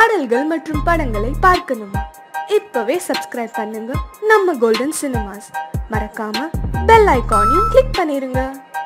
பாடல்கள் மற்றும் படங்களை பார்க்கணுமா இப்பவே சப்ஸ்கிரைப் பண்ணுங்க நம்ம கோல்டன் சினிமாஸ் மறக்காம பெல் ஐகானையும் கிளிக் பண்ணிருங்க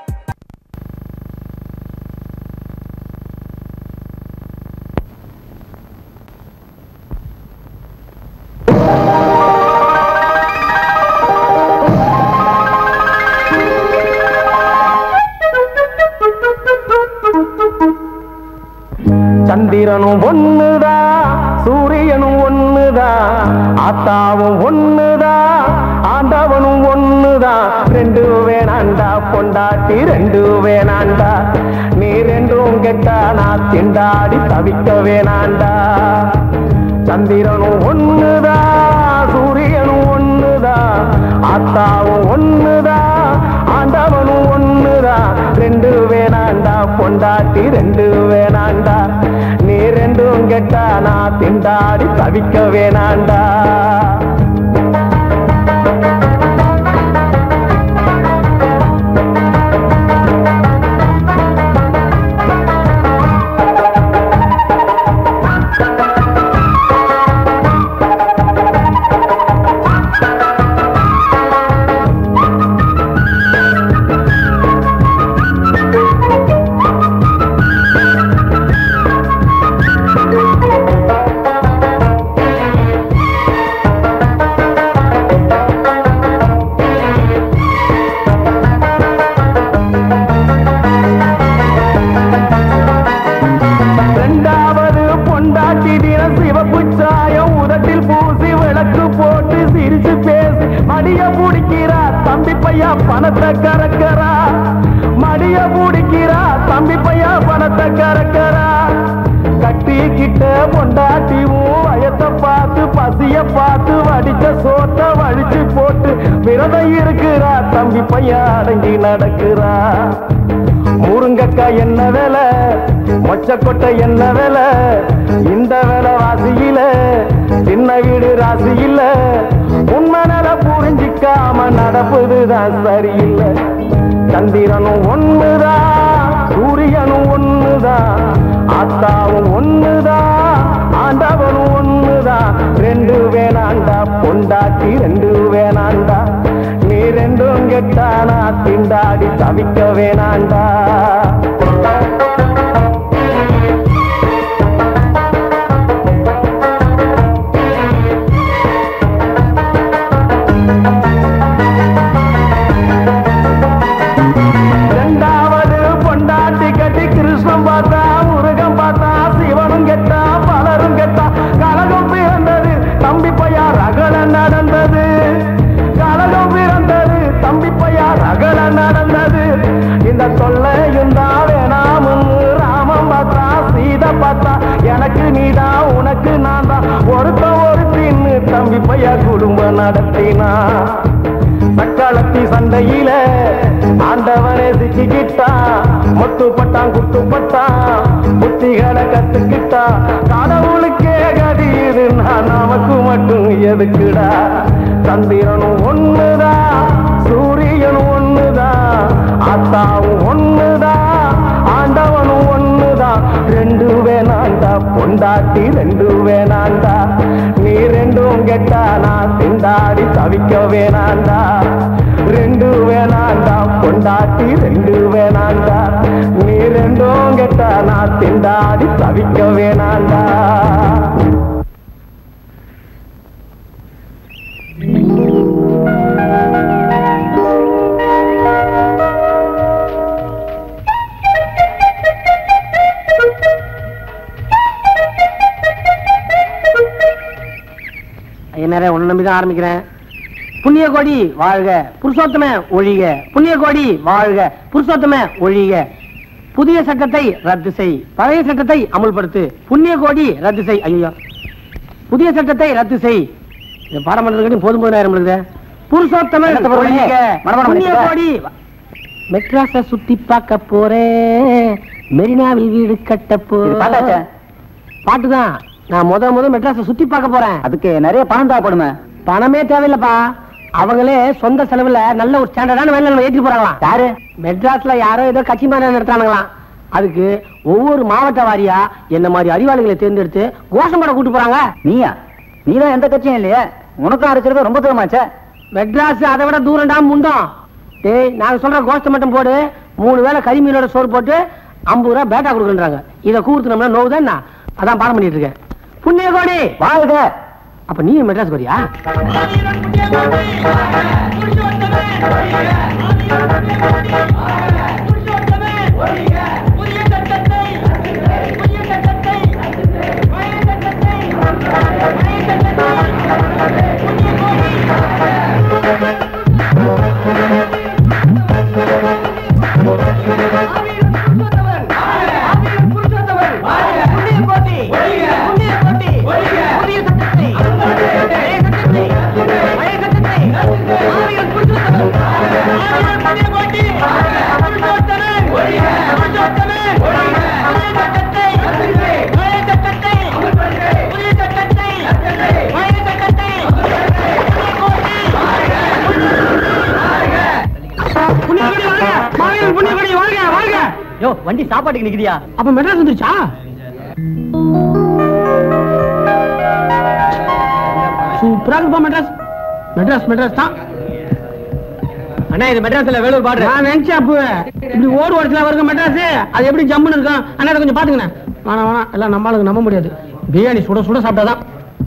சந்திரனும் ஒண்ணுதான் சூரியனும் ஒண்ணுதான் ஆத்தாவும் ஒண்ணுதான் ஆண்டவனும் ஒண்ணுதான் ரெண்டு வேணாண்டா பொண்டாட்டி ரெண்டு வேணாண்டா நீ ரெண்டும் கெட்டா நான் திண்டாடி தவிக்க வேணாண்டா சந்திரனும் ஒண்ணுதான் சூரியனும் ஒண்ணுதான் ஆத்தாவும் ஒண்ணுதான் ஆண்டவனும் ஒண்ணுதான் ரெண்டு வேணாண்டா பொண்டாட்டி ரெண்டு வேணாண்டா நீ ரெண்டும் கெட்டா நான் திண்டாடி தவிக்க வேணாண்டா ரெண்டாவது பொண்டாட்டி தினம் சிவப்பு சாயம் உதட்டில் பூசி விளக்கு போட்டு சிரிச்சு பேசி மடிய பிடிக்கிறா தம்பி பையா பணத்தை கறக்கிறா மடிய பிடிக்கிறா தம்பி பையா பணத்தை கறக்கிறா கட்டிக்கிட்ட பொண்டாட்டியும் வயத்தை பார்த்து பசிய பார்த்து வடிச்ச சோத்த வழிச்சு போட்டு விரதம் இருக்கிறா தம்பி பையா அடங்கி நடக்கிறா முருங்கக்காய் என்ன விலை மொச்சக்கொட்டை என்ன விலை இந்த விலை வாசியில சின்ன வீடு ராசியில உண்மை நில புரிஞ்சிக்காம நடப்புதுதான் சரியில்லை சந்திரனும் ஒண்ணுதான் சூரியனும் ஒண்ணுதான் ஆத்தாவும் ஒண்ணுதான் ஆண்டவனும் ஒண்ணுதான் ரெண்டு வேணாண்டா பொண்டாட்டி ரெண்டு வேணாண்டா நீ ரெண்டும் கெட்டானா திண்டாடி தவிக்க வேணாண்டா ரெண்டாவது பொண்டாட்டி கட்டி கிருஷ்ணன் பார்த்தா முருகன் பார்த்தா சிவனும் கெட்டா பலரும் கெட்டா கலகம் பிறந்தது தம்பி பையா ரகல நடந்தது கலகம் பிறந்தது தம்பி பையா ரகல நடந்தது இந்த தொல்லையும் தான் வேணாமுன்னு ராமன் பார்த்தா சீதை பார்த்தா எனக்கு நீதான் உனக்கு நான் தான் ஒருத்த ஒருத்தின்னு தம்பி பையா குடும்பம் நடத்தினா சக்காலத்தி சண்டையில ஆண்டவனே சிக்கிக்கிட்டான் முட்டுப்பட்டான் குட்டுப்பட்டான் புத்திகளை கத்துக்கிட்டான் கடவுளுக்கே கதியுது நான் நமக்கு மட்டும் எதுக்குடா சந்திரனும் ஒண்ணுதான் சூரியனும் ஒண்ணுதான் ஆத்தாவும் ஒண்ணுதான் ஆண்டவனும் ஒண்ணுதான் ரெண்டு வேணாண்டா பொண்டாட்டி ரெண்டு வேணாண்டா நீ ரெண்டும் கெட்டா நான் திண்டாடி தவிக்க வேணாண்டா ரெண்டு வேணாண்டா பொண்டாட்டி ரெண்டு வேணாண்டா நீ ரெண்டும் கெட்டா நான் திண்டாடி தவிக்க வேணாண்டா ஐயனாரே உன்னை நம்பி தான் ஆரம்பிக்கிறேன் புண்ணிய கோடி வாழ்க புருஷோத்தம ஒழிக புண்ணிய கோடி வாழ்க புருஷோத்தம ஒழிக புதிய சட்டத்தை ரத்து செய் பழைய சட்டத்தை அமுல்படுத்து புண்ணிய கோடி ரத்து செய் ஐயோ புதிய சட்டத்தை ரத்து செய் இந்த பாடம் பண்றதுக்கு போதும் போதும் நேரம் இருக்குது புருஷோத்தம என்னத்த போடுறீங்க? ஒழிக. மனப்பாடம் புண்ணிய பண்ணிட்டா? கோடி மெட்ராஸ சுத்தி பார்க்க போறேன் மெரினாவில் வீடு கட்ட போறேன் பாட்டுதான் நான் முத முத மெட்ராஸ சுத்தி பார்க்க போறேன் அதுக்கு நிறைய பணம் தேவைப்படுமே பணமே தேவையில்லப்பா அவங்களே சொந்த செலவுல நல்ல ஒரு ஸ்டாண்டர்டான வேலை நம்ம ஏற்றி போறாங்களாம் யாரு மெட்ராஸ்ல யாரோ ஏதோ கட்சி மேல நடத்துறானுங்களாம் அதுக்கு ஒவ்வொரு மாவட்ட வாரியா என்ன மாதிரி அறிவாளிகளை தேர்ந்தெடுத்து கோஷம் போட கூட்டு போறாங்க நீயா நீதான் எந்த கட்சியும் இல்லையே உனக்கும் அரைச்சிருக்க ரொம்ப தூரமாச்சே மெட்ராஸ் அதை விட தூரம்டா முண்டம் டேய் நாங்க சொல்ற கோஷ்டம் மட்டும் போடு மூணு வேளை கறி மீனோட சோறு போட்டு ஐம்பது ரூபா பேட்டா கொடுக்குறாங்க இதை கூர்த்துனோம்னா நோவுதான் என்ன அதான் பாடம் பண்ணிட்டு இருக்கேன் புண்ணிய கோடி வாழ்க அப்ப நீ மெட்ராஸ் கோடியா யோ வண்டி சாப்பாட்டுக்கு நிக்குதியா அப்ப மெட்ராஸ் வந்துருச்சா சூப்பரா இருக்குப்பா மெட்ராஸ் மெட்ராஸ் மெட்ராஸ் தான் அண்ணா இது மெட்ராஸ்ல வேலூர் பாடுற நான் நினைச்சேன் அப்போ இப்படி ஓடு ஓடிச்சுல வருங்க மெட்ராஸ் அது எப்படி ஜம்முன்னு இருக்கும் அண்ணா இதை கொஞ்சம் பாத்துக்கண்ணே வேணாம் வேணாம் எல்லாம் நம்மளுக்கு நம்ப முடியாது பிரியாணி சுட சுட சாப்பிட்டாதான்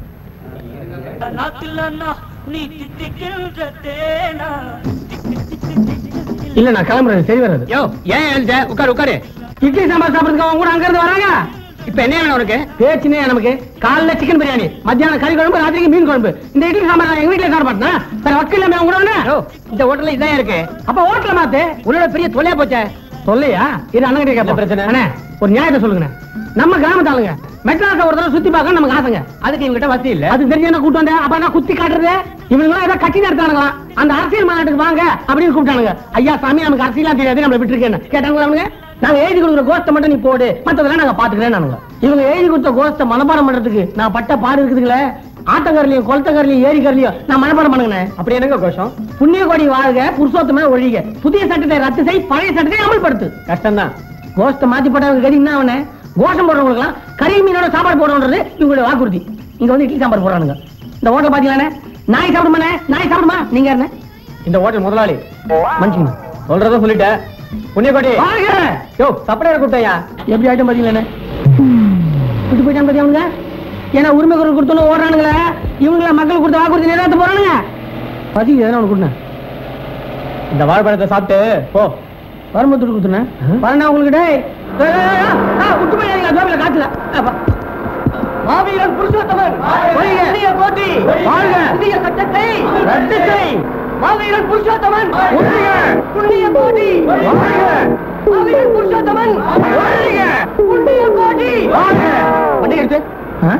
இல்ல நான் கிளம்புறேன் சரி வராது யோ ஏன் எழுத உட்காரு உட்காரு இட்லி சாம்பார் சாப்பிடுறதுக்கு அவங்க கூட அங்க இருந்து வராங்க இப்ப என்ன வேணும் உனக்கு பேச்சுனே நமக்கு காலைல சிக்கன் பிரியாணி மத்தியானம் கறி குழம்பு ராத்திரிக்கு மீன் குழம்பு இந்த இட்லி சாம்பார் நான் எங்க வீட்டுல சாப்பிட மாட்டேன் வேற வக்கீல் இல்லாம அவங்க கூட வந்தேன். யோ இந்த ஹோட்டல்ல இதான் இருக்கு அப்ப ஓட்டல மாத்து உன்னோட பெரிய தொலையா போச்சே சொல்லையா இது அண்ணன் கிட்ட என்ன கேட்போம் பிரச்சனை? அண்ணே ஒரு நியாயத்தை சொல்லுங்க நம்ம கிராமத்து ஆளுங்க மெட்ராஸ ஒரு தடவை சுத்தி பார்க்க நமக்கு ஆசைங்க அதுக்கு இவங்கிட்ட வசதி இல்ல அது தெரிஞ்ச என்ன கூட்டு வந்தேன் அப்ப நான் குத்தி காட்டுறது இவங்க ஏதோ கட்சி நடத்தானுங்களாம் அந்த அரசியல் மாநாட்டுக்கு வாங்க அப்படின்னு கூப்பிட்டானுங்க ஐயா சாமி நமக்கு அரசியலா தெரியாது நம்மள விட்டுருக்கேன் கேட்டாங்களா அவங்க நாங்க எழுதி கொடுக்குற கோஸ்தை மட்டும் நீ போடு மத்ததெல்லாம் நாங்க பாத்துக்கிறேன் நானுங்க இவங்க எழுதி கொடுத்த கோஸ்தை மனப்பாடம் பண்றதுக்கு நான் பட்ட பாடு இருக்குதுங்களே ஆத்தங்கரலையும் குளத்தங்கரலையும் ஏரிக்கரலையும் நான் மனப்பாடம் பண்ணுங்க அப்படி என்னங்க கோஷம் புண்ணிய கோடி வாழ்க புருஷோத்தமே ஒழிக புதிய சட்டத்தை ரத்து செய் பழைய சட்டத்தை அமல்படுத்து கஷ்டம்தான் கோஷ்ட மாத்தி போட்டவங்க கறி என்ன அவனே கோஷம் போடுறவங்களுக்குலாம் கறி மீனோட சாப்பாடு போடுறது இவங்களோட வாக்குறுதி இங்க வந்து இட்லி சாம்பார் போடுறானுங்க இந்த ஹோட்டல் பாத்தீங்களாண்ணே நாய் சாப்பிடுமாண்ணே நாய் சாப்பிடுமா நீங்க யாருண்ணே இந்த ஹோட்டல் முதலாளி மனுஷங்க சொல்றத சொல்லிட்டேன் புண்ணியக்கோட்டி வாழ்க யோ சப்படையா கூப்பிட்டயா எப்படி ஆயிட்டம் பாத்தீங்களாண்ணே விட்டு போயிட்டான் பாத்தி அவனுங்க ஏன்னா உரிமை குரல் கொடுத்தோன்னு ஓடுறானுங்களே இவங்கள மக்கள் கொடுத்த வாக்குறுதி நிறைவேற்ற போறானுங்க பதி எதனா ஒன்று கொடுண்ணே இந்த வாழைப்பழத்தை சாப்பிட்டு போ வரும்பத்துட்டு கொடுத்துனேன் வரண்டா உங்களுக்கு டேய் ஏய், ஏய், ஏய், ஆ, விட்டு போயாதீங்க தோப்பில காத்துல அப்பா. மாவீரன் புருஷோத்தமன் ஒழிக. போட்டி வாழ்க. புதிய சட்டத்தை ரத்து செய். மாவீரன் புருஷோத்தமன் ஒழிக. புண்ணிய கோடி வாழ்க. மாவீரன் புருஷோத்தமன் ஒழிக. புண்ணிய கோடி வாழ்க. வண்டி எடுத்து ஆ?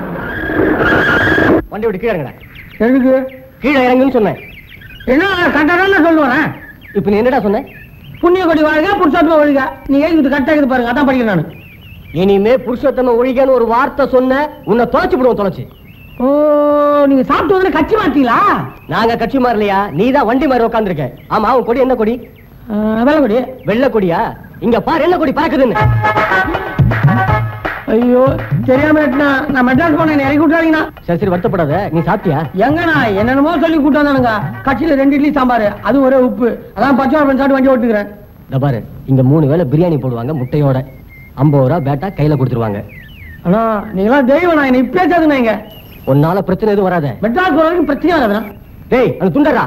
வண்டி விட்டு கீழே இறங்குடா எதுக்கு கீழே இறங்குன்னு சொன்னேன் என்ன கரெக்டாக சொல்லுவேன் இப்ப நீ என்னடா சொன்ன புண்ணிய கொடி வாழ்க புருஷோத்தம ஒழிக நீ எழுதிட்டு கரெக்டாக இருக்குது பாருங்க அதான் படிக்கிறேன் நான் இனிமே புருஷோத்தம ஒழிகன்னு ஒரு வார்த்தை சொன்ன உன்னை தொலைச்சு விடுவோம் தொலைச்சு ஓ நீங்க சாப்பிட்டு வந்து கட்சி மாத்தீங்களா நாங்க கட்சி மாறலையா நீ தான் வண்டி மாதிரி உட்காந்துருக்க ஆமா உன் கொடி என்ன கொடி வெள்ள கொடி வெள்ளை கொடியா இங்க பாரு என்ன கொடி பறக்குதுன்னு ஐயோ தெரியாம வெட்டினா. நான் மெட்ராஸ் போனேன் என்னை இறக்கி விட்டாதீங்கண்ணா சரி சரி வருத்தப்படாத நீ சாப்பிட்டியா எங்கண்ணா என்னென்னமோ சொல்லி கூட்டு வந்தானுங்க கட்சியில ரெண்டு இட்லி சாம்பார் அது ஒரே உப்பு அதான் பச்சை வாழைப்பழம் சாப்பிட்டு வண்டி ஓட்டுக்கிறேன் இந்த பாரு இங்க மூணு வேளை பிரியாணி போடுவாங்க முட்டையோட ஐம்பது ரூபா பேட்டா கையில கொடுத்துருவாங்க அண்ணா நீங்களாம் தெய்வம் நான் என்னை இப்பே சேர்த்துனா இங்க உன்னால பிரச்சனை எதுவும் வராத மெட்ராஸ் போற வரைக்கும் பிரச்சனை வராதுண்ணா டேய் அந்த துண்டரா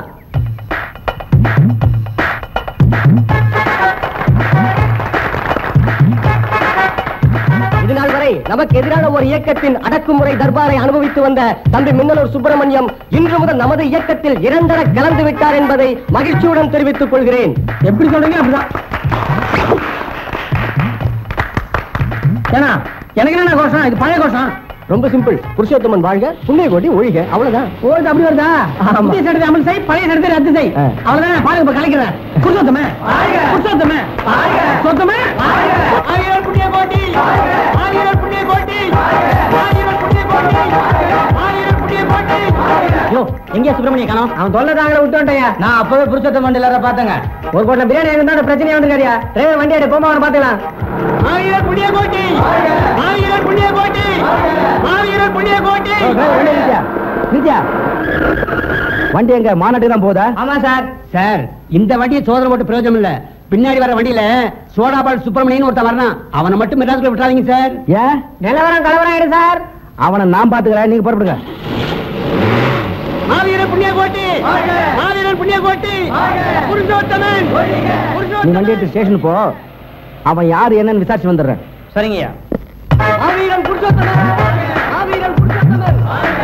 இது நாள் வரை நமக்கு எதிரான ஒரு இயக்கத்தின் அடக்குமுறை தர்பாரை அனுபவித்து வந்த தம்பி மின்னலூர் சுப்பிரமணியம் இன்று முதல் நமது இயக்கத்தில் இரண்டர கலந்து விட்டார் என்பதை மகிழ்ச்சியுடன் தெரிவித்துக் கொள்கிறேன் எப்படி சொல்றீங்க அப்படிதான் ஏன்னா எனக்கு என்ன கோஷம் இது பழைய கோஷம் ரொம்ப சிம்பிள் புருஷோத்தமன் வாழ்க புண்ணிய கோடி ஒழிக அவ்வளவுதான் ஓ இது அப்படி வருதா ஆமா. புதிய சட்டத்தை அமல் செய் பழைய சட்டத்தை ரத்து செய் ஆ. அவ்வளவுதான் பாருங்க இப்ப கலைக்கிறேன் புருஷோத்தமே புருஷோத்தமே புருஷோத்தமே ஆயிரம் புண்ணிய கோடி ஆயிரம் புண்ணிய கோடி ஆயிரம் புண்ணிய கோடி ஆயிரம் புண்ணிய கோடி யோ எங்க சுப்பிரமணிய காணோம் அவன் தொல்லை தாங்கள விட்டு வந்துட்டேன் நான் அப்பவே புருஷத்த மண்டல பார்த்தேங்க ஒரு கோட்டில் பிரியாணி இருந்தா அந்த பிரச்சனையா வந்துருக்காரியா டிரைவர் வண்டி எடு போமா அவனை பாத்துக்கலாம் மாவீரர் புண்ணிய கோட்டி மாவீரர் புண்ணிய கோட்டி மாவீரர் புண்ணிய கோட்டி நித்யா வண்டி எங்க மாநாட்டுக்கு தான் போதா ஆமா சார் சார் இந்த வண்டியை சோதனை போட்டு பிரயோஜனம் இல்ல பின்னாடி வர வண்டியில சோடாபால் சுப்பிரமணியன் ஒருத்தன் வரணும் அவனை மட்டும் மெட்ராஸ்ல விட்டுறாதீங்க சார் ஏன் நிலவரம் கலவரம் ஆயிடு சார் அவனை நான் பாத்துக்கிறேன் நீங்க புறப்படுங்க மாவீரர் புண்ணிய கோட்டி மாவீரர் புண்ணிய கோட்டி புருஷோத்தமன் நீ வண்டி எடுத்து ஸ்டேஷன் போ அவன் யாரு என்னன்னு விசாரிச்சு வந்துடுறேன் சரிங்கய்யா மாவீரன் புருஷோத்தமன் மாவீரன் புருஷோத்தமன்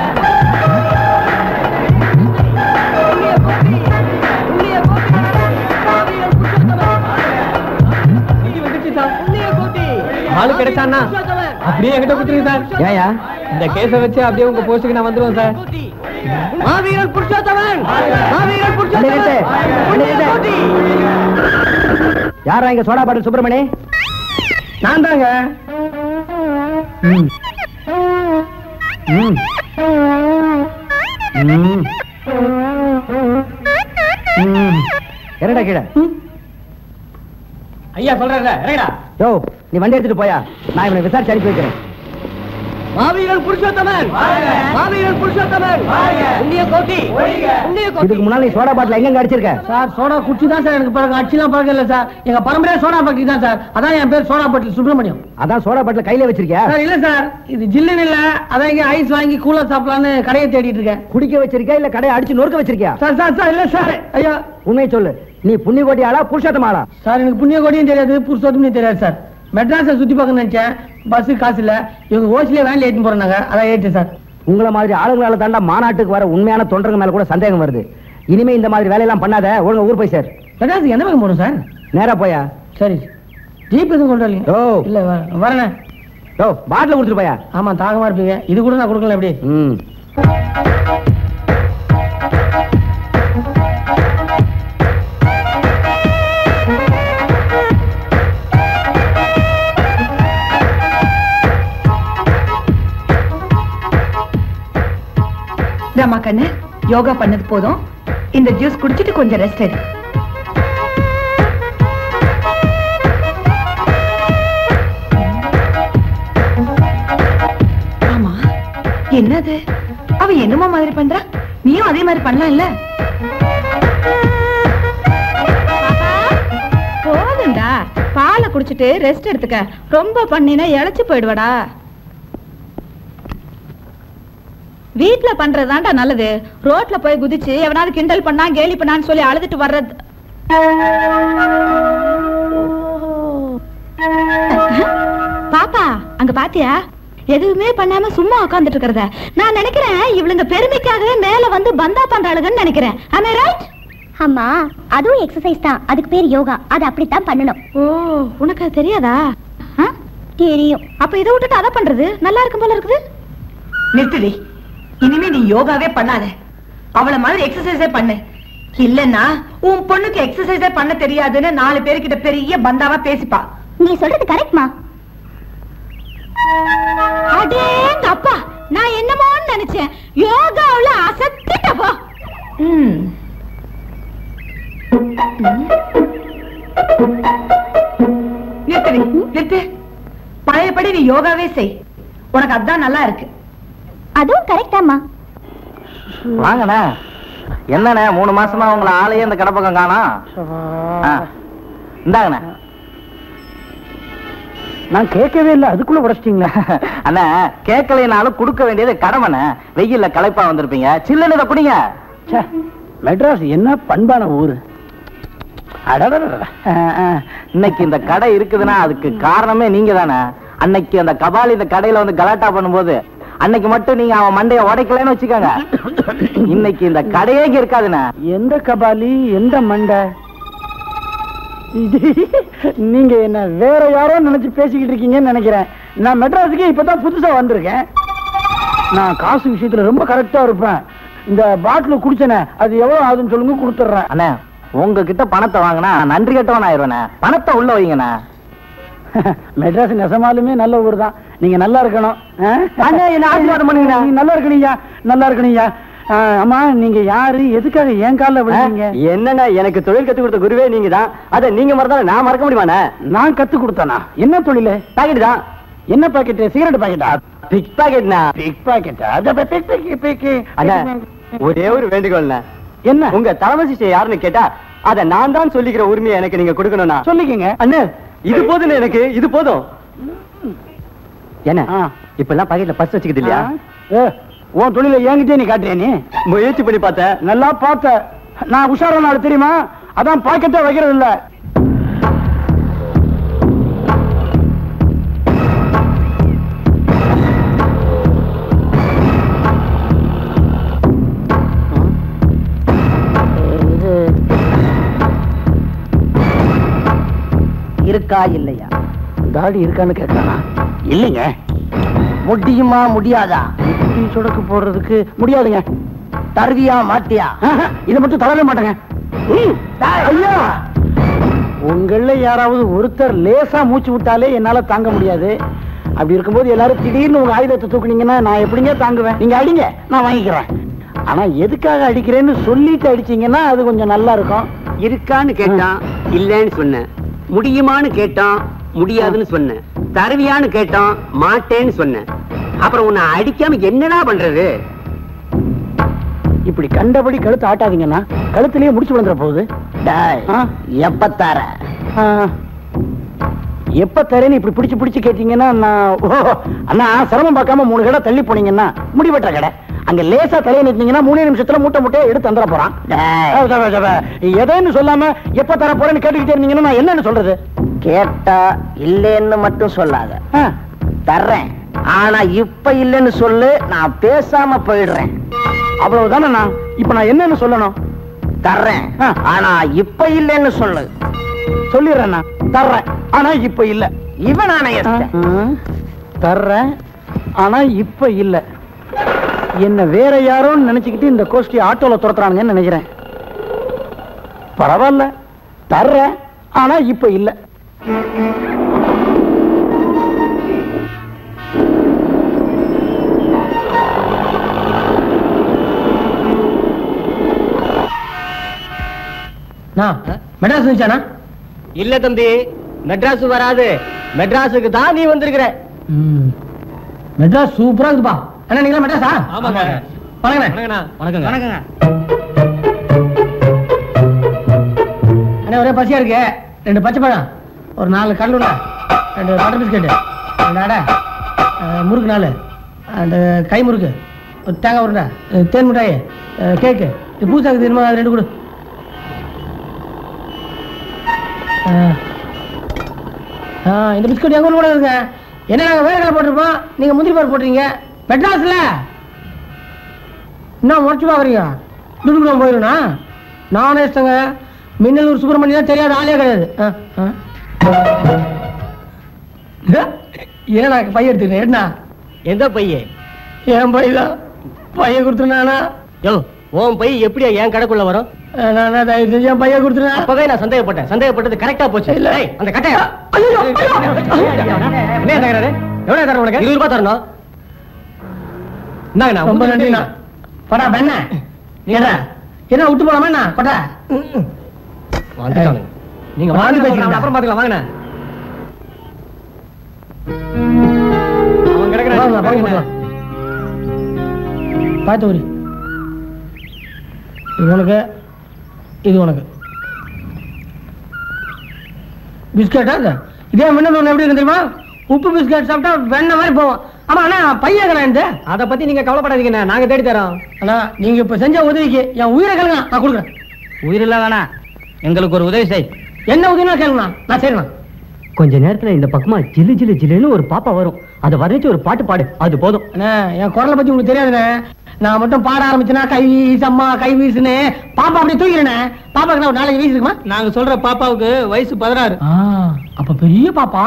ஆளு கிடைச்சான்னா அப்படியே என்கிட்ட கொடுத்துருங்க சார் ஏயா இந்த கேஸ வச்சு அப்படியே உங்க போஸ்டுக்கு நான் வந்துருவேன் சார் மாவீரன் புருஷோத்தமன் மாவீரன் வண்டி நிறுத்து. வண்டி நிறுத்து. யாரா இங்க சோடா பாட்டில் சுப்பிரமணி நான் தாங்க ம். ம். ம். ம். என்னடா கீழே ஐயா சொல்றேன் இறங்கடா யோ நீ வண்டி எடுத்துட்டு போயா நான் இவனை விசாரிச்சு அனுப்பி வைக்கிறேன் மாவீரன் புருஷோத்தமன் மாவீரன் புருஷோத்தமன் புண்ணிய கோட்டி புண்ணிய கோட்டி இதுக்கு முன்னால நீ சோடா பாட்டில் எங்க அடிச்சிருக்க சார் சோடா குச்சி தான் சார் எனக்கு பழக்கம் அடிச்சுலாம் பழக்கம் இல்ல சார் எங்க பரம்பரையா சோடா பட்டி தான் சார் அதான் என் பேர் சோடா பட்டி சுப்பிரமணியம் அதான் சோடா பாட்டில் கையில வச்சிருக்கியா சார் இல்ல சார் இது ஜில்லுன்னு இல்ல அதான் இங்க ஐஸ் வாங்கி கூலா சாப்பிடலான்னு கடையை தேடிட்டு இருக்கேன் குடிக்க வச்சிருக்கியா இல்ல கடையை அடிச்சு நொறுக்க வச்சிருக்கியா சார் சார் சார் இல்ல சார் ஐயா உண்மையை சொல்லு நீ புண்ணிய கோட்டி ஆளா புருஷோத்தம் ஆளா சார் எனக்கு புண்ணிய கோடியும் தெரியாது புருஷோத்தமும் தெரியாது சார் மெட்ராஸை சுத்தி பார்க்க நினைச்சேன் பஸ் காசு இல்ல இவங்க ஓசிலே வேன்ல ஏற்றி போறாங்க அதான் ஏற்று சார் உங்களை மாதிரி ஆளுங்களால தாண்டா மாநாட்டுக்கு வர உண்மையான தொண்டர்கள் மேல கூட சந்தேகம் வருது இனிமே இந்த மாதிரி வேலையெல்லாம் பண்ணாத ஒழுங்கா ஊர் போய் சார் மெட்ராஸுக்கு எந்த பக்கம் போகணும் சார் நேரா போயா சரி ஜீப் எதுவும் கொண்டு வரலீங்க ஓ. இல்ல வ- வரேனே யோ பாட்டில் கொடுத்துட்டு போயா ஆமா தாகமா இருப்பீங்க இது கூட நான் கொடுக்கல எப்படி ம் ராமா கண்ணு யோகா பண்ணது போதும் இந்த ஜூஸ் குடிச்சிட்டு கொஞ்சம் ரெஸ்ட் எடு ஆமா என்னது அவ என்னமா மாதிரி பண்றா நீயும் அதே மாதிரி பண்ணலாம் இல்ல போதும்டா பாலை குடிச்சிட்டு ரெஸ்ட் எடுத்துக்க ரொம்ப பண்ணினா இழைச்சு போயிடுவடா வீட்ல பண்றதுதான்டா நல்லது ரோட்ல போய் குதிச்சு எவனாவது கிண்டல் பண்ணா கேலி பண்ணான்னு சொல்லி அழுதுட்டு வர்றது பாப்பா அங்க பாத்தியா எதுவுமே பண்ணாம சும்மா உட்கார்ந்துட்டு இருக்கிறத நான் நினைக்கிறேன் இவளுங்க பெருமைக்காகவே மேல வந்து பந்தா பண்றாளுங்கன்னு நினைக்கிறேன் ஆமே ரைட் அம்மா அதுவும் எக்ஸசைஸ் தான் அதுக்கு பேர் யோகா அது அப்படித்தான் பண்ணணும் ஓ உனக்கு அது தெரியாதா ஆ? தெரியும் அப்ப இதை விட்டுட்டு அதை பண்றது நல்லா இருக்கும் போல இருக்குது நிறுத்துடி இனிமே நீ யோகாவே பண்ணாத அவள மாதிரி எக்ஸசைஸே பண்ணு இல்லன்னா உன் பொண்ணுக்கு எக்ஸசைஸே பண்ண தெரியாதுன்னு நாலு பேர்கிட்ட பெரிய பந்தாவா பேசிப்பா நீ சொல்றது கரெக்ட்மா அடேங்க அப்பா நான் என்னமோன்னு நினைச்சேன் யோகாவுல அசத்திட்டப்பா ம் நிறுத்துடி நிறுத்து பழையபடி நீ யோகாவே செய் உனக்கு அதான் நல்லா இருக்கு அதுவும் கரெக்டாமா வாங்கண்ணே என்னண்ணே மூணு மாசமா உங்களை ஆளையே இந்த கடப்பக்கம் காணோம் ஆ, இந்தாங்கண்ணே நான் கேட்கவே இல்லை அதுக்குள்ள உடச்சிட்டீங்களா அண்ணா கேட்கலைனாலும் கொடுக்க வேண்டியது கடமைண்ணே வெயில்ல களைப்பா வந்திருப்பீங்க சில்லுன்னு இதை குடிங்க ச்சே, மெட்ராஸ் என்ன பண்பான ஊரு அடடடடட. ஆ, ஆ. இன்னைக்கு இந்த கடை இருக்குதுன்னா அதுக்கு காரணமே நீங்க தானே அன்னைக்கு அந்த கபாலி இந்த கடையில வந்து கலாட்டா பண்ணும்போது அன்னைக்கு மட்டும் நீங்க அவன் மண்டைய உடைக்கலன்னு வச்சுக்கோங்க இன்னைக்கு இந்த கடையே இங்க இருக்காதுண்ணே எந்த கபாலி எந்த மண்டை இது- நீங்க என்ன வேற யாரோ நினைச்சு பேசிக்கிட்டு இருக்கீங்கன்னு நினைக்கிறேன் நான் மெட்ராஸுக்கு இப்பதான் புதுசா வந்திருக்கேன் நான் காசு விஷயத்துல ரொம்ப கரெக்டா இருப்பேன் இந்த பாட்டில் குடிச்சனே அது எவ்வளவு ஆகுதுன்னு சொல்லுங்க கொடுத்துட்றேன் அண்ணே உங்ககிட்ட பணத்தை வாங்கினா நன்றி கட்டவன் ஆயிருவேண்ணே பணத்தை உள்ள வைங்கண்ணே மெட்ராஸ் நெசமாலுமே நல்ல ஊர் தான் நீங்க நல்லா இருக்கணும் ஆ? அண்ணே, என்னை ஆசீர்வாதம் பண்ணுங்கண்ணே. நீ நல்லா இருக்கணும்யா நல்லா இருக்கணும்யா அம்மா நீங்க யாரு எதுக்காக என் காலில் விழுந்தீங்க என்னண்ணா எனக்கு தொழில் கத்து கொடுத்த குருவே நீங்க தான் அதை நீங்க மறந்தாலும் நான் மறக்க முடியுமாண்ணே நான் கத்து கொடுத்தேனா என்ன தொழிலு பாக்கெட் தான் என்ன பாக்கெட் சிகரெட் பாக்கெட்டா பிக் பாக்கெட்ண்ணா பிக் பாக்கெட்டா அத பிக் பிக் பிக் அண்ணா ஒரே ஒரு வேண்டுகோள்ண்ணா என்ன உங்க தலைமை சிஷ்ய யாருன்னு கேட்டா அத நான் தான் சொல்லிக்கிற உரிமையை எனக்கு நீங்க கொடுக்கணும்னா சொல்லிக்கங்க அண்ணா இது போதும் எனக்கு இது போதும் என்ன ஆ. இப்ப எல்லாம் பாக்கெட்ல பர்ஸ் வச்சுக்கிது இல்லையா ஏ, உன் தொழில என்கிட்டே நீ காட்டுறியா நீ முயற்சி பண்ணி பார்த்தேன் நல்லா பார்த்த நான் உஷாரா நாள் தெரியுமா அதான் பாக்கெட்டே வைக்கிறது இல்ல இருக்கா இல்லையா தாடி இருக்கான்னு கேட்கறானா இல்லைங்க முடியுமா முடியாதா இப்படி சுடக்கு போடுறதுக்கு முடியாதுங்க தருவியா மாட்டியா ஆஹா, இதை மட்டும் தளர மாட்டேங்க ம், ஐயா உங்கள யாராவது ஒருத்தர் லேசா மூச்சு விட்டாலே என்னால தாங்க முடியாது அப்படி இருக்கும்போது எல்லாரும் திடீர்னு உங்க ஆயுதத்தை தூக்குனீங்கன்னா நான் எப்படிங்க தாங்குவேன் நீங்க அடிங்க நான் வாங்கிக்கிறேன் ஆனா எதுக்காக அடிக்கிறேன்னு சொல்லிட்டு அடிச்சீங்கன்னா அது கொஞ்சம் நல்லா இருக்கும் இருக்கான்னு கேட்டான் இல்லைன்னு சொன்னேன் முடியுமான்னு கேட்டான் முடியாதுன்னு சொன்னேன் தருவியான்னு கேட்டான் மாட்டேன்னு சொன்னேன் அப்புறம் உன்னை அடிக்காம என்னடா பண்றது இப்படி கண்டபடி கழுத்து ஆட்டாதீங்கன்னா கழுத்துலயே முடிச்சு விழுந்துற போகுது ஆ? எப்ப தர ஆ. எப்ப தரேன்னு இப்படி பிடிச்சு பிடிச்சு கேட்டீங்கன்னா நான் ஓ, அண்ணா சிரமம் பார்க்காம மூணு கடை தள்ளி போனீங்கன்னா முடிவெட்டுற கடை அங்க லேசா தலையை நிறுத்தீங்கன்னா மூணே நிமிஷத்துல மூட்டை மூட்டையை எடுத்து தந்துட போறான் ஆ, சப, சப. எதைன்னு சொல்லாம எப்ப தர போறேன்னு கேட்டுக்கிட்டே இருந்தீங்கன்னா நான் என்னன்னு சொல்றது கேட்டா இல்லைன்னு மட்டும் சொல்லாத ஆ, தர்றேன் ஆனா இப்ப இல்லைன்னு சொல்லு நான் பேசாம போயிடுறேன் அவ்வளவுதானே நான் இப்ப நான் என்னன்னு சொல்லணும் தர்றேன் ஆ. ஆனா இப்ப இல்லைன்னு சொல்லு சொல்லிடுறேன் நான் தர்றேன் ஆனா இப்ப இல்ல இவன் ஆ, ஆணையம் தர்றேன் ஆனா இப்ப இல்ல என்ன வேற யாரோன்னு நினைச்சுக்கிட்டு இந்த கோஷ்டி ஆட்டோல துரத்துறானுங்கன்னு நினைக்கிறேன் பரவாயில்ல தர்றேன் ஆனா இப்ப இல்ல மெட்ராஸ் வந்துச்சானா இல்ல தம்பி மெட்ராஸ் வராது மெட்ராஸுக்கு தான் நீ வந்திருக்கிற மெட்ராஸ் சூப்பரா இருக்குப்பா அண்ணா நீங்களா மெட்ராஸா ஆமாங்க. வணக்கண்ணே வணக்கங்க வணக்கங்க அண்ணா ஒரே பசியா இருக்கு ரெண்டு பச்சை பழம் ஒரு நாலு கடலுண்டா ரெண்டு பட்டர் பிஸ்கெட்டு ரெண்டு அடை அஹ், முறுக்கு நாலு அந்த கை முறுக்கு ஒரு தேங்காய் உருண்டை அஹ், தேன் மிட்டாய் அஹ், கேக்கு இது பூசாக்கு தெரியுமா அது ரெண்டு கொடு அஹ். ஆ இந்த பிஸ்கட் எங்க ஊர்ல கூட இருக்குங்க என்ன நாங்க வேற கடை போட்டிருப்போம் நீங்க முந்திரி பார் போட்டுறீங்க மெட்ராஸ்ல என்ன முறைச்சு பாக்குறீங்க துடுக்குறோம் போயிருண்ணா நானே இஷ்டங்க மின்னலூர் சுப்பிரமணியம் தெரியாத ஆளே கிடையாது ஆ, ஆ. ஏன்னா பையன் எடுத்துக்கிறேன் என்ன எந்த பையன் என் பை தான் பையன் கொடுத்துருந்தானா யோ உன் பை எப்படியா என் கடைக்குள்ள வரும் நான் நான் தயவு செஞ்சு என் பையன் கொடுத்துருந்தேன் அப்பவே நான் சந்தேகப்பட்டேன் சந்தேகப்பட்டது கரெக்டா போச்சு இல்ல. ஏய், அந்த கட்டைய ஐயோ, என்ன தகராறு எவ்வளவு தரணும் உனக்கு இருபது ரூபாய் தரணும் இந்தாங்கண்ணா ரொம்ப நன்றிண்ணா படா பெண்ண ஏடா என்ன விட்டு போலாமா என்ன கொட்டா வந்துட்டானுங்க. நீங்க வாந்தி வாங்க பேசுறீங்களா? அப்புறம் பாத்துக்கலாம் வாங்கண்ணா அவன் கிடக்குறான். வாங்க, வாங்க, வாங்க. பார்த்து ஒரு இது உனக்கு இது உனக்கு பிஸ்கட்டா இது இதே முன்ன ஒன்று எப்படி இருக்கு தெரியுமா உப்பு பிஸ்கட் சாப்பிட்டா வெண்ணெய் மாதிரி போவோம் ஆமா அண்ணா பையன் கடை இந்த அத பத்தி நீங்க கவலைப்படாதீங்கண்ணா நாங்க தேடி தரோம் அண்ணா நீங்க இப்ப செஞ்ச உதவிக்கு என் உயிரை கேளுங்க நான் கொடுக்குறேன் உயிரில்லா வேணாம் எங்களுக்கு ஒரு உதவி செய் என்ன உதவினா கேளுங்கண்ணா நான் செய்யணும் கொஞ்ச நேரத்துல இந்த பக்கமா ஜிலு ஜிலு ஜிலுன்னு ஒரு பாப்பா வரும் அத வர்ணிச்சு ஒரு பாட்டு பாடு அது போதும் அண்ணா என் குரலை பத்தி உங்களுக்கு தெரியாதுண்ணே நான் மட்டும் பாட ஆரம்பிச்சேன்னா கை வீசு அம்மா கை வீசுன்னு பாப்பா அப்படியே தூக்கிறேனே பாப்பாக்கு நான் ஒரு நாளைக்கு வீசு இருக்குமா நாங்க சொல்ற பாப்பாவுக்கு வயசு பதினாறு அப்ப பெரிய பாப்பா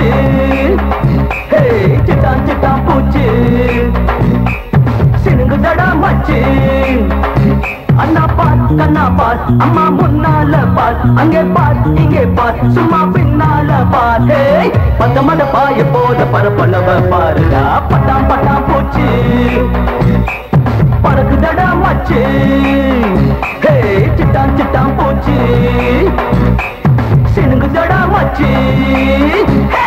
மச்சு ஹே சிட்டான் சிட்டான் பூச்சு சினுங்குதடா மச்சு அண்ணா பார் கண்ணா பார் அம்மா முன்னால பார் அங்கே பார் இங்கே பார் சும்மா பின்னால பார் ஹே பத்த மட பாய போத பரப்பளவ பாருடா பட்டாம் பட்டாம் பூச்சி பறக்குதடா மச்சு ஹே சிட்டான் சிட்டான் பூச்சி சினுங்குதடா மச்சு ஹே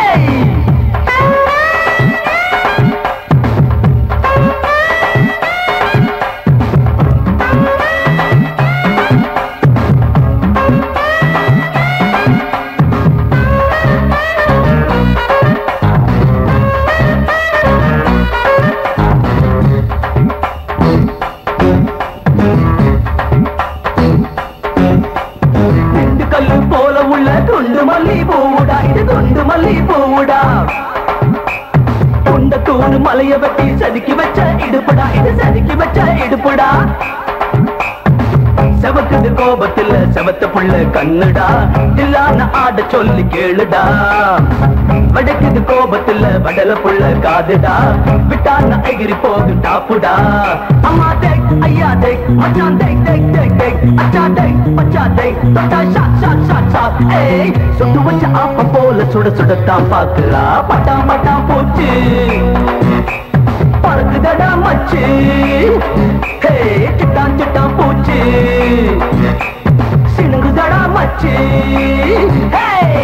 திண்டுக்கல்லு போல உள்ள துண்டு மல்லி பூவுடா இது துண்டு மல்லி பூவுடா துண்ட தூணு மலைய வெட்டி செதுக்கி வச்ச இடுப்புடா இது செதுக்கி வச்ச இடுப்புடா செவக்குது கோபத்துல செவத்த புள்ள கண்ணுடா தில்லான ஆட சொல்லி கேளுடா வடக்குது கோபத்துல வடல புள்ள காதுடா விட்டான எகிரி போகும் டாப்புடா அம்மா தேக் ஐயா தேக் மச்சான் தேக் தேக் தேக் தேக் அச்சா தேக் மச்சா தேக் தொட்டா ஷாட் ஷாட் ஷாட் ஷாட் ஏய் சுட்டு வச்ச ஆப்ப போல சுட சுடத்தான் பாக்கலாம் பட்டா பட்டா போச்சு பறக்குதடா மச்சு ஹே சிட்டான் சிட்டான் பூச்சி சினுங்குதடா மச்சு ஹே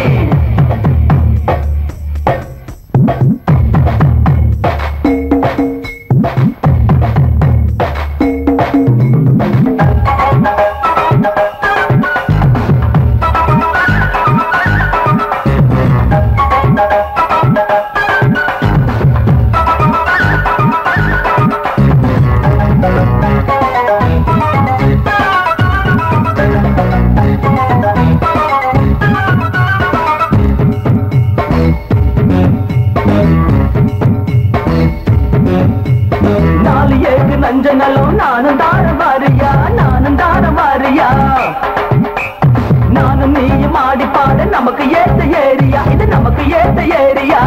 நாலு ஏழு நஞ்ச நலம் நானும் தார வாரியா நானும் தார வாரியா நானும் நீயும் ஆடி பாட நமக்கு ஏத்த ஏரியா இது நமக்கு ஏத்த ஏரியா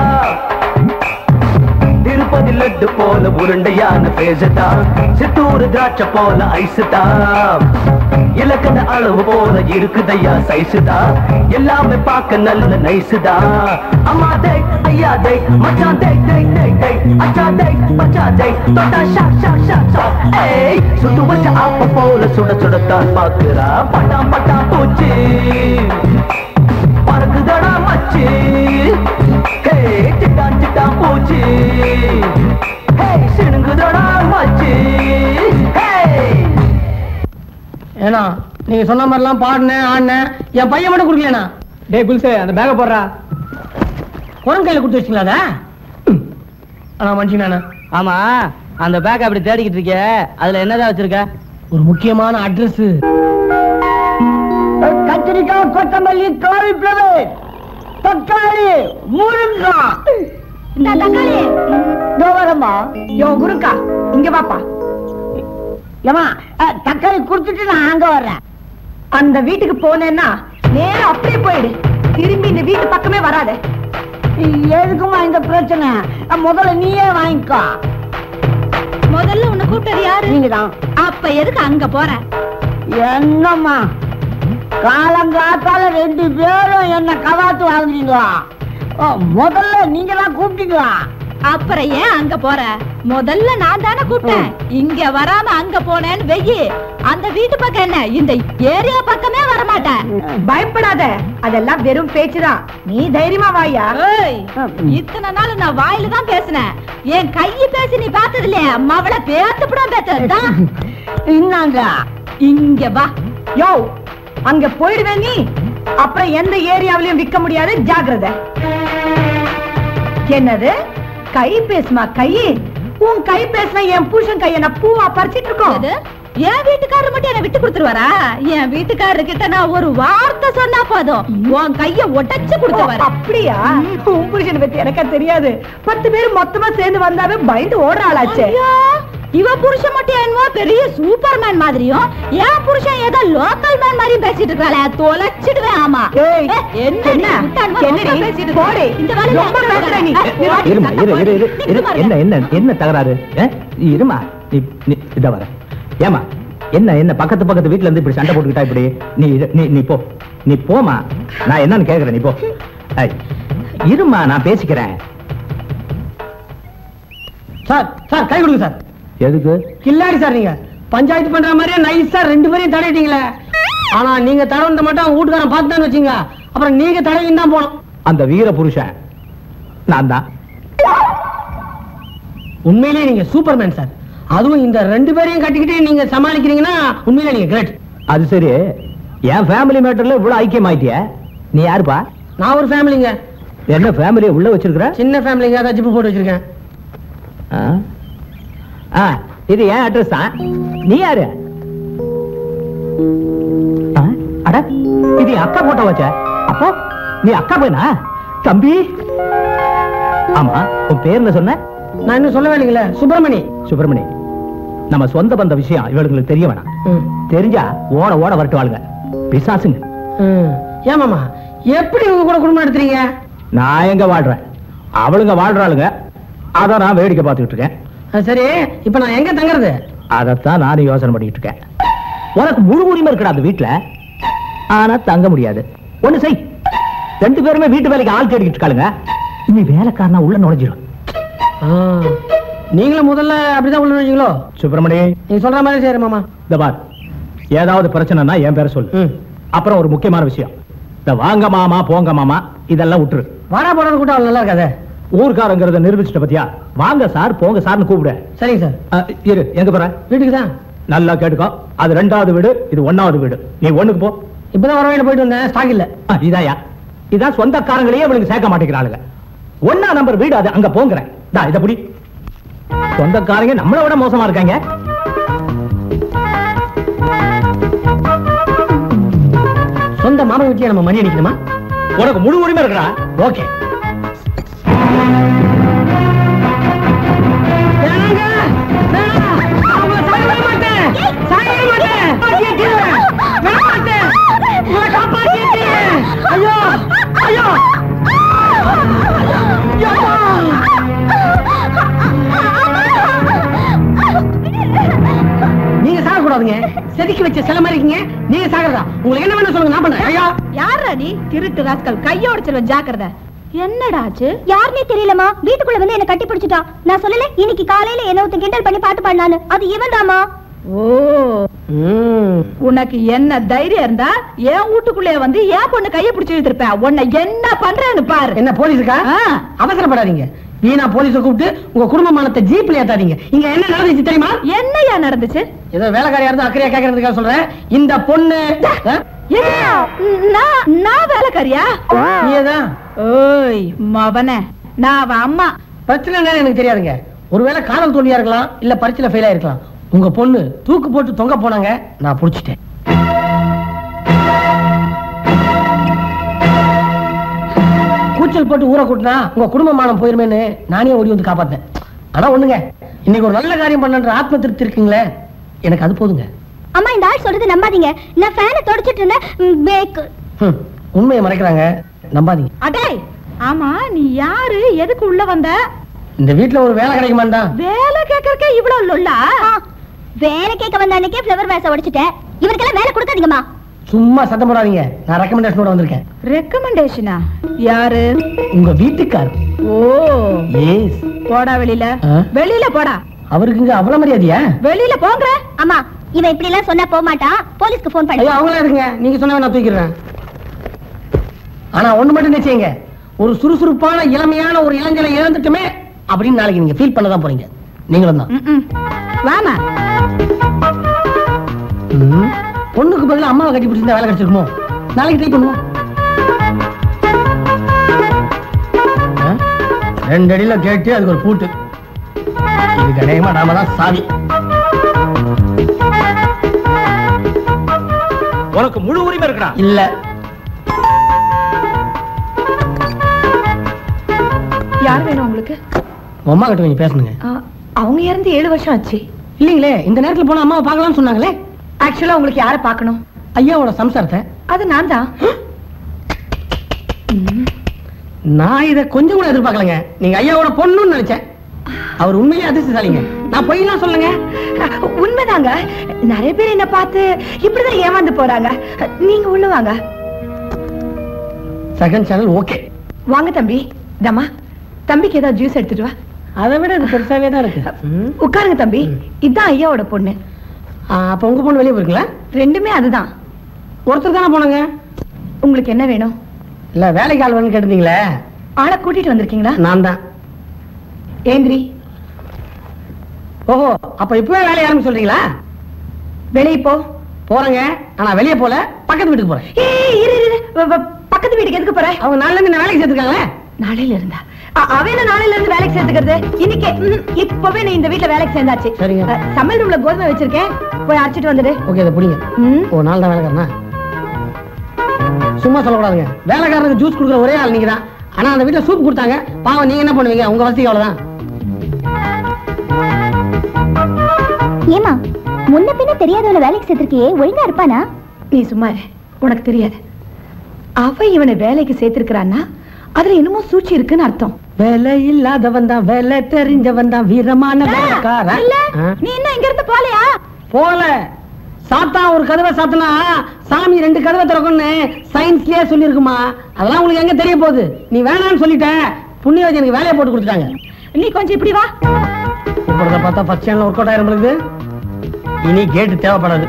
திருப்பதி லட்டு போல உருண்டையான பேசுதா சித்தூர் திராட்சை போல ஐசுதா இலக்கண அளவு போல இருக்குதையா சைசுதா எல்லாமே பார்க்க நல்ல நைசுதா அம்மா தேக் ஐயா தேக் மச்சான் தேக் தேக் தேக் தேக் அச்சா தேக் மச்சா தேக் தொட்டா ஷா ஷா ஷா ஷா ஏய் சுட்டு வச்ச ஆப்ப போல சுட சுடத்தான் பாக்குறா பட்டாம் பட்டாம் பூச்சி பறக்குதடா மச்சி ஹே சிட்டான் சிட்டான் பூச்சி ஹே சிணுங்குதடா மச்சி ஹே ஏன்னா நீங்க சொன்ன மாதிரிலாம் பாடினேன் ஆடினேன் என் பையன் மட்டும் குடுக்கலண்ணா டேய் புல்சே அந்த பேக போடுறா குரங்கு கையில கொடுத்து வச்சிங்களா அதை ஆனா மனுஷனாண்ணா ஆமா அந்த பேக் அப்படி தேடிக்கிட்டு இருக்க அதுல என்னதான் வச்சிருக்க ஒரு முக்கியமான அட்ரஸ் கத்திரிக்காய் கொத்தமல்லி காலிஃபிளவர் தக்காளி முருங்காய் தக்காளி வரமா யோ குருக்கா இங்க வாப்பா ஏமா தக்காளி கொடுத்துட்டு நான் அங்க வர்றேன் அந்த வீட்டுக்கு போனேன்னா நேரா அப்படியே போயிடு திரும்பி இந்த வீட்டு பக்கமே வராத எதுக்குமா இந்த பிரச்சனை முதல்ல நீயே வாங்கிக்கோ முதல்ல உன்னை கூப்பிட்டது யாரு நீங்க தான் அப்ப எதுக்கு அங்க போற என்னம்மா காலங்காத்தால ரெண்டு பேரும் என்ன கவாத்து வாங்குறீங்க ஓ, முதல்ல நீங்க தான் கூப்பிட்டீங்களா அப்புறம் ஏன் அங்க போற முதல்ல நான் தானே கூப்பிட்டேன் இங்க வராம அங்க போனேன்னு வெயி அந்த வீட்டு பக்கம் என்ன இந்த ஏரியா பக்கமே வர மாட்டேன் பயப்படாத அதெல்லாம் வெறும் பேச்சுதான் நீ தைரியமா வாயா ஏய், இத்தனை நாள் நான் வாயில தான் பேசினேன் என் கையை பேசி நீ பார்த்தது இல்லையா மவள பேத்துப்படம் பேத்ததுதான் இன்னாங்க இங்க வா யோ அங்க போயிடுவே நீ அப்புறம் எந்த ஏரியாவிலயும் விக்க முடியாது ஜாக்கிரதை என்னது கை பேசுமா கை உன் கை பேசினா என் புருஷன் கைய நான் பூவா பறிச்சிட்டு இருக்கோம் அது என் வீட்டுக்காரர் மட்டும் என்ன விட்டு கொடுத்துருவாரா என் வீட்டுக்காரரு கிட்ட நான் ஒரு வார்த்தை சொன்னா போதும் உன் கைய உடைச்சு ஓ, கொடுத்துருவாரு அப்படியா உன் புருஷனை பத்தி எனக்கா தெரியாது பத்து பேர் மொத்தமா சேர்ந்து வந்தாவே பயந்து ஓடுற ஆளாச்சே ஐயோ, இவ புருஷன் மட்டும் என்னமோ பெரிய சூப்பர்மேன் மாதிரியும் என் புருஷன் ஏதோ லோக்கல் மேன் மாதிரியும் பேசிட்டு இருக்காளே தொலைச்சிடுவேன் ஆமா ஏய், ஏ, என்ன என்ன? விட்டான்மா, என்னடி? ரொம்ப பேசிட்டு இருக்க. போடி. இந்த வேலையில ரொம்ப அக்கறை பேசுற நீ. ஏ, நீ வாடி, இருமா இரு இரு இரு இரு நிக்கு பாருங்க. என்ன என்ன என்ன தகராறு ஆ? இருமா நீ நீ இத வர ஏமா என்ன என்ன பக்கத்து பக்கத்து வீட்ல இருந்து இப்படி சண்டை போட்டுக்கிட்டா இப்படி நீ இரு- நீ நீ போ நீ போமா நான் என்னன்னு கேக்குறேன் நீ போ ஐ, இருமா நான் பேசிக்கிறேன் சார் சார் கை கொடுங்க சார் எதுக்கு கில்லாடி சார் நீங்க பஞ்சாயத்து பண்ற மாதிரியே நைஸா ரெண்டு பேரையும் தடவிட்டீங்களே ஆனா நீங்க தடவுனத மட்டும் வீட்டுக்காரன் பார்த்துதான் வச்சுங்க அப்புறம் நீங்க தடவி தான் போனோம் அந்த வீர புருஷன் நான் தான் உண்மையிலேயே நீங்க சூப்பர்மேன் சார் அதுவும் இந்த ரெண்டு பேரையும் கட்டிக்கிட்டு நீங்க சமாளிக்கிறீங்கன்னா உண்மையிலே நீங்க கிரேட் அது சரி என் ஃபேமிலி மேட்டர்ல இவ்வளவு ஐக்கியம் ஆயிட்டிய நீ யாருப்பா நான் ஒரு ஃபேமிலிங்க என்ன ஃபேமிலியை உள்ள வச்சிருக்கிற சின்ன ஃபேமிலிங்க அதான் ஜிப்பு போட்டு வச்சிருக்கேன் ஆ? ஆ, இது என் அட்ரஸ் தான் நீ யாரு ஆ, அட இது என் அக்கா போட்டோ வச்ச அப்போ நீ அக்கா பையனா தம்பி ஆமா உன் பேர் என்ன சொன்ன நான் இன்னும் சொல்லவே இல்லைங்களே சுப்பிரமணி சுப்பிரமணி நம்ம சொந்த பந்த விஷயம் இவளுங்களுக்கு தெரிய வேணாம் ம். தெரிஞ்சா ஓட ஓட வரட்டுவாளுங்க பிசாசுங்க ம். ஏமாமா எப்படி உங்க கூட குடும்பம் நடத்துறீங்க நான் எங்க வாழ்றேன் அவளுங்க வாழ்றாளுங்க அத நான் வேடிக்கை பார்த்துக்கிட்டு இருக்கேன் அது சரி இப்ப நான் எங்க தங்குறது அதைத்தான் நானும் யோசனை பண்ணிட்டு இருக்கேன் உனக்கு முழு உரிமை இருக்கடா அந்த வீட்டுல ஆனா தங்க முடியாது ஒண்ணு செய் ரெண்டு பேருமே வீட்டு வேலைக்கு ஆள் தேடிக்கிட்டு இருக்காளுங்க நீ வேலைக்காரனா உள்ள நுழைஞ்சிடும் ஆ. நீங்களும் முதல்ல அப்படிதான் உள்ள நினைச்சீங்களோ சுப்பிரமணி நீங்க சொல்ற மாதிரி சரி மாமா இந்த பார் ஏதாவது பிரச்சனைனா என் பேரை சொல்லு ம். அப்புறம் ஒரு முக்கியமான விஷயம் இந்த வாங்க மாமா போங்க மாமா இதெல்லாம் விட்டுரு வாடா போடுறது கூட அவ்வளவு நல்லா இருக்காதே ஊர்க்காரங்கிறத நிரூபிச்சிட்ட பத்தியா வாங்க சார் போங்க சார்னு கூப்பிடு சரிங்க சார் அ, இரு எங்க போற வீட்டுக்கு தான் நல்லா கேட்டுக்கோ அது ரெண்டாவது வீடு இது ஒன்னாவது வீடு நீ ஒண்ணுக்கு போ இப்பதான் வர போயிட்டு வந்தேன் ஸ்டாக் இல்ல ஆ, இதாயா இதான் சொந்தக்காரங்களையே இவளுக்கு சேர்க்க மாட்டேங்கிறாளுங்க ஒன்னா நம்பர் வீடு அது அங்க போங்கிறேன் டா இத புடி சொந்தக்காரங்க நம்மளை விட மோசமா இருக்காங்க சொந்த மாமா வீட்லயே நம்ம மணி அடிக்கணுமா உனக்கு முழு உரிமை இருக்கா ஓகே ஐயோ ஐயோ நீங்க சாக கூடாதுங்க செதுக்கி வச்ச சில மாதிரி இருக்கீங்க நீங்க சாகிறதா உங்களுக்கு என்ன வேணும் சொல்லுங்க நான் பண்றேன் ஐயோ யாரா நீ திருட்டு ராஸ்கல் கையோட செல்வன் ஜாக்கிரதை என்னடா ஆச்சு யாருனே தெரியலமா வீட்டுக்குள்ள வந்து என்ன கட்டி பிடிச்சிட்டான் நான் சொல்லல இன்னைக்கு காலையில என்ன ஒருத்தன் கிண்டல் பண்ணி பாட்டு பாடினான்னு அது இவன் தாமா ஓ உனக்கு என்ன தைரியம் இருந்தா என் வீட்டுக்குள்ளே வந்து என் பொண்ணு கைய பிடிச்சு இழுத்திருப்பேன் உன்னை என்ன பண்றேன்னு பாரு என்ன போலீஸுக்கா ஆ. அவசரப்படாதீங்க வீணா போலீஸ கூப்பிட்டு உங்க குடும்ப மானத்தை ஜீப்ல ஏத்தாதீங்க இங்க என்ன நடந்துச்சு தெரியுமா என்னையா நடந்துச்சு ஏதோ வேலைக்காரியா இருந்தா அக்கறையா கேக்குறதுக்காக சொல்றேன் இந்த பொண்ணு ஆ? என்ன? நான் நான் வேலைக்காரியா நீதான் ஓய் மவனே நான் அவ அம்மா பிரச்சனை என்னன்னு எனக்கு தெரியாதுங்க ஒருவேளை காதல் தோல்வியா இருக்கலாம் இல்ல பரீட்சையில ஃபெயில் ஆயிருக்கலாம் உங்க பொண்ணு தூக்கு போட்டு தொங்க போனாங்க நான் புடிச்சிட்டேன் கூச்சல் போட்டு ஊற கூட்டினா உங்க குடும்ப மானம் போயிருமேன்னு நானே ஓடி வந்து காப்பாத்தேன் ஆனா ஒண்ணுங்க இன்னைக்கு ஒரு நல்ல காரியம் பண்ணன்ற ஆத்ம திருப்தி இருக்குங்களே எனக்கு அது போதுங்க அம்மா இந்த ஆள் சொல்றது நம்பாதீங்க நான் ஃபேனை தொடச்சிட்டு இருந்தேன் ம், பேக்கு ஹம், உண்மையை மறைக்கிறாங்க நம்பாதீங்க அடே ஆமா நீ யாரு எதுக்கு உள்ள வந்த இந்த வீட்டுல ஒரு வேலை கிடைக்குமாண்டா வேலை கேட்கறக்கே இவ்வளவு லொல்லா ஆ, வேலை கேட்க வந்த அன்னைக்கே ஃப்ளவர் வேஸ உடைச்சிட்டேன் இவருக்கெல்லாம் வேலை கொடுக்காதீங்கம்மா சும்மா சத்தம் போடாதீங்க நான் ரெக்கமெண்டேஷனோட வந்திருக்கேன் ரெக்கமெண்டேஷனா யாரு உங்க வீட்டுக்கார் ஓ ஏஸ் போடா வெளியில ஆ? வெளியில போடா அவருக்கு இங்க அவ்வளவு மரியாதையா வெளியில போங்க அம்மா இவன் இப்படி எல்லாம் சொன்னா போக மாட்டான் போலீஸ்க்கு ஃபோன் ஐயோ பண்ணி அவங்களா இருக்குங்க நீங்க சொன்ன நான் தூக்கிடுறேன் ஆனா ஒண்ணு மட்டும் நிச்சயங்க ஒரு சுறுசுறுப்பான இளமையான ஒரு இளைஞனை இழந்துட்டுமே அப்படின்னு நாளைக்கு நீங்க ஃபீல் பண்ண தான் போறீங்க நீங்களும் தான் ம்ம். வாமா ம். பொண்ணுக்கு பதிலா அம்மாவை கட்டி பிடிச்சிருந்தா வேலை கிடைச்சிருக்குமோ நாளைக்கு ட்ரை பண்ணுவோம் ஆ? ரெண்டு அடியில கேட்டு அதுக்கு ஒரு பூட்டு இதுக்கு அநேகமா நாம தான் சாவி உனக்கு முழு உரிமை இருக்கடா இல்ல யார் வேணும் உங்களுக்கு உங்க அம்மா கிட்ட கொஞ்சம் பேசணுங்க ஆ, அவங்க இறந்து ஏழு வருஷம் ஆச்சு இல்லீங்களே இந்த நேரத்துல போனா அம்மாவை பார்க்கலாம்னு சொன்னாங்களே ஆக்சுவலா உங்களுக்கு யாரை பார்க்கணும் ஐயாவோட சம்சாரத்தை அது நான் தான் நான் இதை கொஞ்சம் கூட எதிர்பார்க்கலங்க நீங்க ஐயாவோட பொண்ணுன்னு நினைச்சேன் அவர் உண்மையிலே அதிர்ஷ்டசாலிங்க நான் பொய்யெல்லாம் சொல்லுங்க உண்மைதாங்க நிறைய பேர் என்ன பார்த்து இப்படிதான் ஏமாந்து போறாங்க நீங்க உள்ள வாங்க செகண்ட் சேனல் ஓகே வாங்க தம்பி தம்மா தம்பிக்கு ஏதாவது ஜூஸ் எடுத்துட்டு வா அதை விட இது பெருசாவே தான் இருக்கு ம். உட்காருங்க தம்பி இதான் ஐயாவோட பொண்ணு ஆ, அப்ப உங்க பொண்ணு வெளியே போயிருங்களா ரெண்டுமே அதுதான் ஒருத்தர் தானே போனங்க உங்களுக்கு என்ன வேணும் இல்ல வேலைக்கு ஆள் வந்து கேட்டிருந்தீங்களே ஆளை கூட்டிட்டு வந்திருக்கீங்களா நான் தான் ஏந்திரி ஓஹோ அப்ப இப்பவே வேலையை ஆரம்பிச்சு சொல்றீங்களா வெளியே போ போறேங்க ஆனா வெளியே போல பக்கத்து வீட்டுக்கு போறேன் ஏய், இரு, இரு, இரு. வ- வ- பக்கத்து வீட்டுக்கு எதுக்கு போற அவங்க நாளைல இருந்து என்ன வேலைக்கு சேர்த்துருக்காங்களே நாளையில இருந்தா அ- அவன் என்ன நாளையில இருந்து வேலைக்கு சேர்த்துக்கிறது இன்னைக்கு ம், இப்பவே நீ இந்த வீட்ல வேலைக்கு சேர்ந்தாச்சு சரிங்க. அ, சமையல் ரூம்ல கோதுமை வச்சிருக்கேன் போய் அரைச்சிட்டு வந்துடு ஓகே இதை பிடிங்க ம். ஓ நாள் தான் வேலைக்காரனா சும்மா சொல்லக்கூடாதுங்க வேலைக்காரனுக்கு ஜூஸ் கொடுக்குற ஒரே ஆள் நீங்க தான் ஆனா அந்த வீட்டுல சூப் கொடுத்தாங்க பாவம் நீங்க என்ன பண்ணுவீங்க உங்க வசதிக்கு அவ்வளவுதான் ஏமா முன்ன பின்ன தெரியாதவன வேலைக்கு சேர்த்திருக்கியே ஒழுங்கா இருப்பானா நீ சும்மா இரு. உனக்கு தெரியாது அவ இவனை வேலைக்கு சேர்த்திருக்கிறான்னா அதுல என்னமோ சூழ்ச்சி இருக்குன்னு அர்த்தம் வேலை இல்லாதவன் தான் வேலை தெரிஞ்சவன் தான் வீரமான வேலைக்காரன். ஆ? நீ இன்னும் இங்க இருந்து போலையா போல சாத்தா ஒரு கதவை சாத்தினா சாமி ரெண்டு கதவை திறக்கும்னு சயின்ஸ்லயே சொல்லியிருக்குமா அதெல்லாம் உங்களுக்கு எங்க தெரிய போகுது நீ வேணாம்னு சொல்லிட்ட புண்ணியவதி எனக்கு வேலையை போட்டு கொடுத்துட்டாங்க நீ கொஞ்சம் இப்படி வா இப்பொழுத பார்த்தா ஃபர்ஸ்ட் சேனல் ஒர்க் அவுட் ஆயிரும் பொழுது இனி கேட்டு தேவைப்படாது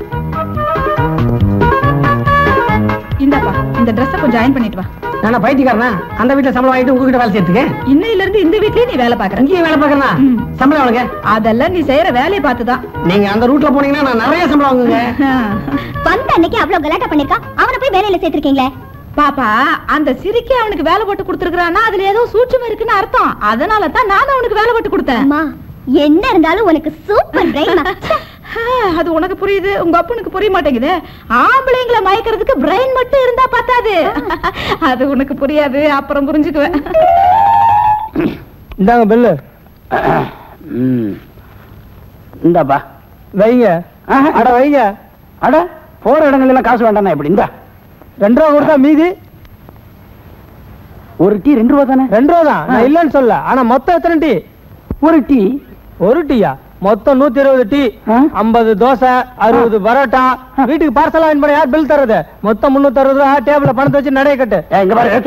இந்தாப்பா இந்த ட்ரெஸ்ஸை கொஞ்சம் அயன் பண்ணிட்டு வா நானா பைத்தியக்காரனா அந்த வீட்டுல சம்பளம் வாங்கிட்டு உங்ககிட்ட வேலை சேர்த்துக்க இன்னையில இருந்து இந்த வீட்லயே நீ வேலை பாக்குற இங்கேயும் வேலை பார்க்கறனா ம். சம்பளம் வாங்க அதெல்லாம் நீ செய்யற வேலையை பார்த்துதான் நீங்க அந்த ரூட்ல போனீங்கன்னா நான் நிறைய சம்பளம் வாங்குங்க வந்த அன்னைக்கு அவ்வளவு கலாட்டா பண்ணிருக்கான் அவனை போய் வேலையில சேர்த்திருக்கீங்களே பாப்பா அந்த சிரிக்கி அவனுக்கு வேலை போட்டு கொடுத்துருக்கானா அதுல ஏதோ சூட்சம் இருக்குன்னு அர்த்தம் அதனால தான் நான் அவனுக்கு வேலை போட்டு கொடுத்தேன் அம்மா என்ன இருந்தாலும் உனக்கு சூப்பர் பிரெயின் ஆ, அது உனக்கு புரியுது உங்க அப்பனுக்கு புரிய மாட்டேங்குது ஆம்பளைங்களை மயக்கிறதுக்கு பிரெயின் மட்டும் இருந்தா பத்தாது அது உனக்கு புரியாது அப்புறம் புரிஞ்சுக்குவேன் இந்தாங்க பில்லு இந்தாப்பா வைங்க அட வைங்க அட போற இடங்கள்ல எல்லாம் காசு வேண்டாம் எப்படி இந்தா ரெண்டு ரூபா கொடுத்தா மீதி ஒரு டீ ரெண்டு ரூபா தானே ரெண்டு ரூபா தான் நான் இல்லைன்னு சொல்ல ஆனா மொத்தம் எத்தனை டீ ஒரு டீ ஒரு டீயா மொத்தம் நூத்தி இருபது டீ ஆ? ஐம்பது தோசை அறுபது பரோட்டா வீட்டுக்கு பார்சலா வாங்கி போன யார் பில் தர்றது மொத்தம் முன்னூத்தி அறுபது ரூபா டேபிள்ல பணத்தை வச்சு நடைய கட்டு ஏய், இங்க பாரு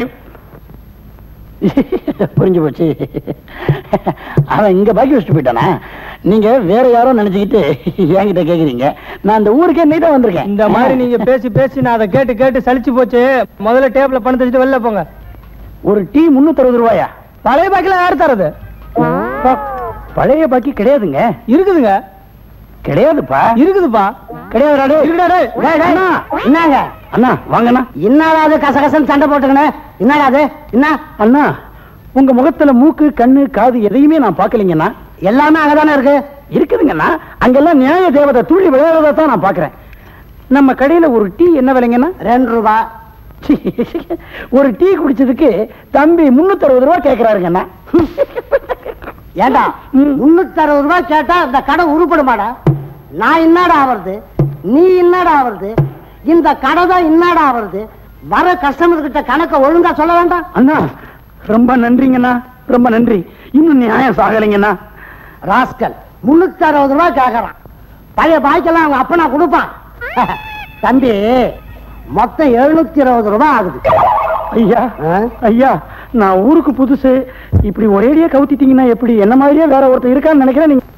புரிஞ்சு போச்சு அவன் இங்க பாக்கி வச்சுட்டு போயிட்டானா நீங்க வேற யாரோ நினைச்சுக்கிட்டு என்கிட்ட கேக்குறீங்க நான் இந்த ஊருக்கே நீட்டா வந்திருக்கேன் இந்த மாதிரி நீங்க பேசி பேசி நான் அதை கேட்டு கேட்டு சலிச்சு போச்சு முதல்ல டேபிள்ல பணத்தை வச்சுட்டு வெளில போங்க ஒரு டீ முன்னூத்தி அறுபது ரூபாயா பழைய பாக்கில யார் தரது பழைய பாக்கி கிடையாதுங்க இருக்குதுங்க கிடையாதுப்பா இருக்குதுப்பா கிடையாதுடா டேய். இருக்குடா டேய். டேய், டேய். என்னங்க அண்ணா வாங்கண்ணா என்னடா அது கசகசன்னு சண்டை போட்டுக்கணே என்னடா அது என்ன அண்ணா உங்க முகத்துல மூக்கு கண்ணு காது எதையுமே நான் பார்க்கலீங்கண்ணா எல்லாமே அங்கதானே இருக்கு இருக்குதுங்கண்ணா அங்கெல்லாம் நியாய தேவதை துள்ளி விளையாடுறத தான் நான் பாக்குறேன் நம்ம கடையில ஒரு டீ என்ன விலைங்கண்ணா ரெண்டு ரூபா ஒரு டீ குடிச்சதுக்கு தம்பி முன்னூத்தி அறுபது ரூபா கேக்குறாருங்கண்ணா ஏண்டா முன்னூத்தி அறுபது ரூபாய் கேட்டா அந்த கடை உருப்படுமாடா நான் என்னடா ஆவறது நீ என்னடா ஆவறது இந்த கடை தான் என்னடா ஆவறது வர கஸ்டமர் கிட்ட கணக்க ஒழுங்கா சொல்ல வேண்டாம் அண்ணா ரொம்ப நன்றிங்கண்ணா ரொம்ப நன்றி இன்னும் நியாயம் சாகலைங்கண்ணா ராஸ்கல் முன்னூத்தி அறுபது ரூபாய் கேட்கறான் பழைய பாய்க்கெல்லாம் அவங்க அப்பனா கொடுப்பான் தம்பி மொத்தம் எழுநூத்தி இருபது ரூபாய் ஆகுது ஐயா ஐயா நான் ஊருக்கு புதுசு இப்படி ஒரேடியா கவுத்திட்டீங்கன்னா எப்படி என்ன மாதிரியே வேற ஒருத்தர் இருக்கான்னு நினைக்கிறேன் நீங்க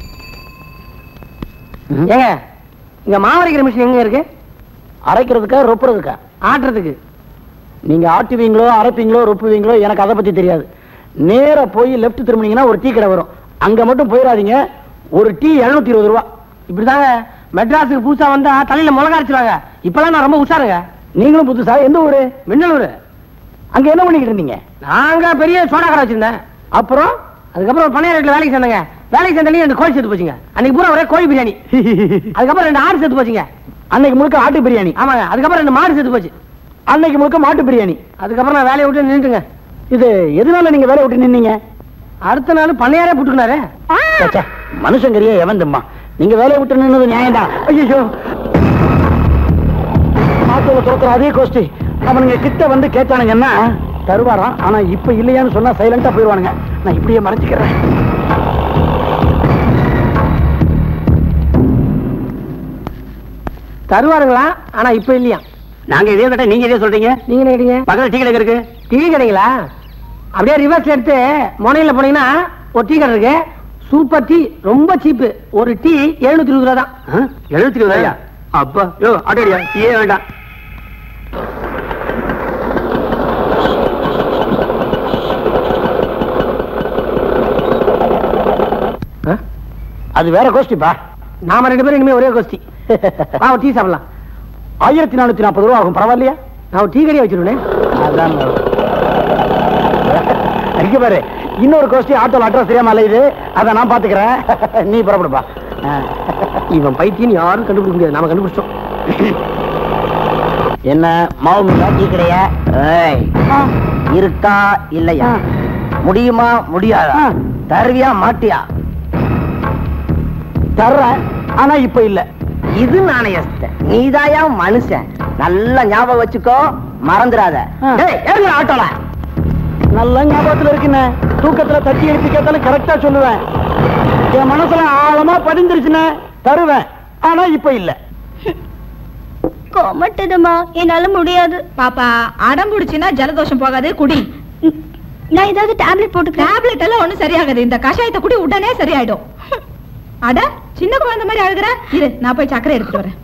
ஏங்க இங்க மாவரைக்கிற மிஷின் எங்க இருக்கு அரைக்கிறதுக்கா ரொப்புறதுக்கா ஆட்டுறதுக்கு நீங்க ஆட்டுவீங்களோ அரைப்பீங்களோ ரொப்புவீங்களோ எனக்கு அதை பத்தி தெரியாது நேரா போய் லெஃப்ட் திரும்பினீங்கன்னா ஒரு டீ கடை வரும் அங்க மட்டும் போயிடாதீங்க ஒரு டீ இருநூத்தி இருபது ரூபா இப்படிதாங்க மெட்ராஸுக்கு புதுசா வந்தா தலையில முளகா அரைச்சிருவாங்க இப்பெல்லாம் நான் ரொம்ப உஷாருங்க நீங்களும் புதுசா எந்த ஊரு மின்னலூர் அங்க என்ன பண்ணிக்கிட்டு இருந்தீங்க நாங்க பெரிய சோடா கடை வச்சிருந்தேன் அப்புறம் அதுக்கப்புறம் ஒரு பணைய ரேட்ல வேலைக்கு சேர்ந்தேங்க வேலைக்கு சேர்ந்தாலே ரெண்டு கோழி சேர்த்து போச்சுங்க அன்னைக்கு பூரா ஒரே கோழி பிரியாணி அதுக்கப்புறம் ரெண்டு ஆடு சேர்த்து போச்சுங்க அன்னைக்கு முழுக்க ஆட்டு பிரியாணி ஆமாங்க அதுக்கப்புறம் ரெண்டு மாடு சேர்த்து போச்சு அன்னைக்கு முழுக்க மாட்டு பிரியாணி அதுக்கப்புறம் நான் வேலையை விட்டு இது எதனால நீங்க வேலையை விட்டு நின்னீங்க அடுத்த நாள் பண்ணையாரே போட்டுக்கினாரு ச்சே, மனுஷங்கரியே எவன் திம்மா நீங்க வேலையை விட்டு நின்னது நியாயம்தான் ஐயோ ஆட்டோல துரத்துற அதே கோஷ்டி அவனுங்க கிட்ட வந்து கேட்டானுங்கன்னா தருவாராம் ஆனா இப்ப இல்லையான்னு சொன்னா சைலண்டா போயிருவானுங்க நான் இப்படியே மறைஞ்சுக்கிறேன் தருவாருங்களா ஆனா இப்ப இல்லையா நாங்க இதே கேட்டா நீங்க இதே சொல்றீங்க நீங்க என்ன கேட்டீங்க பக்கத்துல டீ கடை இருக்கு டீ கடைங்களா அப்படியே ரிவர்ஸ் எடுத்து முனையில போனீங்கன்னா ஒரு டீ கடை இருக்கு சூப்பர் டீ ரொம்ப சீப்பு ஒரு டீ எழுநூத்தி இருபது ரூபா தான் எழுபத்தி இருபதாயா அப்பா யோ ஆட்டோடியா டீயே வேண்டாம் ஆ? அது வேற கோஷ்டிப்பா நாம ரெண்டு பேரும் இனிமே ஒரே கோஷ்டி வா ஒரு டீ சாப்பிடலாம் ஆயிரத்தி நானூத்தி நாற்பது ரூபா ஆகும் பரவாயில்லையா நான் ஒரு டீ கடையை வச்சிருவேன் அதான் இங்க பாரு இன்னொரு கோஷ்டி ஆட்டோல அட்ரஸ் தெரியாம அலையுது அதை நான் பாத்துக்கிறேன் நீ புறப்படுப்பா ஆ. இவன் பைத்தியம் யாரும் கண்டுபிடிக்க முடியாது நாம கண்டுபிடிச்சோம் என்ன மாவு மீனா டீ கடையா இருக்கா இல்லையா முடியுமா முடியாதா ஆ. தருவியா மாட்டியா தர்றேன் ஆனா இப்ப இல்ல இது நாணயஸ்த நீதாயா மனுஷன் நல்ல ஞாபகம் வச்சுக்கோ மறந்துடாத ஆ. டேய், ஏறுங்க ஆட்டோல நல்ல ஞாபகத்துல இருக்குண்ணே தூக்கத்துல தட்டி எழுப்பி கேட்டாலும் கரெக்டா சொல்லுவேன் என் மனசுல ஆழமா பதிந்துருச்சுண்ணே தருவேன் ஆனா இப்ப இல்ல கொமட்டுதுமா என்னால முடியாது பாப்பா அடம் பிடிச்சினா ஜலதோஷம் போகாது குடி ம், நான் ஏதாவது டேப்லெட் போட்டுக்கிறேன் டேப்லெட் எல்லாம் ஒண்ணும் சரியாகாது இந்த கஷாயத்தை குடி உடனே சரியாயிடும் அட சின்ன குழந்தை மாதிரி அழுகுற இரு நான் போய் சக்கரை எடுத்துட்டு வரேன்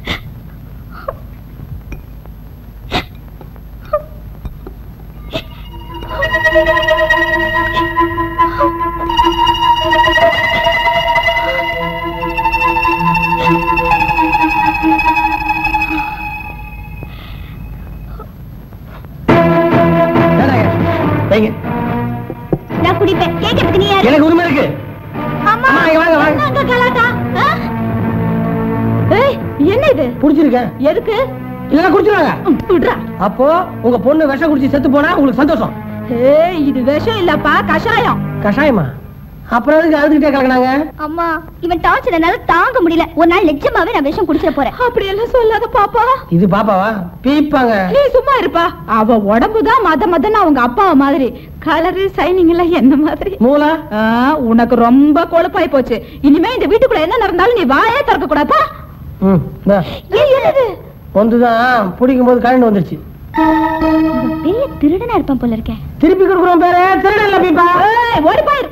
வைங்க. நான் குடிப்பேன் கேட்கறதுக்கு நீ யாரு எனக்கு உரிமை இருக்கு அம்மா அம்மா, இங்க வாங்க, வாங்க. என்னங்க கலாட்டா ஆ? ஏய் என்ன இது புடிச்சிருக்கேன் எதுக்கு இல்லைன்னா குடிச்சிருவாங்க ம், விட்றா அப்போ உங்க பொண்ணு விஷம் குடிச்சு செத்து போனா உங்களுக்கு சந்தோஷம் ஏய் இது விஷம் இல்லப்பா கஷாயம் கஷாயமா அப்புறம் எதுக்கு அழுதுகிட்டே கலக்கினாங்க அம்மா இவன் டார்ச்சர் என்னால தாங்க முடியல ஒரு நாள் நிஜமாவே நான் விஷம் குடிச்சிட போறேன் அப்படி எல்லாம் சொல்லாத பாப்பா இது பாப்பாவா பீப்பாங்க நீ சும்மா இருப்பா அவ உடம்புதான் மத மதன்னு அவங்க அப்பா மாதிரி கலரு சைனிங் எல்லாம் என்ன மாதிரி மூளை ஆ, உனக்கு ரொம்ப கொழுப்பாய் போச்சு இனிமே இந்த வீட்டுக்குள்ள என்ன நடந்தாலும் நீ வாயே திறக்க கூடாதா ம் இந்தா. ஏய் என்னது வந்துதான் பிடிக்கும் போது கழண்டு வந்துருச்சு இவன் பெரிய திருடனா இருப்பான் போல இருக்கேன் திருப்பி கொடுக்குறோம் பேரு திருடல பீப்பா ஏய், ஓடி போயிரு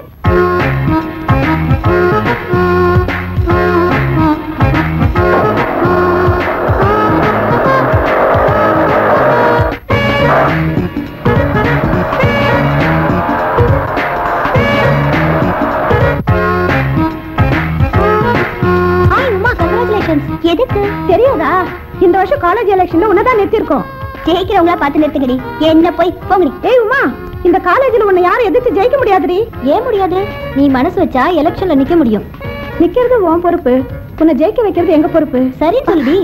ஹாய் உமா கங்க்ராச்சுலேஷன்ஸ் எதுக்கு தெரியாதா இந்த வருஷம் காலேஜ் எலெக்ஷன்ல உன்னதான் நிறுத்திருக்கோம் ஜெயிக்கிறவங்களா பார்த்து நிறுத்துங்கடி என்ன போய் போங்கடி ஏய் உமா இந்த காலேஜ்ல உன்னை யாரும் எதிர்த்து ஜெயிக்க முடியாதுடி ஏன் முடியாது நீ மனசு வச்சா எலெக்ஷன்ல நிக்க முடியும் நிக்கிறது உன் பொறுப்பு உன்னை ஜெயிக்க வைக்கிறது எங்க பொறுப்பு சரி சொல்லுடி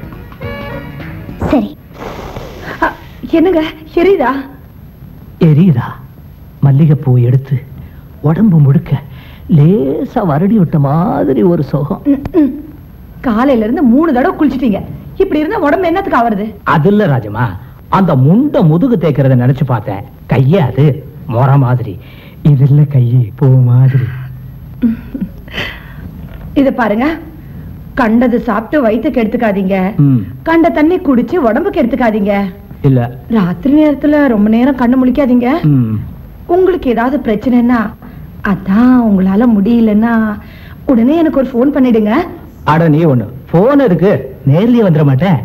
சரி என்னங்க எரியுதா எரியுதா மல்லிகைப்பூ எடுத்து உடம்பு முழுக்க லேசா வருடி விட்ட மாதிரி ஒரு சுகம் ம், ம். காலையில இருந்து மூணு தடவை குளிச்சிட்டீங்க இப்படி இருந்தா உடம்பு என்னத்துக்கு ஆவறது அது இல்ல ராஜமா அந்த முண்டை முதுகு தேய்க்கிறத நினைச்சு பார்த்தேன் கைய அது மொற மாதிரி இது இல்ல கையே பூ மாதிரி இத பாருங்க கண்டது சாப்பிட்டு வயிற்றுக்கு எடுத்துக்காதீங்க ம், கண்ட தண்ணி குடிச்சு உடம்புக்கு எடுத்துக்காதீங்க இல்ல ராத்திரி நேரத்துல ரொம்ப நேரம் கண்ணு முழிக்காதீங்க ம், உங்களுக்கு ஏதாவது பிரச்சனைன்னா அதான் உங்களால முடியலன்னா உடனே எனக்கு ஒரு ஃபோன் பண்ணிடுங்க அட நீ ஒண்ணு போன் இருக்கு நேர்லயே வந்துட மாட்டேன்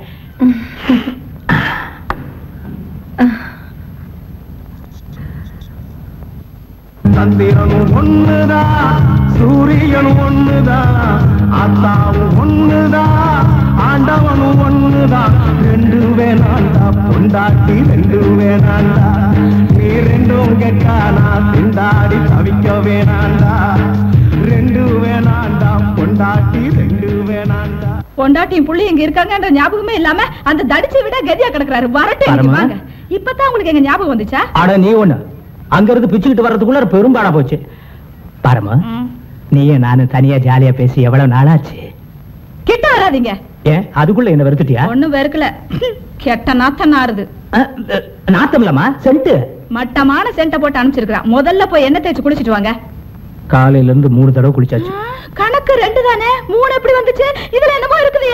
சந்திரனும் ஒண்ணுதான் சூரியனும் ஒண்ணுதான் ஆத்தாவும் ஒண்ணுதான் ஆண்டவனும் ஒண்ணுதான் ரெண்டு வேணாண்டா பொண்டாட்டி ரெண்டு வேணாண்டா நீ ரெண்டும் கெட்டானா திண்டாடி தவிக்க வேணாண்டா ரெண்டு வேணாண்டா பொண்டாட்டி ரெண்டு வேணாண்டா பொண்டாட்டியும் புள்ளி இங்க இருக்காங்கன்ற ஞாபகமே இல்லாம அந்த தடிச்சு விட கதியா கிடக்குறாரு வரட்டும் இங்க பரமா. வாங்க இப்பதான் உங்களுக்கு எங்க ஞாபகம் வந்துச்சா அட நீ ஒண்ணு அங்க இருந்து பிச்சுக்கிட்டு வர்றதுக்குள்ள பெரும்பாடா போச்சு பாருமா நீயும் நானும் தனியா ஜாலியா பேசி எவ்வளவு நாளாச்சு கிட்ட வராதீங்க ஏன் அதுக்குள்ள என்ன வெறுத்துட்டியா ஒண்ணும் வெறுக்கல கெட்ட நாத்தம் நாறுது அஹ், அஹ், நாத்தம்லமா சென்ட்டு மட்டமான சென்ட போட்டு அனுப்பிச்சிருக்கான் முதல்ல போய் எண்ணெய் தேய்ச்சு குளிச்சிட்டு வாங்க காலையில இருந்து மூணு தடவை குளிச்சாச்சு கணக்கு ரெண்டு தானே மூணு எப்படி வந்துச்சு இதுல என்னமோ இருக்குது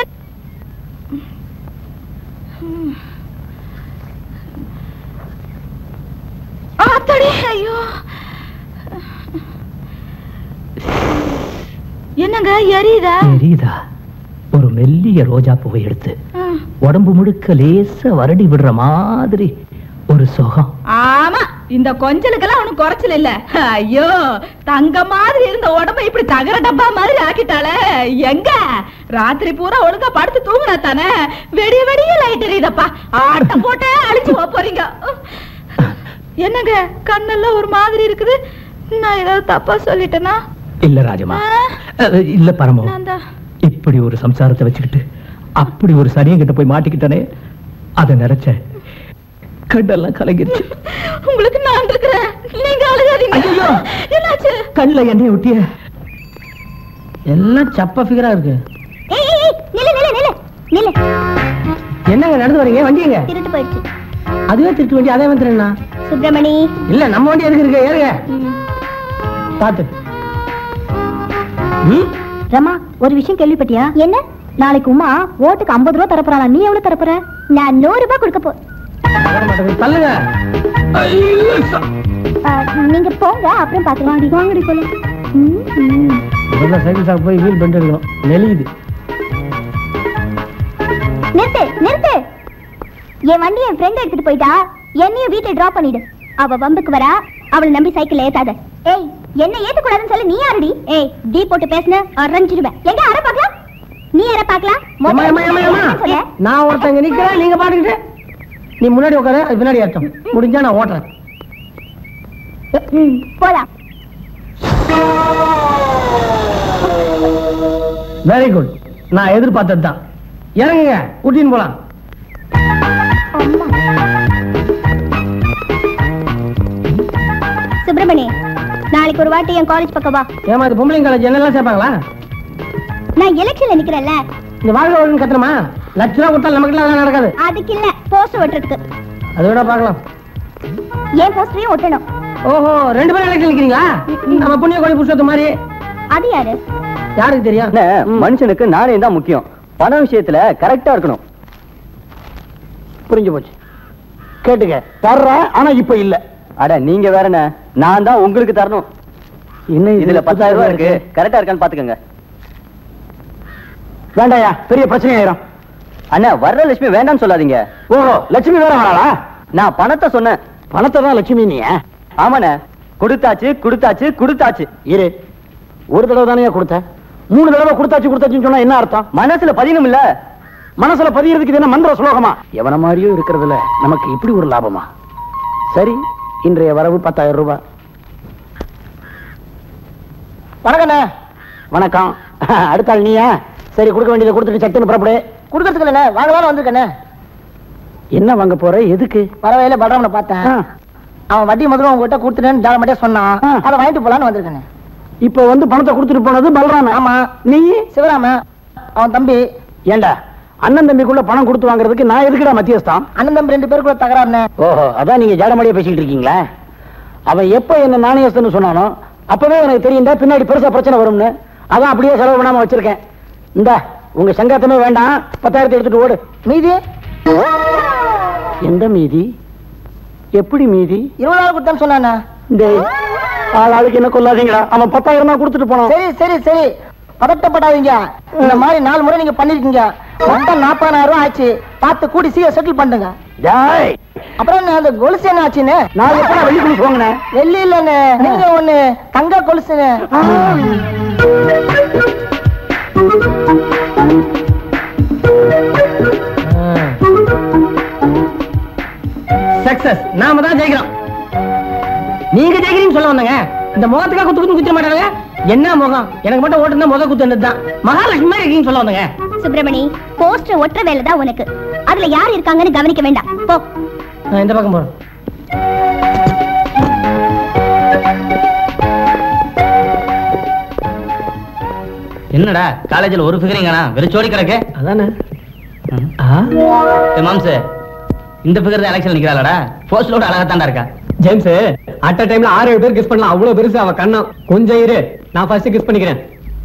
ஆத்தாடி ஐயோ என்னங்க எரியுதா தெரியுதா ஒரு மெல்லிய ரோஜா பூவை எடுத்து உடம்பு முழுக்க லேசா வருடி விடுற மாதிரி ஒரு சுகம் ஆமா இந்த கொஞ்சலுக்கெல்லாம் அவனுக்கு குறைச்சல் இல்ல ஐயோ தங்க மாதிரி இருந்த உடம்ப இப்படி தகர டப்பா மாதிரி ஆக்கிட்டாளே எங்க ராத்திரி பூரா ஒழுங்கா படுத்து தூங்குனா தானே வெடிய வெடிய லைட் எரியுதப்பா ஆட்டம் போட்டே அழிச்சு போப் போறீங்க என்னங்க கண்ணெல்லாம் ஒரு மாதிரி இருக்குது நான் ஏதாவது தப்பா சொல்லிட்டேனா இல்ல ராஜமா அஹ், இல்ல பரமோ நான் தான் இப்படி ஒரு சம்சாரத்தை வச்சுக்கிட்டு அப்படி ஒரு சனியங்கிட்ட போய் மாட்டிக்கிட்டனே அதை நினைச்ச கண்ணெல்லாம் கலங்கிருச்சு உங்களுக்கு நான் இருக்கிறேன் நீங்க அழுகாதீங்க ஐயையோ! என்னாச்சு கண்ணுல எண்ணெய் ஒட்டிய எல்லாம் சப்ப ஃபிகரா இருக்கு ஏய் ஏய், ஏய் நில்லு நில்லு நில்லு நில்லு என்னங்க நடந்து வரீங்க வண்டி எங்க திருட்டு போயிடுச்சு அதுவே திருட்டு வண்டி அதே வந்துடுறேண்ணா சுப்பிரமணி இல்ல நம்ம வண்டி எதுக்கு இருக்கு ஏறுங்க பாத்து ம் ரமா ஒரு விஷயம் கேள்விப்பட்டியா என்ன நாளைக்கு உமா ஓட்டுக்கு ஐம்பது ரூபா தரப்போறாளா நீ எவ்வளவு தரப்போற நான் நூறு ரூபாய் கொடுக்க போ வர மாட்டேங்குது. தள்ளுங்க நீங்க போங்க அப்புறம் பாத்துக்கலாம் வாங்கடி போல முதல்ல சைக்கிள் ஷாப் போய் வீல் பெண்ட் எடுக்கணும் நெளியுது நிறுத்து நிறுத்து என் வண்டி என் ஃப்ரெண்ட் எடுத்துட்டு போயிட்டா என்னையும் வீட்டுல டிராப் பண்ணிடு அவ வம்புக்கு வரா அவளை நம்பி சைக்கிள் ஏத்தாத ஏய் என்ன ஏத்த கூடாதுன்னு சொல்லி நீ யாருடி ஏய் டீ போட்டு பேசுன அரைஞ்சிருவேன் எங்க அரை பார்க்கலாம் நீ அரை பார்க்கலாம் ஏம்மா, ஏம்மா, ஏம்மா, ஏம்மா. சொல்ல நான் ஒருத்தங்க நிக்கிறேன் நீங்க பாட்டுக்கிட்டு நீ முன்னாடி உட்காரு அது பின்னாடி ஏற்றம் முடிஞ்சா நான் ஓட்டுறேன் ம், போலாம் வெரி குட் நான் எதிர்பார்த்தது தான் இறங்குங்க கூட்டின்னு போலாம் சுப்பிரமணி நாளைக்கு ஒரு வாட்டி என் காலேஜ் பக்கம் வா ஏமா இது பொம்பளைங்க காலேஜ் என்னெல்லாம் சேர்ப்பாங்களா நான் எலெக்ஷன்ல நிக்கிறேன்ல இந்த வாழ்க்கை வாழ்க்கை கத்துறமா லட்ச ரூபா கொடுத்தா நமக்குலாம் அதெல்லாம் நடக்காது அதுக்கு இல்ல போஸ்டர் ஒட்டுறதுக்கு அதை விட பார்க்கலாம் என் போஸ்டரையும் ஒட்டணும் ஓஹோ ரெண்டு பேரும் எலெக்ஷன் நிக்கிறீங்களா நம்ம புண்ணிய கோடி புருஷத்து மாதிரி அது யாரு யாருக்கு தெரியும் ம். மனுஷனுக்கு நாணயம் தான் முக்கியம் பண விஷயத்துல கரெக்டா இருக்கணும் புரிஞ்சு போச்சு கேட்டுக்க தர்றேன் ஆனா இப்ப இல்ல அட நீங்க வேறண்ணே நான் தான் உங்களுக்கு தரணும் என்ன இதுல பத்தாயிரம் ரூபாய் இருக்கு கரெக்டா இருக்கான்னு பாத்துக்கோங்க வேண்டாயா பெரிய பிரச்சனை ஆயிரும் அண்ணா வரலட்சுமி வேண்டாம்னு சொல்லாதீங்க ஓஹோ லட்சுமி வேற வராளா நான் பணத்தை சொன்னேன் பணத்தை தான் லட்சுமி நீ ஆமாண்ணே கொடுத்தாச்சு கொடுத்தாச்சு கொடுத்தாச்சு இரு ஒரு தடவை தானே கொடுத்த மூணு தடவை கொடுத்தாச்சு கொடுத்தாச்சுன்னு சொன்னா என்ன அர்த்தம் மனசுல பதியணும் இல்ல மனசுல பதியறதுக்கு இது என்ன மந்திர ஸ்லோகமா எவன மாதிரியும் இருக்கிறதுல நமக்கு இப்படி ஒரு லாபமா சரி இன்றைய வரவு பத்தாயிரம் ரூபாய் வணக்கண்ணே வணக்கம் அடுத்த ஆள் நீயா சரி கொடுக்க வேண்டியதை கொடுத்துட்டு சட்டுன்னு புறப்படு கொடுக்கறதுக்கு இல்லைண்ணே வாங்கலாம்னு வந்திருக்கண்ணே என்ன வாங்க போற எதுக்கு வரவையில பலராமனை பார்த்தேன் ஆ, அவன் வட்டி முதல்ல உங்ககிட்ட கொடுத்துட்டேன்னு ஜால மட்டும் சொன்னான் ஆ. அதை வாங்கிட்டு போலான்னு வந்திருக்கேன் இப்ப வந்து பணத்தை கொடுத்துட்டு போனது பல்ராம ஆமா நீ சிவராம அவன் தம்பி ஏண்டா அண்ணன் தம்பிக்குள்ள பணம் கொடுத்து வாங்குறதுக்கு நான் எதுக்குடா மத்தியஸ்தான் அண்ணன் தம்பி ரெண்டு பேருக்குள்ள தகராறுனே ஓஹோ அதான் நீங்க ஜாடமாடியா பேசிக்கிட்டு இருக்கீங்களா அவன் எப்ப என்ன நாணயஸ்தன்னு சொன்னானோ அப்பவே எனக்கு தெரியும்டா பின்னாடி பெருசா பிரச்சனை வரும்னு அதான் அப்படியே செலவு பண்ணாம வச்சிருக்கேன் இந்தா உங்க சங்காத்தமே வேண்டாம் பத்தாயிரத்தை எடுத்துட்டு ஓடு மீதி எந்த மீதி எப்படி மீதி இருபதாயிரம் கொடுத்தான்னு சொன்னானே டேய் ஆள் ஆளுக்கு என்ன கொல்லாதீங்களா அவன் பத்தாயிரம் தான் கொடுத்துட்டு போனான் சரி சரி சரி பதட்டப்படாதீங்க இந்த மாதிரி நாலு முறை நீங்க பண்ணிருக்கீங்க மொத்தம் நாற்பதாயிரம் ரூபாய் ஆச்சு பார்த்து கூடி சீக்கிரம் செட்டில் பண்ணுங்க டேய் அப்புறம் என்ன, அந்த கொலுசு என்ன ஆச்சுன்னு நான் எப்ப வெள்ளி கொலுசு வாங்கினேன் வெள்ளி இல்லன்னு நீங்க ஒண்ணு தங்க கொலுசுன்னு சக்சஸ் நாம தான் ஜெயிக்கிறோம் நீங்க ஜெயிக்கிறீங்கன்னு சொல்ல வந்தங்க இந்த முகத்துக்கா குத்து குத்து குத்திர மாட்டாங்க என்ன முகம் எனக்கு மட்டும் ஓட்டு தான் முத குத்து தான் மகாலட்சுமி மாதிரி இருக்கீங்கன்னு சொல்ல வந்தங்க சுப்பிரமணி போஸ்டர் ஒட்டுற வேலை தான் உனக்கு அதுல யார் இருக்காங்கன்னு கவனிக்க வேண்டாம் போ நான் இந்த பக்கம் போறேன் என்னடா காலேஜ்ல ஒரு ஃபிகரிங்கண்ணா வெறிச்சோடி கிடக்கு அதானே ஏ மாம்சு இந்த ஃபிகர் தான் எலெக்ஷன் நிக்கிறாளடா போஸ்டலோட அழகா இருக்கா ஜேம்ஸ் அட் டைம்ல ஆறு ஏழு பேர் கிஸ் பண்ணலாம் அவ்வளவு பெருசு அவ கண்ணம் கொஞ்சம் இரு நான் ஃபர்ஸ்ட் கிஸ் பண்ணிக்கிறேன்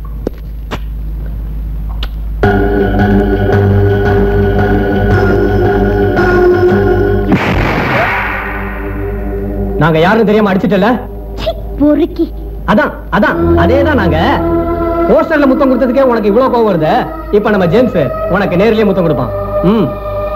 நாங்க யாருன்னு தெரியாம அடிச்சிட்டல பொறுக்கி அதான் அதான் அதேதான் நாங்க போஸ்டர்ல முத்தம் கொடுத்ததுக்கே உனக்கு இவ்வளவு கோவம் வருது இப்ப நம்ம ஜேம்ஸ் உனக்கு நேர்லயே முத்தம் கொடுப்பான் ம்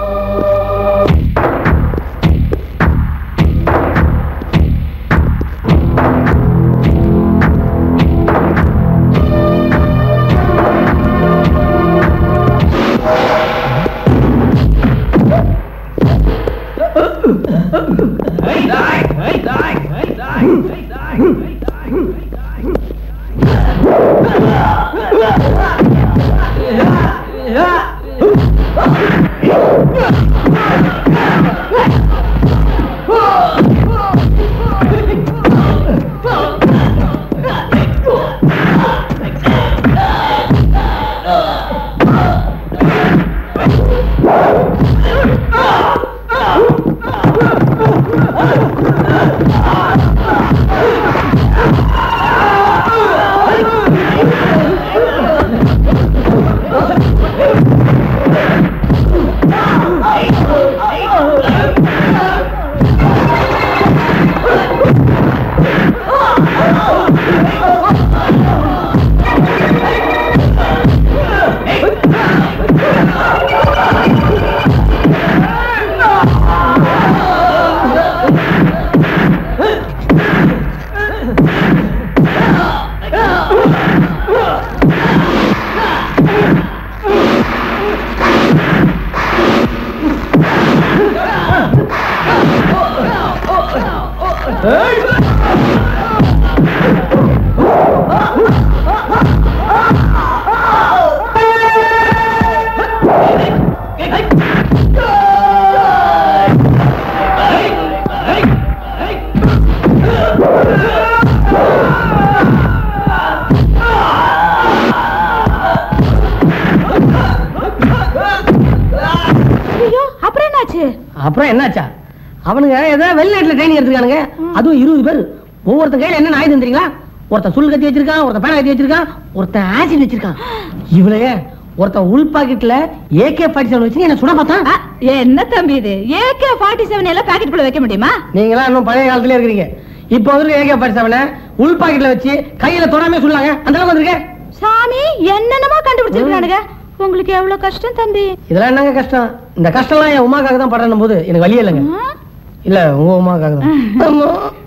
ஐயோ அப்புறம் என்னாச்சு அப்புறம் என்னாச்சா அவனுங்க ஏதாவது வெளிநாட்டுல ட்ரைனிங் எடுத்துக்கானுங்க அதுவும் இருபது பேர் ஒவ்வொருத்தன் கையில என்ன ஆயுதம் தெரியுங்களா ஒருத்தன் சுல் கத்தி வச்சிருக்கான் ஒருத்தன் பேனா கத்தி வச்சிருக்கான் ஒருத்தன் ஆசிட் வச்சிருக்கான் இவளையே ஒருத்தன் உள் பாக்கெட்ல ஏகே ஃபார்ட்டி செவன் வச்சு என்ன சுட பார்த்தான் ஆ, என்ன தம்பி இது ஏகே ஃபார்ட்டி செவன் எல்லாம் பாக்கெட் குள்ள வைக்க முடியுமா நீங்களா இன்னும் பழைய காலத்துல இருக்கிறீங்க இப்போ வந்து ஏகே ஃபார்ட்டி செவனை உள் பாக்கெட்ல வச்சு கையில தொடாம சொல்லாங்க அந்த அளவுக்கு வந்திருக்கேன் சாமி என்னென்னமோ கண்டுபிடிச்சிருக்கானுங்க உங்களுக்கு எவ்வளவு கஷ்டம் தம்பி இதெல்லாம் என்னங்க கஷ்டம் இந்த கஷ்டம்லாம் என் உமாக்காக தான் படுறேன் போது எனக்கு வழியே இல்லைங்க ஆ? இல்ல உங்க உமாக்காக தான் ஆமா.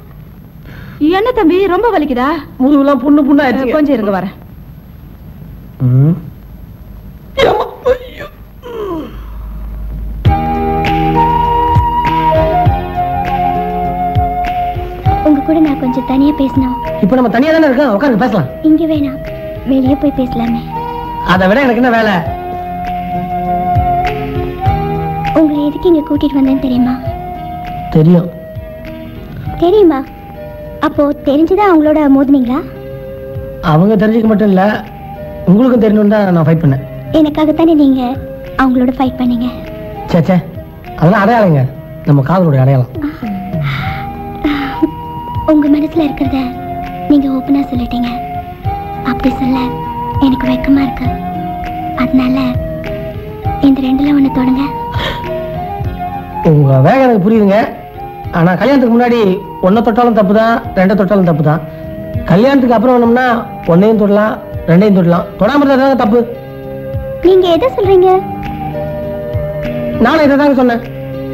என்ன தம்பி ரொம்ப வலிக்குதா முதுகுலாம் புண்ணு புண்ணு ஆயிடுச்சு கொஞ்சம் இருங்க வரேன் ம். உங்க கூட நான் கொஞ்சம் தனியா பேசணும் இப்ப நம்ம தனியா தானே இருக்கோம் உட்காந்து பேசலாம் இங்க வேணாம் வெளியே போய் பேசலாமே அதை விட எனக்கு என்ன வேலை உங்களை எதுக்கு இங்க கூட்டிட்டு வந்தேன்னு தெரியுமா தெரியும் தெரியுமா அப்போ தெரிஞ்சுதான் அவங்களோட மோதுனீங்களா அவங்க தெரிஞ்சுக்க மட்டும் இல்ல உங்களுக்கும் தெரியணும் தான் நான் ஃபைட் பண்ணேன் எனக்காகத்தானே நீங்க அவங்களோட ஃபைட் பண்ணீங்க சே சே அதெல்லாம் அடையாளங்க நம்ம காதலோட அடையாளம் உங்க மனசுல இருக்கிறத நீங்க ஓப்பனா சொல்லிட்டீங்க அப்படி சொல்ல எனக்கு வெக்கமா இருக்கு அதனால இந்த ரெண்டுல ஒண்ணு தொடங்க உங்க வேகம் எனக்கு புரியுதுங்க ஆனா கல்யாணத்துக்கு முன்னாடி ஒன்றை தொட்டாலும் தப்பு தான் ரெண்டை தொட்டாலும் தப்பு தான் கல்யாணத்துக்கு அப்புறம் வேணும்னா ஒன்னையும் தொடலாம் ரெண்டையும் தொடலாம் தொடாம இருந்தா தாங்க தப்பு நீங்க எதை சொல்றீங்க நானும் இதை தாங்க சொன்னேன்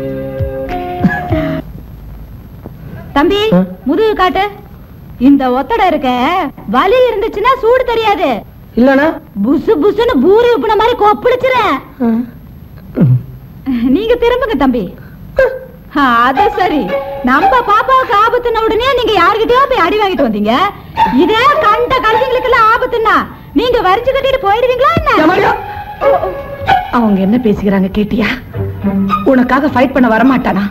தம்பி ஆ? முதுகு காட்டு இந்த ஒத்தடை இருக்க வலி இருந்துச்சுன்னா சூடு தெரியாது இல்லனா புசு புசுன்னு பூரி உப்புன மாதிரி கொப்பளிச்சுறேன் நீங்க திரும்புங்க தம்பி ஆ, அது சரி நம்ம பாப்பாவுக்கு ஆபத்துன உடனே நீங்க யார்கிட்டயோ போய் அடி வாங்கிட்டு வந்தீங்க இதே கண்ட கழுதைங்களுக்கு எல்லாம் ஆபத்துன்னா நீங்க வரிஞ்சு கட்டிட்டு போயிடுவீங்களா என்ன அவங்க என்ன பேசிக்கிறாங்க கேட்டியா உனக்காக ஃபைட் பண்ண வரமாட்டானா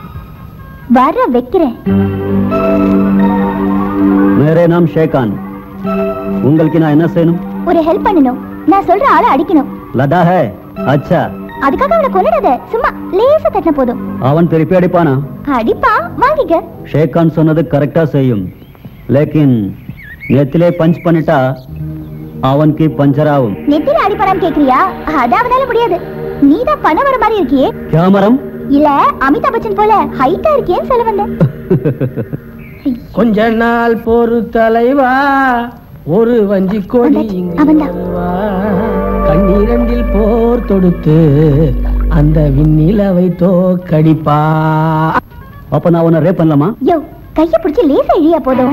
வர வைக்கிறேன் मेरे नाम शेखान உங்களுக்கு நான் என்ன செய்யணும் ஒரு ஹெல்ப் பண்ணணும் நான் சொல்ற ஆளை அடிக்கணும் லதா ஹே அச்சா அதுக்காக அவனை கொன்னுடாத சும்மா லேசா தட்டின போதும் அவன் திருப்பி அடிப்பானா அடிப்பா வாங்கிக்க ஷேக் கான் சொன்னது கரெக்டா செய்யும் லேக்கின் நெத்திலே பஞ்ச் பண்ணிட்டா அவனுக்கு பஞ்சர் ஆகும் நெத்தில அடிப்படான்னு கேக்குறியா அது அவனால முடியாது நீதான் பணம் வர மாதிரி இருக்கியே கேமரம் இல்ல அமிதாப் பச்சன் போல ஹைட்டா இருக்கியேன்னு சொல்ல வந்தேன் கொஞ்ச நாள் பொறு தலைவா ஒரு வஞ்சி கொடி இங்கு அவன்தான். வருவா. கண்ணீரண்டில் போர் தொடுத்து அந்த விண்ணிலவை தோக்கடிப்பா அப்ப நான் உன்னை ரேப் பண்ணலாமா யோ கைய பிடிச்சு லேசா இழியா போதும்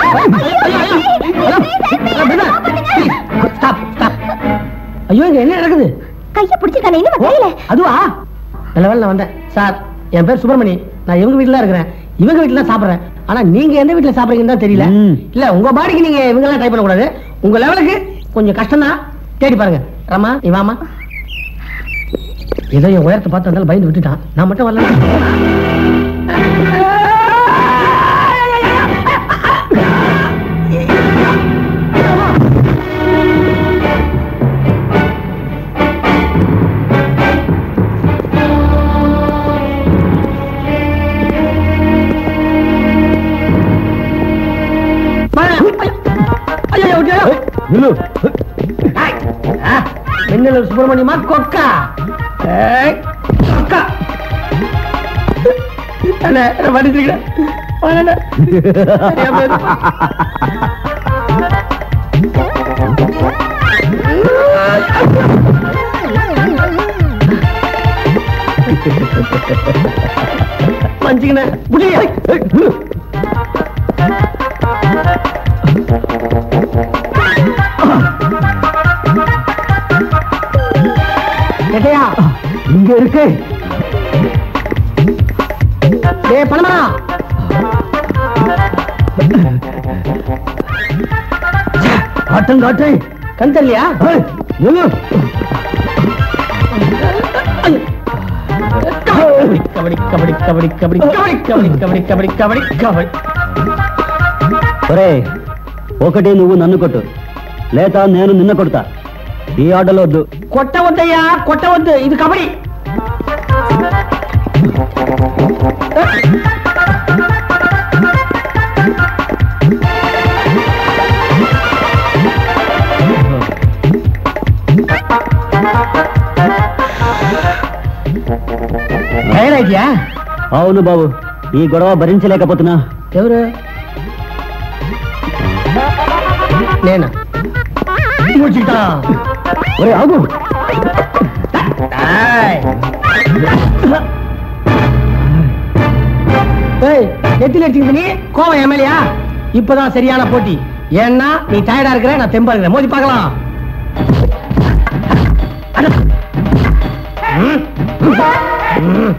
ஐயோ இங்க என்ன நடக்குது கைய பிடிச்சிருக்கானே இன்னும் தெரியல அதுவா நல்ல வேலை நான் வந்தேன் சார் என் பேர் சுப்பிரமணி நான் இவங்க வீட்டுல தான் இருக்கிறேன் இவங்க வீட்டுல தான் சாப்பிடுறேன் ஆனா நீங்க எந்த வீட்டுல சாப்பிடுறீங்கன்னு தான் தெரியல ம். இல்ல உங்க பாடிக்கு நீங்க இவங்க எல்லாம் ட்ரை பண்ண கூடாது உங்க லெவலுக்கு கொஞ்சம் கஷ்டம் தான் தேடி பாருங்க ராமா நீ வாமா ஏதோ என் உயரத்தை பார்த்து இருந்தாலும் பயந்து விட்டுட்டான் நான் மட்டும் வரல ஐயோ, ஐயோ, ஐயோ. நில்லு ஏய், ஆ, மின்னலூர் சுப்பிரமணியமா கொக்கா ஏய், கொக்கா அண்ணே, என்னை மன்னிச்சுக்கிறேன். வாங்கண்ணே. சரியா போயிடுச்சு. மன்னிச்சுக்கண்ணே. புடிங்க. ஏய், நில்லு. கேட்டையா இங்க இருக்கு டேய் பணமா காட்டும் காட்டு கண் தெரியலையா ஏய், நில்லு கபடி கபடி கபடி கபடி கபடி கபடி கபடி கபடி கபடி கபடி ఒరే ఒకటి నువ్వు నన్ను కొట్టు లేక నేను నిన్న కొడతా ఈ ఆటలో వద్దు கொட்டை வந்தையா கொட்டை வந்து இது கபடி టైర్డ్ అవును బాబు ఈ గొడవ భరించలేకపోతున్నా ఎవరు నేనా ముచ్చిటా ఒరే ఆగు ஏய் நெத்தில அடிச்சுக்கிட்டு நீ கோவம் எம்எல்ஏயா இப்பதான் சரியான போட்டி ஏன்னா நீ டயர்டா இருக்கிற நான் தெம்பா இருக்கிறேன் மோதி பார்க்கலாம் அட. ம். ம்.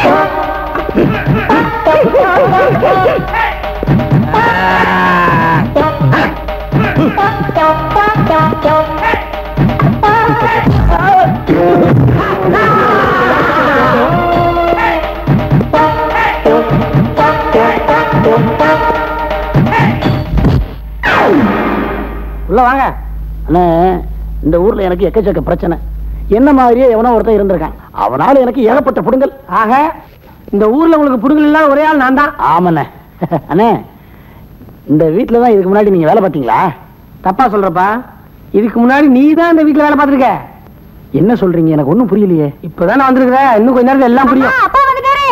உள்ள வாங்க அண்ணே இந்த ஊர்ல எனக்கு எக்கச்சக்க பிரச்சனை என்ன மாதிரியே எவனோ ஒருத்தன் இருந்திருக்கான் அவனால எனக்கு ஏகப்பட்ட புடுங்கல் ஆக இந்த ஊர்ல உங்களுக்கு புடுங்கல் இல்லாத ஒரே ஆள் நான் தான் ஆமாண்ணே அண்ணே இந்த வீட்டுல தான் இதுக்கு முன்னாடி நீங்க வேலை பார்த்தீங்களா தப்பா சொல்றப்பா இதுக்கு முன்னாடி நீ தான் இந்த வீட்டுல வேலை பார்த்திருக்க என்ன சொல்றீங்க எனக்கு ஒண்ணும் புரியலையே இப்பதானே வந்திருக்கிற இன்னும் கொஞ்ச நேரத்துல எல்லாம் புரியும் அப்பா வந்துட்டாரு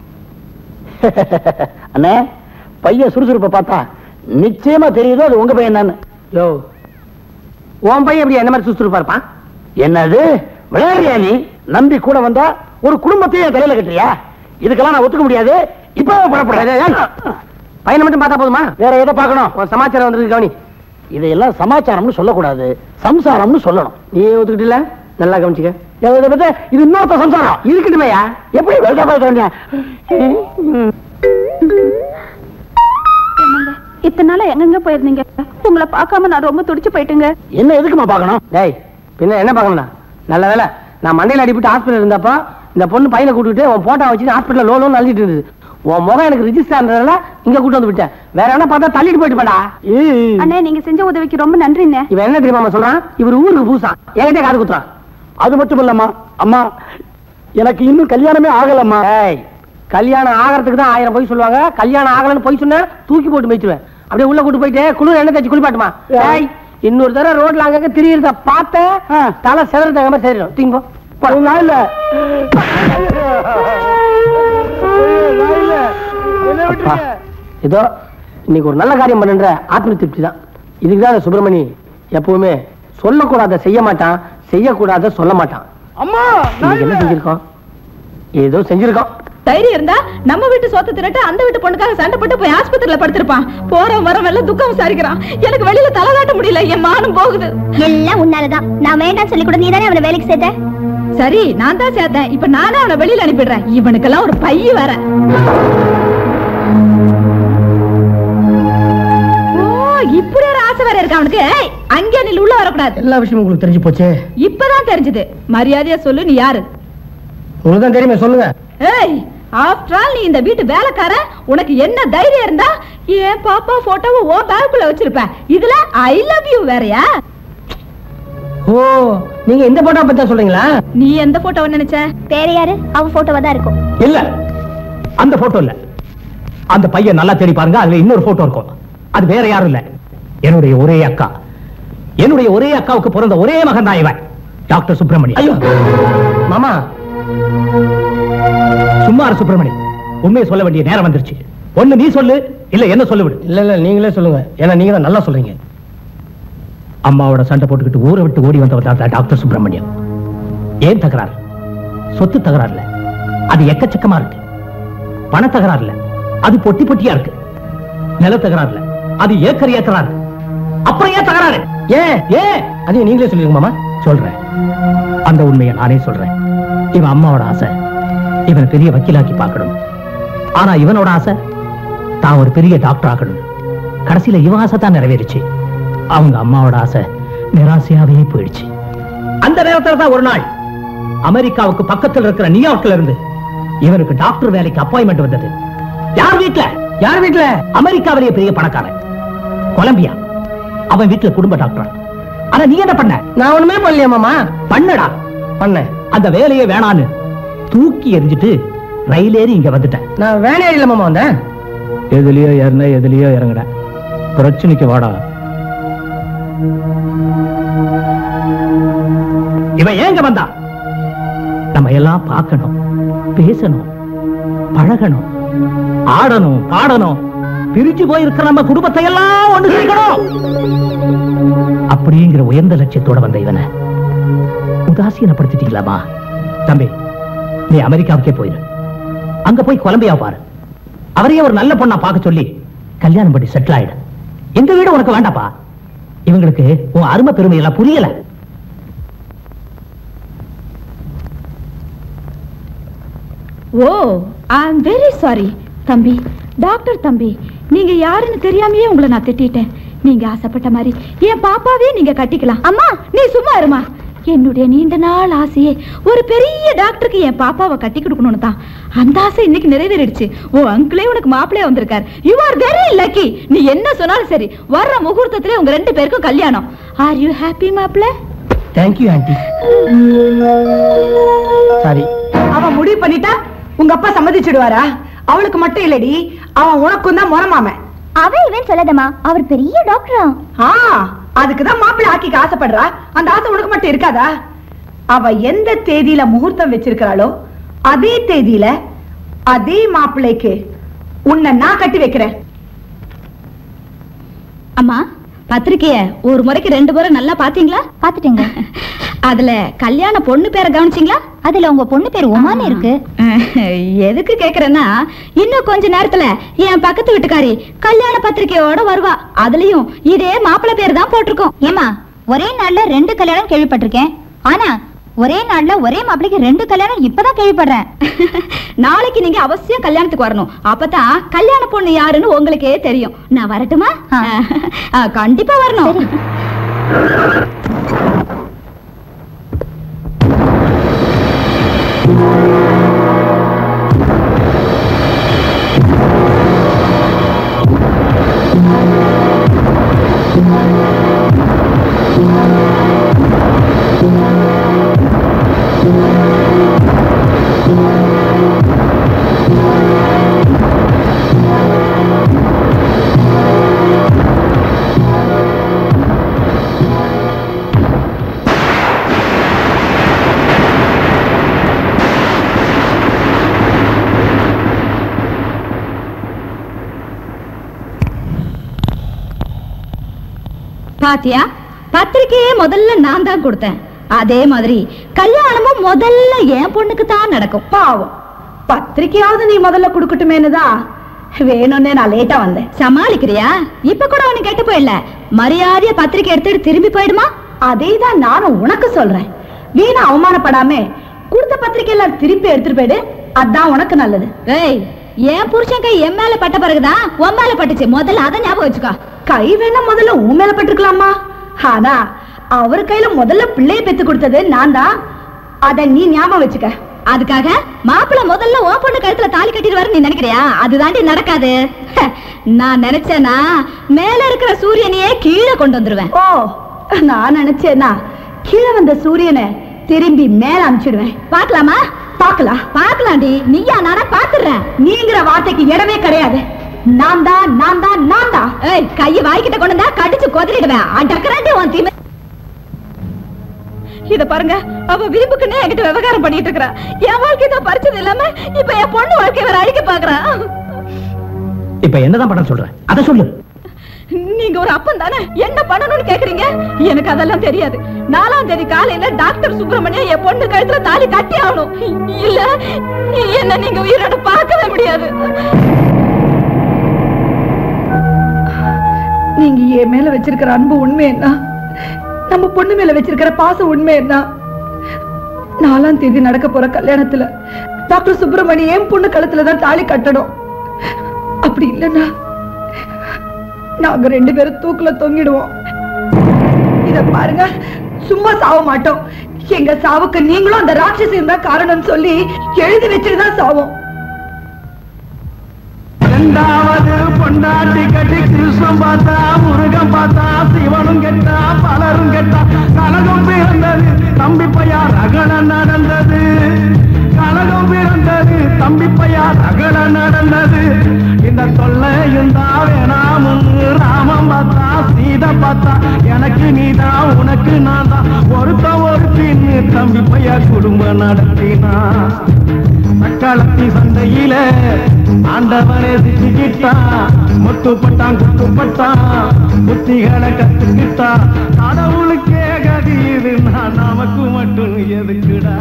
அண்ணே பையன் சுறுசுறுப்பை பார்த்தா நிச்சயமா தெரியுதோ அது உங்க பையன் தான் யோ உன் பையன் எப்படி என்ன மாதிரி சுறுசுறுப்பா இருப்பான் என்னது விளையாடுறியா நீ நம்பி கூட வந்தா ஒரு குடும்பத்தையே என் தலையில கட்டுறியா இதுக்கெல்லாம் நான் ஒத்துக்க முடியாது இப்ப புறப்படுறேன் பையனை மட்டும் பார்த்தா போதுமா வேற எதை பார்க்கணும் ஒரு சமாச்சாரம் வந்திருக்கு கவனி இதையெல்லாம் சமாச்சாரம்னு சொல்லக்கூடாது சம்சாரம்னு சொல்லணும் நீ ஒத்துக்கிட்டல நல்லா கவனிச்சுக்க இதை பத்தி இது இன்னொருத்த சம்சாரம் இருக்கட்டுமையா எப்படி வெள்ளை பார்க்க வேண்டிய என்னங்க இத்தனை நாளா எங்கெங்க போயிருந்தீங்க உங்களை பார்க்காம நான் ரொம்ப துடிச்சு போயிட்டுங்க என்ன எதுக்குமா பார்க்கணும் டேய் பின்ன என்ன பார்க்கணும்டா நல்ல வேலை நான் மண்டையில அடிபட்டு ஹாஸ்பிட்டல் இருந்தப்ப இந்த பொண்ணு பையனை கூட்டிட்டு உன் போட்டோ வச்சுட்டு ஹாஸ்பிட்டல் லோ லோன்னு அழுதிட்டு இருந்தது உன் முகம் எனக்கு ரிஜிஸ்டர் ஆனதுனால இங்க கூட்டு வந்து விட்டேன் வேற என்ன பார்த்தா தள்ளிட்டு போயிட்டு போடா அண்ணே நீங்க செஞ்ச உதவிக்கு ரொம்ப நன்றிண்ணே இவன் என்ன தெரியுமா சொல்றான் இவர் ஊருக்கு பூசா என்கிட்ட காது குத்துறான் அது மட்டும் இல்லம்மா அம்மா எனக்கு இன்னும் கல்யாணமே ஆகலம்மா ஏய் கல்யாணம் ஆகிறதுக்கு தான் ஆயிரம் பொய் சொல்லுவாங்க கல்யாணம் ஆகலன்னு பொய் சொன்னா தூக்கி போட்டு மேய்ச்சுவேன் அப்படியே உள்ள கூட்டு போயிட்டு குளிர் எண்ணெய் தேய்ச்சி குளிப்பாட்டுமா ஏய் இன்னொரு தடவை ரோட்ல அங்கங்க திரியிறத பார்த்தேன் தலை செதற தகுந்த மாதிரி சரிடும் தீங்கோ நான் இல்ல அப்பா, ஏதோ இன்னைக்கு ஒரு நல்ல காரியம் பண்ணுன்ற ஆத்ம திருப்தி தான் இதுக்கு தான் சுப்பிரமணி எப்பவுமே சொல்லக்கூடாத செய்ய மாட்டான் செய்யக்கூடாத சொல்ல மாட்டான் அம்மா இன்னைக்கு என்ன செஞ்சிருக்கோம் ஏதோ செஞ்சிருக்கோம் தைரியம் இருந்தா நம்ம வீட்டு சொத்து திருட்டு அந்த வீட்டு பொண்ணுக்காக சண்டை போட்டு போய் ஆஸ்பத்திரியில படுத்திருப்பான் போற வர எல்லாம் துக்கம் விசாரிக்கிறான் எனக்கு வெளியில தலை காட்ட முடியல என் மானம் போகுது எல்லாம் உன்னாலதான் நான் வேண்டாம் சொல்லி கூட நீ தானே அவனை வேலைக்கு சேர்த்த சரி நான் தான் சேர்த்தேன் இப்ப நானே அவனை வெளியில அனுப்பிடுறேன் இவனுக்கெல்லாம் ஒரு பைய வேற ஓ இப்படி ஒரு ஆசை வேற இருக்கு அவனுக்கு ஏய், அங்கே நில் உள்ள வரக்கூடாது எல்லா விஷயமும் உங்களுக்கு தெரிஞ்சு போச்சு இப்பதான் தெரிஞ்சது மரியாதையா சொல்லு நீ யாரு உங்களுக்கு தான் தெரியுமே சொல்லுங்க ஏய் ஆஃப்டர் ஆல் நீ இந்த வீட்டு வேலைக்காரன் உனக்கு என்ன தைரியம் இருந்தா என் பாப்பா போட்டோவை ஓ பேக்குள்ள வச்சிருப்ப இதுல ஐ லவ் யூ வேறயா ஓ நீங்க இந்த போட்டோ பத்தி தான் சொல்றீங்களா நீ எந்த போட்டோவை நினைச்ச வேற யாரு அவன் போட்டோவா தான் இருக்கும் இல்ல அந்த போட்டோ இல்ல அந்த பையன் நல்லா தேடி பாருங்க அதுல இன்னொரு போட்டோ இருக்கும் அது வேற யாரும் இல்ல என்னுடைய ஒரே அக்கா என்னுடைய ஒரே அக்காவுக்கு பிறந்த ஒரே மகன் தான் இவன் டாக்டர் சுப்பிரமணி ஐயோ மாமா சும்மா இரு சுப்பிரமணி உண்மையை சொல்ல வேண்டிய நேரம் வந்துருச்சு ஒண்ணு நீ சொல்லு இல்ல என்ன சொல்ல விடு இல்ல இல்ல நீங்களே சொல்லுங்க ஏன்னா நீங்க தான் நல்லா சொல்றீங்க அம்மாவோட சண்டை போட்டுக்கிட்டு ஊரை விட்டு ஓடி வந்தவர் தான் டாக்டர் சுப்பிரமணியம் ஏன் தகராறு சொத்து தகராறு இல்ல அது எக்கச்சக்கமா இருக்கு பண தகராறு இல்ல அது பொட்டி பொட்டியா இருக்கு நில தகராறு இல்ல அது ஏக்கர் ஏக்கரா இருக்கு அப்புறம் ஏன் தகராறு ஏன் ஏன் அதையும் நீங்களே சொல்லிருங்க மாமா சொல்றேன் அந்த உண்மையை நானே சொல்றேன் இவன் அம்மாவோட ஆசை இவனை பெரிய வக்கீலாக்கி பார்க்கணும் ஆனா இவனோட ஆசை தான் ஒரு பெரிய டாக்டர் ஆகணும் கடைசியில இவன் ஆசை தான் நிறைவேறுச்சு அவங்க அம்மாவோட ஆசை நிராசையாவே போயிடுச்சு அந்த நேரத்துல தான் ஒரு நாள் அமெரிக்காவுக்கு பக்கத்துல இருக்கிற நியூயார்க்ல இருந்து இவனுக்கு டாக்டர் வேலைக்கு அப்பாயின்மெண்ட் வந்தது யார் வீட்ல யார் வீட்டுல அமெரிக்காவிலேயே பெரிய பணக்காரன் கொலம்பியா அவன் வீட்டுல குடும்ப டாக்டர் ஆனா நீ என்ன பண்ண நான் ஒண்ணுமே பண்ணலையா மாமா பண்ணடா பண்ணேன் அந்த வேலையே வேணான்னு தூக்கி எறிஞ்சிட்டு ரயில் ஏறி இங்க வந்துட்டேன் நான் வேலையா இல்ல மாமா வந்தேன் எதுலயோ ஏறின எதுலயோ இறங்குட பிரச்சனைக்கு வாடா இவன் ஏங்க வந்தா நம்ம எல்லாம் பார்க்கணும் பேசணும் பழகணும் ஆடணும் பாடணும் பிரிஞ்சு போயிருக்கிற நம்ம குடும்பத்தை எல்லாம் ஒண்ணு சேர்க்கணும் அப்படிங்கிற உயர்ந்த லட்சியத்தோட வந்த இவனை உதாசீனப்படுத்திட்டீங்களாமா தம்பி நீ அமெரிக்காவுக்கே போயிரு அங்க போய் கொலம்பியா பாரு அவரையே ஒரு நல்ல பொண்ணா பார்க்க சொல்லி கல்யாணம் பண்ணி செட்டில் ஆயிடு எங்க வீடு உனக்கு வேண்டாப்பா இவங்களுக்கு உன் அருமை பெருமை எல்லாம் புரியல oh I am very sorry தம்பி டாக்டர் தம்பி நீங்க யாருன்னு தெரியாமயே உங்களை நான் திட்டிட்டேன் நீங்க ஆசைப்பட்ட மாதிரி என் பாப்பாவே நீங்க கட்டிக்கலாம் அம்மா நீ சும்மா இருமா என்னுடைய நீண்ட நாள் ஆசையே ஒரு பெரிய டாக்டருக்கு என் பாப்பாவை கட்டி கொடுக்கணும்னு தான் அந்த ஆசை இன்னைக்கு நிறைவேறிடுச்சு ஓ அங்கிளே உனக்கு மாப்பிளைய வந்திருக்காரு யூ ஆர் வெரி லக்கி நீ என்ன சொன்னாலும் சரி வர்ற முகூர்த்தத்திலே உங்க ரெண்டு பேருக்கும் கல்யாணம் ஆர் யூ ஹாப்பி மாப்பிள்ள தேங்க்யூ ஆண்டி சாரி அவன் முடிவு பண்ணிட்டா உங்க அப்பா சம்மதிச்சிடுவாரா அவளுக்கு மட்டும் இல்லடி அவன் உனக்கும் தான் முறமாம அவன் இவன் சொல்லாதம்மா அவர் பெரிய டாக்டரா ஆ அதுக்குதான் மாப்பிள்ளை ஆக்கிக்க ஆசைப்படுறா அந்த ஆசை உனக்கு மட்டும் இருக்காதா அவ எந்த தேதியில முகூர்த்தம் வச்சிருக்கிறாளோ அதே தேதியில அதே மாப்பிள்ளைக்கு உன்னை நான் கட்டி வைக்கிறேன் அம்மா பத்திரிக்கைய ஒரு முறைக்கு ரெண்டு முறை நல்லா பாத்தீங்களா பாத்துட்டேங்க அதுல கல்யாண பொண்ணு பேரை கவனிச்சீங்களா அதுல உங்க பொண்ணு பேர் உமான்னு இருக்கு எதுக்கு கேக்குறேன்னா இன்னும் கொஞ்ச நேரத்துல என் பக்கத்து வீட்டுக்காரி கல்யாண பத்திரிக்கையோட வருவா அதுலயும் இதே மாப்பிள்ளை பேர் தான் போட்டிருக்கோம் ஏமா ஒரே நாள்ல ரெண்டு கல்யாணம் கேள்விப்பட்டிருக்கேன் ஆனா ஒரே நாள்ல ஒரே மாப்பிளைக்கு ரெண்டு கல்யாணம் இப்பதான் கேள்விப்படுறேன் நாளைக்கு நீங்க அவசியம் கல்யாணத்துக்கு வரணும் அப்பதான் கல்யாண பொண்ணு யாருன்னு உங்களுக்கே தெரியும் நான் வரட்டுமா ஆ. ஆ, கண்டிப்பா வரணும் பாத்தியா பத்திரிக்கையே முதல்ல நான் தான் கொடுத்தேன் அதே மாதிரி கல்யாணமும் முதல்ல என் பொண்ணுக்கு தான் நடக்கும் பாவம் பத்திரிக்கையாவது நீ முதல்ல கொடுக்கட்டுமேனு தான் வேணும்னே நான் லேட்டா வந்தேன் சமாளிக்கிறியா இப்ப கூட அவனு கெட்டு போயிடல மரியாதைய பத்திரிக்கை எடுத்துட்டு திரும்பி போயிடுமா அதே தான் நானும் உனக்கு சொல்றேன் வீணா அவமானப்படாம கொடுத்த பத்திரிக்கை எல்லாம் திருப்பி எடுத்துட்டு போயிடு அதான் உனக்கு நல்லது ஏய் என் புருஷன் கை என் மேல பட்ட பிறகுதான் உன் மேல பட்டுச்சு முதல்ல அதை ஞாபகம் வச்சுக்கோ கை வேணா முதல்ல உன் மேல பட்டிருக்கலாமா ஆனா அவர் கையில முதல்ல பிள்ளைய பெத்து கொடுத்தது நான் தான் அத நீ ஞாபகம் வச்சுக்க அதுக்காக மாப்பிள்ள முதல்ல உன் பொண்ணு கழுத்துல தாலி கட்டிடுவாரு நீ நினைக்கிறியா அதுதாண்டி நடக்காது ஹ, நான் நினைச்சேனா மேல இருக்கிற சூரியனையே கீழே கொண்டு வந்துருவேன் ஓ நான் நினைச்சேனா கீழே வந்த சூரியனை திரும்பி மேல அனுப்பிச்சிடுவேன் பாக்கலாமா பார்க்கலாம் பாக்கலாம்டி நீயா நானா பாத்துறேன் நீங்கிற வார்த்தைக்கு இடமே கிடையாது நான் தான் நான் தான் நான் தான் ஏய் கைய வாய்க்கிட்ட கொண்டு வந்தா கடிச்சு கொதறிடுவேன் அடக்கறாண்டி உன் தீமை இத பாருங்க அவ விரும்புக்குன்னே என்கிட்ட விவகாரம் பண்ணிட்டு இருக்கறா என் வாழ்க்கை தான் பறிச்சது இல்லாம இப்ப என் பொண்ணு வாழ்க்கை வேற அழிக்க பாக்குறா இப்ப என்னதான் பண்ண சொல்ற அத சொல்லு நீங்க ஒரு அப்பன் தானே என்ன பண்ணணும்னு கேக்குறீங்க எனக்கு அதெல்லாம் தெரியாது நாலாம் தேதி காலையில டாக்டர் சுப்பிரமணியம் என் பொண்ணு கழுத்துல தாலி கட்டி ஆகணும் இல்ல என்ன நீங்க உயிரோட பார்க்கவே முடியாது நீங்க என் மேல வச்சிருக்கிற அன்பு உண்மை என்ன நம்ம பொண்ணு மேல வச்சிருக்கிற பாசம் உண்மை என்ன நாலாம் தேதி நடக்க போற கல்யாணத்துல டாக்டர் சுப்பிரமணி என் பொண்ணு கழுத்துல தான் தாலி கட்டணும் அப்படி இல்லைன்னா நாங்க ரெண்டு பேரும் தூக்குல தொங்கிடுவோம் இத பாருங்க சும்மா சாவ மாட்டோம் எங்க சாவுக்கு நீங்களும் அந்த ராட்சசியம் தான் காரணம் சொல்லி எழுதி வச்சுட்டு தான் சாவோம் இரண்டாவது பொண்டாட்டி கட்டி கிருஷ்ணன் பார்த்தா முருகன் பார்த்தா சிவனும் கெட்டா பலரும் கெட்டா கலகம் பிறந்தது தம்பி பையா ரகண நடந்தது கலகம் பிறந்தது தம்பி பையா ரகண நடந்தது இந்த தொல்லையும் தான் வேணாமும் ராமன் பார்த்தா சீதை பார்த்தா எனக்கு நீதான் உனக்கு நான் தான் ஒருத்த ஒருத்தின்னு தம்பி பையா குடும்பம் நடத்தினா தக்காளத்தி சந்தையில ஆண்டவனே சிக்கிட்டான் முட்டுப்பட்டான் குத்துப்பட்டான் புத்திகளை கத்துக்கிட்டான் கடவுளுக்கே கதி இது நான் நமக்கு மட்டும் எதுக்குடா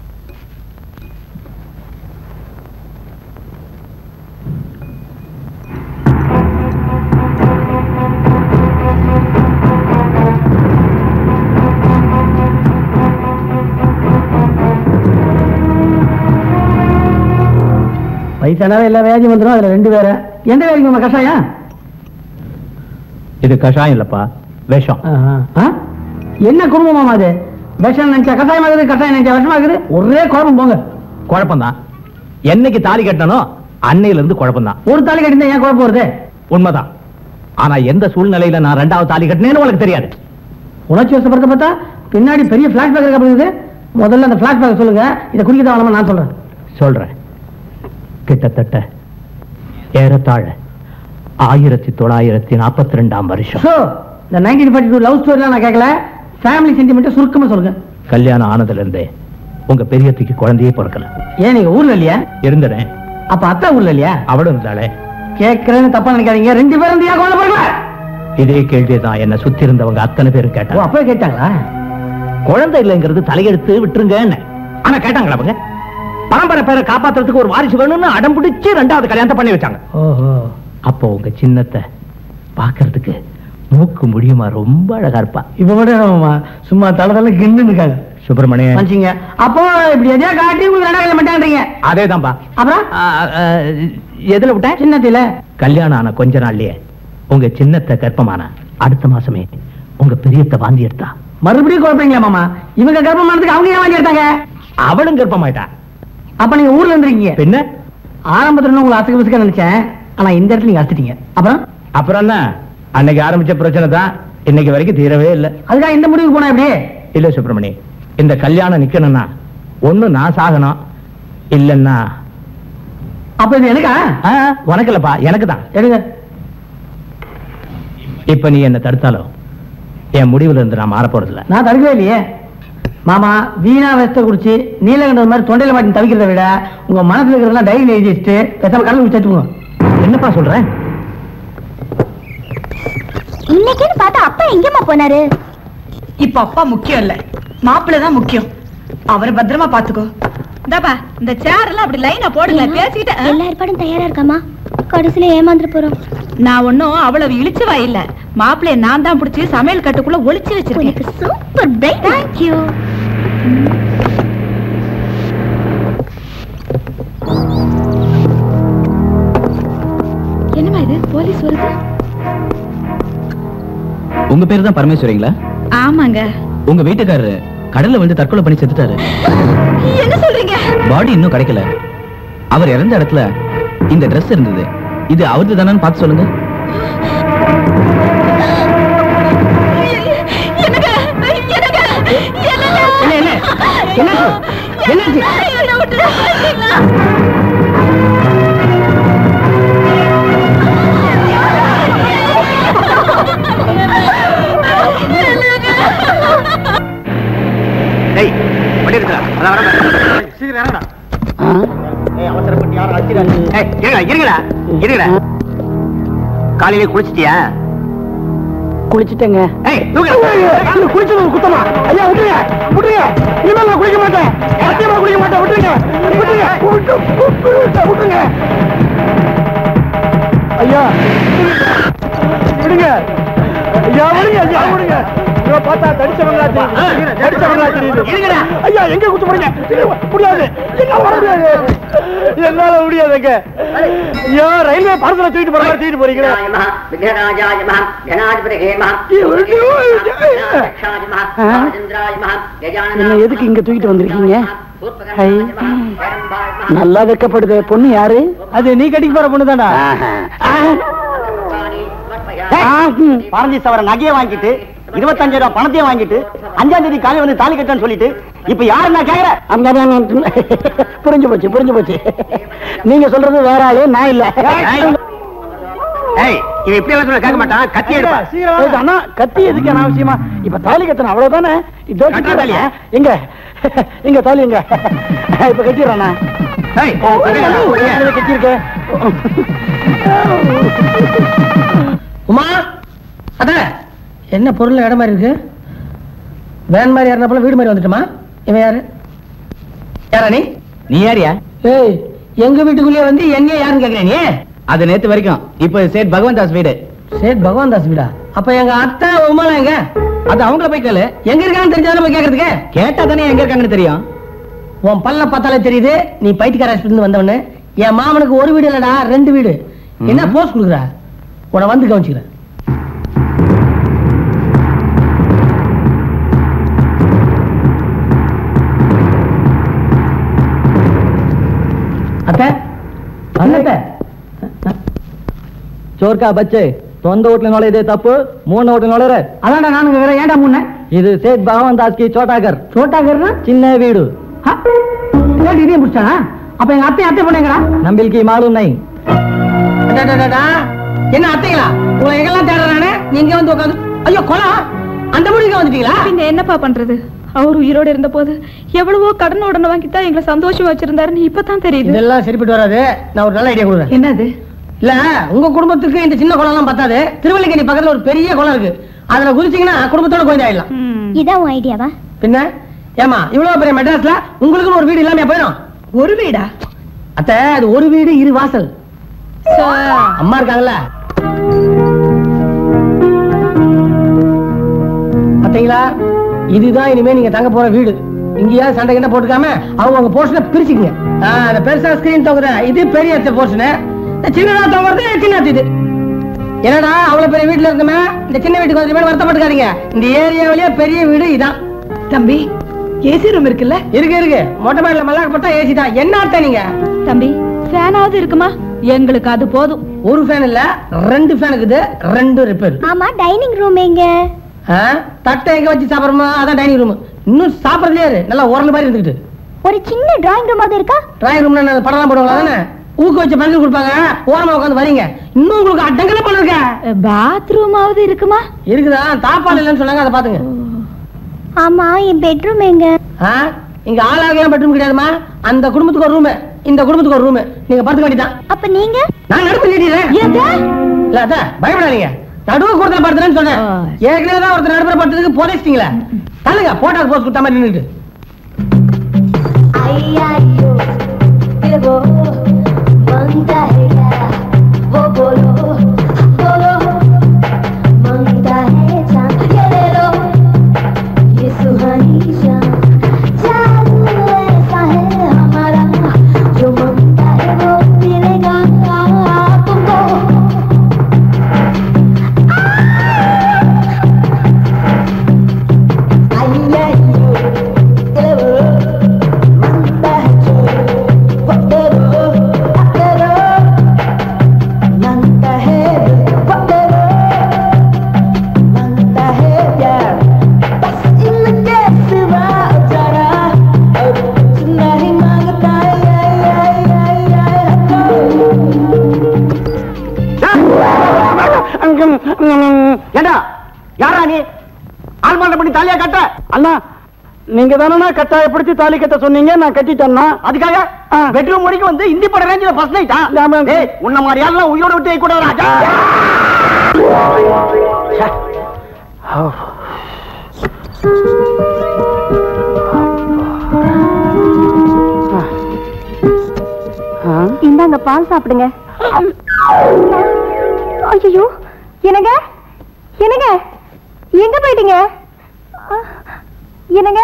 வயசானவே எல்லா வியாதி வந்துடும் அதுல ரெண்டு பேரை எந்த வியாதிக்கு உங்க கஷாயம் இது கஷாயம் இல்லப்பா விஷம் ஆஹா. ஆ? என்ன குடும்பமாமா அது விஷம் நினைச்சா கஷாயம் ஆகுது கஷாயம் நினைச்சா விஷம் ஆகுது ஒரே குழப்பம் போங்க குழப்பம்தான் என்னைக்கு தாலி கட்டணும் அன்னையில இருந்து குழப்பம்தான் ஒரு தாலி கட்டினா ஏன் குழப்பம் வருது உண்மைதான் ஆனா எந்த சூழ்நிலையில நான் ரெண்டாவது தாலி கட்டினேன்னு உனக்கு தெரியாது உணர்ச்சி வசப்படுத்த பார்த்தா பின்னாடி பெரிய பிளாஷ்பேக் இருக்க போகுது முதல்ல அந்த பிளாஷ்பேக் சொல்லுங்க இதை குடிக்க தான் நான் சொல்றேன் சொல்றேன் கிட்டத்தட்ட ஏறத்தாழ ஆயிரத்தி தொள்ளாயிரத்தி நாற்பத்தி ரெண்டாம் வருஷம் ஸோ இந்த நைன்டீன் ஃபார்ட்டி டூ லவ் ஸ்டோரிலாம் நான் கேட்கல ஃபேமிலி சென்டிமெண்ட் சுருக்கமா சொல்லுங்க கல்யாணம் ஆனதுல இருந்தே உங்க பெரியத்துக்கு குழந்தையே பிறக்கல ஏன் நீங்க ஊர்ல இல்லையா இருந்தனே அப்ப அத்தா ஊர்ல இல்லையா அவளும் இருந்தாளே கேட்கறேன்னு தப்பா நினைக்காதீங்க ரெண்டு பேரும் இருந்து ஏன் குழந்தை பிறக்கல இதே கேள்வியை தான் என்ன சுத்தி இருந்தவங்க அத்தனை பேரும் ஓ கேட்டாங்க அப்பவே கேட்டாங்களா குழந்தை இல்லைங்கிறது தலையெடுத்து விட்டுருங்கன்னு ஆனா கேட்டாங்களா அவங்க பரம்பரை பேரை காப்பாத்துறதுக்கு ஒரு வாரிசு வேணும்னு அடம் பிடிச்சு ரெண்டாவது கல்யாணத்தை பண்ணி வச்சாங்க ஓஹோ அப்போ உங்க சின்னத்தை பாக்குறதுக்கு மூக்கு முடியுமா ரொம்ப அழகா இருப்பா இப்ப மட்டும் என்னம்மா, சும்மா தலை தலை கிண்டு இருக்காங்க சுப்பிரமணிய மனுஷங்க அப்போ இப்படி எதையா காட்டி உங்களுக்கு ரெண்டா கல்யாணம் பண்ணிட்டான்றீங்க அதேதான்பா அப்புறம் ஆ, ஆ, எதுல விட்டேன் சின்னத்தில கல்யாணம் ஆன கொஞ்ச நாள்லயே உங்க சின்னத்தை கர்ப்பமான அடுத்த மாசமே உங்க பெரியத்தை வாந்தி எடுத்தா மறுபடியும் குழப்பீங்களா மாமா இவங்க கர்ப்பமானதுக்கு அவங்க ஏன் வாங்கி எடுத்தாங்க அவளும் கர்ப்பமாயிட்டா அப்ப நீங்க ஊர்ல இருந்திருக்கீங்க பின்ன ஆரம்பத்துல இருந்து உங்களை அசக்க பிசுக்க நினைச்சேன் ஆனா இந்த இடத்துல நீங்க அசத்திட்டீங்க அப்புறம் அப்புறம் என்ன அன்னைக்கு ஆரம்பிச்ச பிரச்சனை தான் இன்னைக்கு வரைக்கும் தீரவே இல்லை அதுக்காக இந்த முடிவுக்கு போனா எப்படி இல்ல சுப்பிரமணி இந்த கல்யாணம் நிக்கணும்னா ஒண்ணு நான் சாகணும் இல்லைன்னா அப்ப இது எனக்கா ஆ, உனக்கு இல்லப்பா எனக்கு தான் எடுங்க இப்ப நீ என்ன தடுத்தாலும் என் முடிவுல இருந்து நான் மாற போறதில்ல நான் தடுக்கவே இல்லையே மாமா வீணா வெஸ்ட குடிச்சு நீலகண்டது மாதிரி தொண்டையில மாட்டி தவிக்கிறத விட உங்க மனசுல இருக்கிறதெல்லாம் டைரி எழுதி வச்சுட்டு பேசாம கடல் குடிச்சு வச்சுக்கோங்க என்னப்பா சொல்ற இன்னைக்குன்னு பார்த்தா அப்பா எங்கம்மா போனாரு இப்ப அப்பா முக்கியம் இல்ல மாப்பிள்ளை தான் முக்கியம் அவரை பத்திரமா பாத்துக்கோ இந்தாப்பா இந்த சேர் எல்லாம் அப்படி லைனா போடுங்க பேசிக்கிட்டு ஆ? எல்லா ஏற்பாடும் தயாரா இருக்காமா கடைசியில ஏமாந்துட்டு போறோம் நான் ஒன்னும் அவ்வளவு இழிச்சவா இல்ல மாப்பிள்ளைய நான் தான் பிடிச்சி சமையல் கட்டுக்குள்ள ஒளிச்சு வச்சிருக்கேன் உனக்கு சூப்பர் பிரைட் தேங்க்யூ என்னம்மா இது போலீஸ் வருது உங்க பேரு தான் பரமேஸ்வரிங்களா ஆமாங்க உங்க வீட்டுக்காரரு கடல்ல வந்து தற்கொலை பண்ணி செத்துட்டாரு என்ன சொல்றீங்க பாடி இன்னும் கிடைக்கல அவர் இறந்த இடத்துல இந்த Dress இருந்தது இது அவரது தானு பார்த்து சொல்லுங்க என்னங்க என்னங்க என்னங்க என்ன என்ன என்னாச்சு என்னாச்சு என்னை விட்டுட்டு போயிட்டீங்களா? ஏய் வண்டி எடுத்துடா அதான் வர சீக்கிரம் இறங்கடா ஏய் அவசரப்பட்டு யாரும் அடிச்சிடாங்க ஏய் இருங்கடா இருங்கடா இருங்கடா காலையில குளிச்சிட்டியா குளிச்சுட்டேங்க ஏய் தூக்கு குளிச்சது குத்தமா ஐயா விட்டுருங்க விட்டுருங்க இனிமேல் நான் குளிக்க மாட்டேன் சத்தியமா குளிக்க மாட்டேன் விட்டுருங்க விட்டுருங்க விட்டு- விட்டுருங்க ஐயா விடுங்க ஐயா விடுங்க ஐயா விடுங்க இவன் பார்த்தா தடிச்சவங்களா தெரியுது தடிச்சவங்களா தெரியுது இருங்கடா. ஐயா எங்க குத்த போறீங்க முடியாது என்ன வர முடியாது என்னால முடியாதுங்க ஐயா ரயில்வே பாரத்துல தூக்கிட்டு போற மாதிரி தூக்கிட்டு போறீங்களே என்ன எதுக்கு இங்க தூக்கிட்டு வந்திருக்கீங்க ஹை. நல்லா வெக்கப்படுது பொண்ணு யாரு அது நீ கட்டிக்கு போற பொண்ணு தான்டா பாரஞ்சி சவர நகையை வாங்கிட்டு இருபத்தஞ்சு ரூபாய் பணத்தையும் வாங்கிட்டு அஞ்சாம் தேதி காலை வந்து தாலி கட்டன்னு சொல்லிட்டு இப்ப யாரு நான் கேக்குறேன் புரிஞ்சு போச்சு புரிஞ்சு போச்சு நீங்க சொல்றது வேற ஆளு நான் இல்ல ஏய் இவன் இப்படி எல்லாம் சொல்ல கேட்க மாட்டான் கத்தி எடுப்பா ஏய், அண்ணா கத்தி எதுக்கு அனாவசியமா இப்ப தாலி கட்டணும் அவ்வளவுதானே இதோ கட்டுற தாலியா? எங்க எங்க தாலி எங்க இப்ப கட்டிடுறேண்ணா ஏய் கட்டியிருக்கேன் உமா அத என்ன பொருள் இடம் மாதிரி இருக்கு வேன் மாதிரி ஏறினப்பல வீடு மாதிரி வந்துட்டுமா இவன் யாரு யாரா நீ நீ யாரியா ஏய் எங்க வீட்டுக்குள்ளேயே வந்து என்னைய யாருன்னு கேக்குறேன் நீ அது நேத்து வரைக்கும் இப்ப சேட் பகவான் தாஸ் வீடு சேட் பகவான் தாஸ் வீடா அப்ப எங்க அத்தை உமாலா எங்க அது அவங்கள போய் கேளு எங்க இருக்கான்னு தெரிஞ்சாலும் போய் கேக்குறதுக்கு கேட்டா தானே எங்க இருக்காங்கன்னு தெரியும் உன் பல்ல பார்த்தாலே தெரியுது நீ பைத்தியக்கார இருந்து வந்தவனு என் மாமனுக்கு ஒரு வீடு இல்லடா ரெண்டு வீடு என்ன போஸ்ட் கொடுக்குற உன்னை வந்து கவனிச்சுக்கிறேன் அத்தை அண்ணத்தை சோர்க்கா பச்சே சொந்த வீட்டுல நுழையதே தப்பு மூணு வீட்டுல நுழைற அதான்டா நானுங்க வேற ஏன்டா முன்ன இது சேத் பகவான் தாஸ் கி சோட்டாகர் சோட்டாகர்னா சின்ன வீடு பின்னாடி இதையும் முடிச்சானா அப்ப எங்க அத்தை அத்தை பண்ணேங்கடா நம்பில் கி மாலும் நை அடடடடா. என்ன அத்தைங்களா உங்களை எங்கெல்லாம் தேடுறானே நீங்க வந்து உட்காந்து ஐயோ கொலா அந்த முடிவுக்கு வந்துட்டீங்களா பின்ன என்னப்பா பண்றது அவர் உயிரோட இருந்த போது எவ்வளவோ கடன் உடனே வாங்கித்தான் எங்களை சந்தோஷமா வச்சிருந்தாருன்னு இப்பதான் தெரியுது இதெல்லாம் சரிப்பட்டு வராது நான் ஒரு நல்ல ஐடியா கொடுக்குறேன் என்னது இல்ல உங்க குடும்பத்துக்கு இந்த சின்ன குளம் எல்லாம் பத்தாது திருவள்ளிக்கணி பக்கத்துல ஒரு பெரிய குளம் இருக்கு அதுல குதிச்சீங்கன்னா குடும்பத்தோட கொஞ்சம் ஆயிடலாம் இதான் உன் ஐடியாவா பின்ன ஏமா இவ்வளவு பெரிய மெட்ராஸ்ல உங்களுக்குன்னு ஒரு வீடு இல்லாம போயிடும் ஒரு வீடா அத்தை அது ஒரு வீடு இரு வாசல் அம்மா இருக்காங்கல்ல பாத்தீங்களா இதுதான் இனிமே நீங்க தங்க போற வீடு இங்கேயா சண்டை கிட்ட போட்டுக்காம அவங்க உங்க போர்ஷனை பிரிச்சுக்கங்க ஆ, அந்த பெருசா ஸ்கிரீன் தொங்குற இது பெரிய போர்ஷனு இந்த சின்னதா தொங்குறது சின்ன இது என்னடா அவ்வளவு பெரிய வீட்டுல இருக்குமே இந்த சின்ன வீட்டுக்கு கொஞ்சம் பேர் வருத்தப்பட்டுக்காதீங்க இந்த ஏரியாவிலேயே பெரிய வீடு இதான் தம்பி ஏசி ரூம் இருக்குல்ல இருக்கு இருக்கு மொட்டை மாடியில மல்லாக்க போட்டா ஏசி தான் என்ன அர்த்தம் நீங்க தம்பி ஃபேனாவது இருக்குமா எங்களுக்கு அது போதும் ஒரு ஃபேன் இல்ல ரெண்டு ஃபேன் இருக்குது ரெண்டு ரிப்பேர் ஆமா டைனிங் ரூம் எங்க தட்டை எங்க வச்சு சாப்பிடுறோமோ அதான் டைனிங் ரூம் இன்னும் சாப்பிடறதுலயே இரு. நல்லா உரல் மாதிரி இருந்துகிட்டு ஒரு சின்ன டிராயிங் ரூம் அது இருக்கா டிராயிங் ரூம்ல படம் போடுவாங்க தானே ஊக்க வச்ச பென்சில் கொடுப்பாங்க ஓரமா உட்காந்து வரீங்க இன்னும் உங்களுக்கு அடங்கல பண்ண இருக்க பாத்ரூமாவது இருக்குமா இருக்குதா தாப்பால் இல்லைன்னு சொன்னாங்க அதை பாத்துங்க ஆமா என் பெட்ரூம் எங்க ஆ, இங்க ஆளாகலாம் பெட்ரூம் கிடையாதுமா அந்த குடும்பத்துக்கு ஒரு ரூம் இந்த குடும்பத்துக்கு ஒரு ரூம் நீங்க படுத்துக்க வேண்டியதான் அப்ப நீங்க நான் நடுப்பு நீட்டிடுறேன் இல்ல அதான் பயப்படாதீங்க நடுவு கூடத்துல படுத்துறேன்னு சொன்னேன் ஆ. ஏற்கனவே தான் ஒருத்தர் நடுப்புற படுத்ததுக்கு புதைச்சிட்டீங்களே தள்ளுங்க போட்டா போஸ் கொடுத்த மாதிரி நின்றுட்டு ஐயோ वो मांगता है क्या वो बोलो बोलो मांगता है चांद ये ले लो ये सुहानी शाम जादू ऐसा है हमारा जो मांगता है वो मिलेगा तुमको ஏண்டா யாரா நீ ஆல்மாண்ட பண்ணி தாலியா கட்ட அண்ணா நீங்க தானே கட்டாயப்படுத்தி தாலி கட்ட சொன்னீங்க நான் கட்டிட்டேன்னா அதுக்காக பெட்ரூம் வரைக்கும் வந்து இந்தி பட ரேஞ்சில ஃபர்ஸ்ட் நைட்டா ஆமா. ஏய் உன்ன மாதிரி ஆள்லாம் உயிரோட விட்டு வைக்க கூடாது ராஜா இந்தாங்க பால் சாப்பிடுங்க ஐயோ என்னங்க என்னங்க எங்க போயிட்டீங்க அ, என்னங்க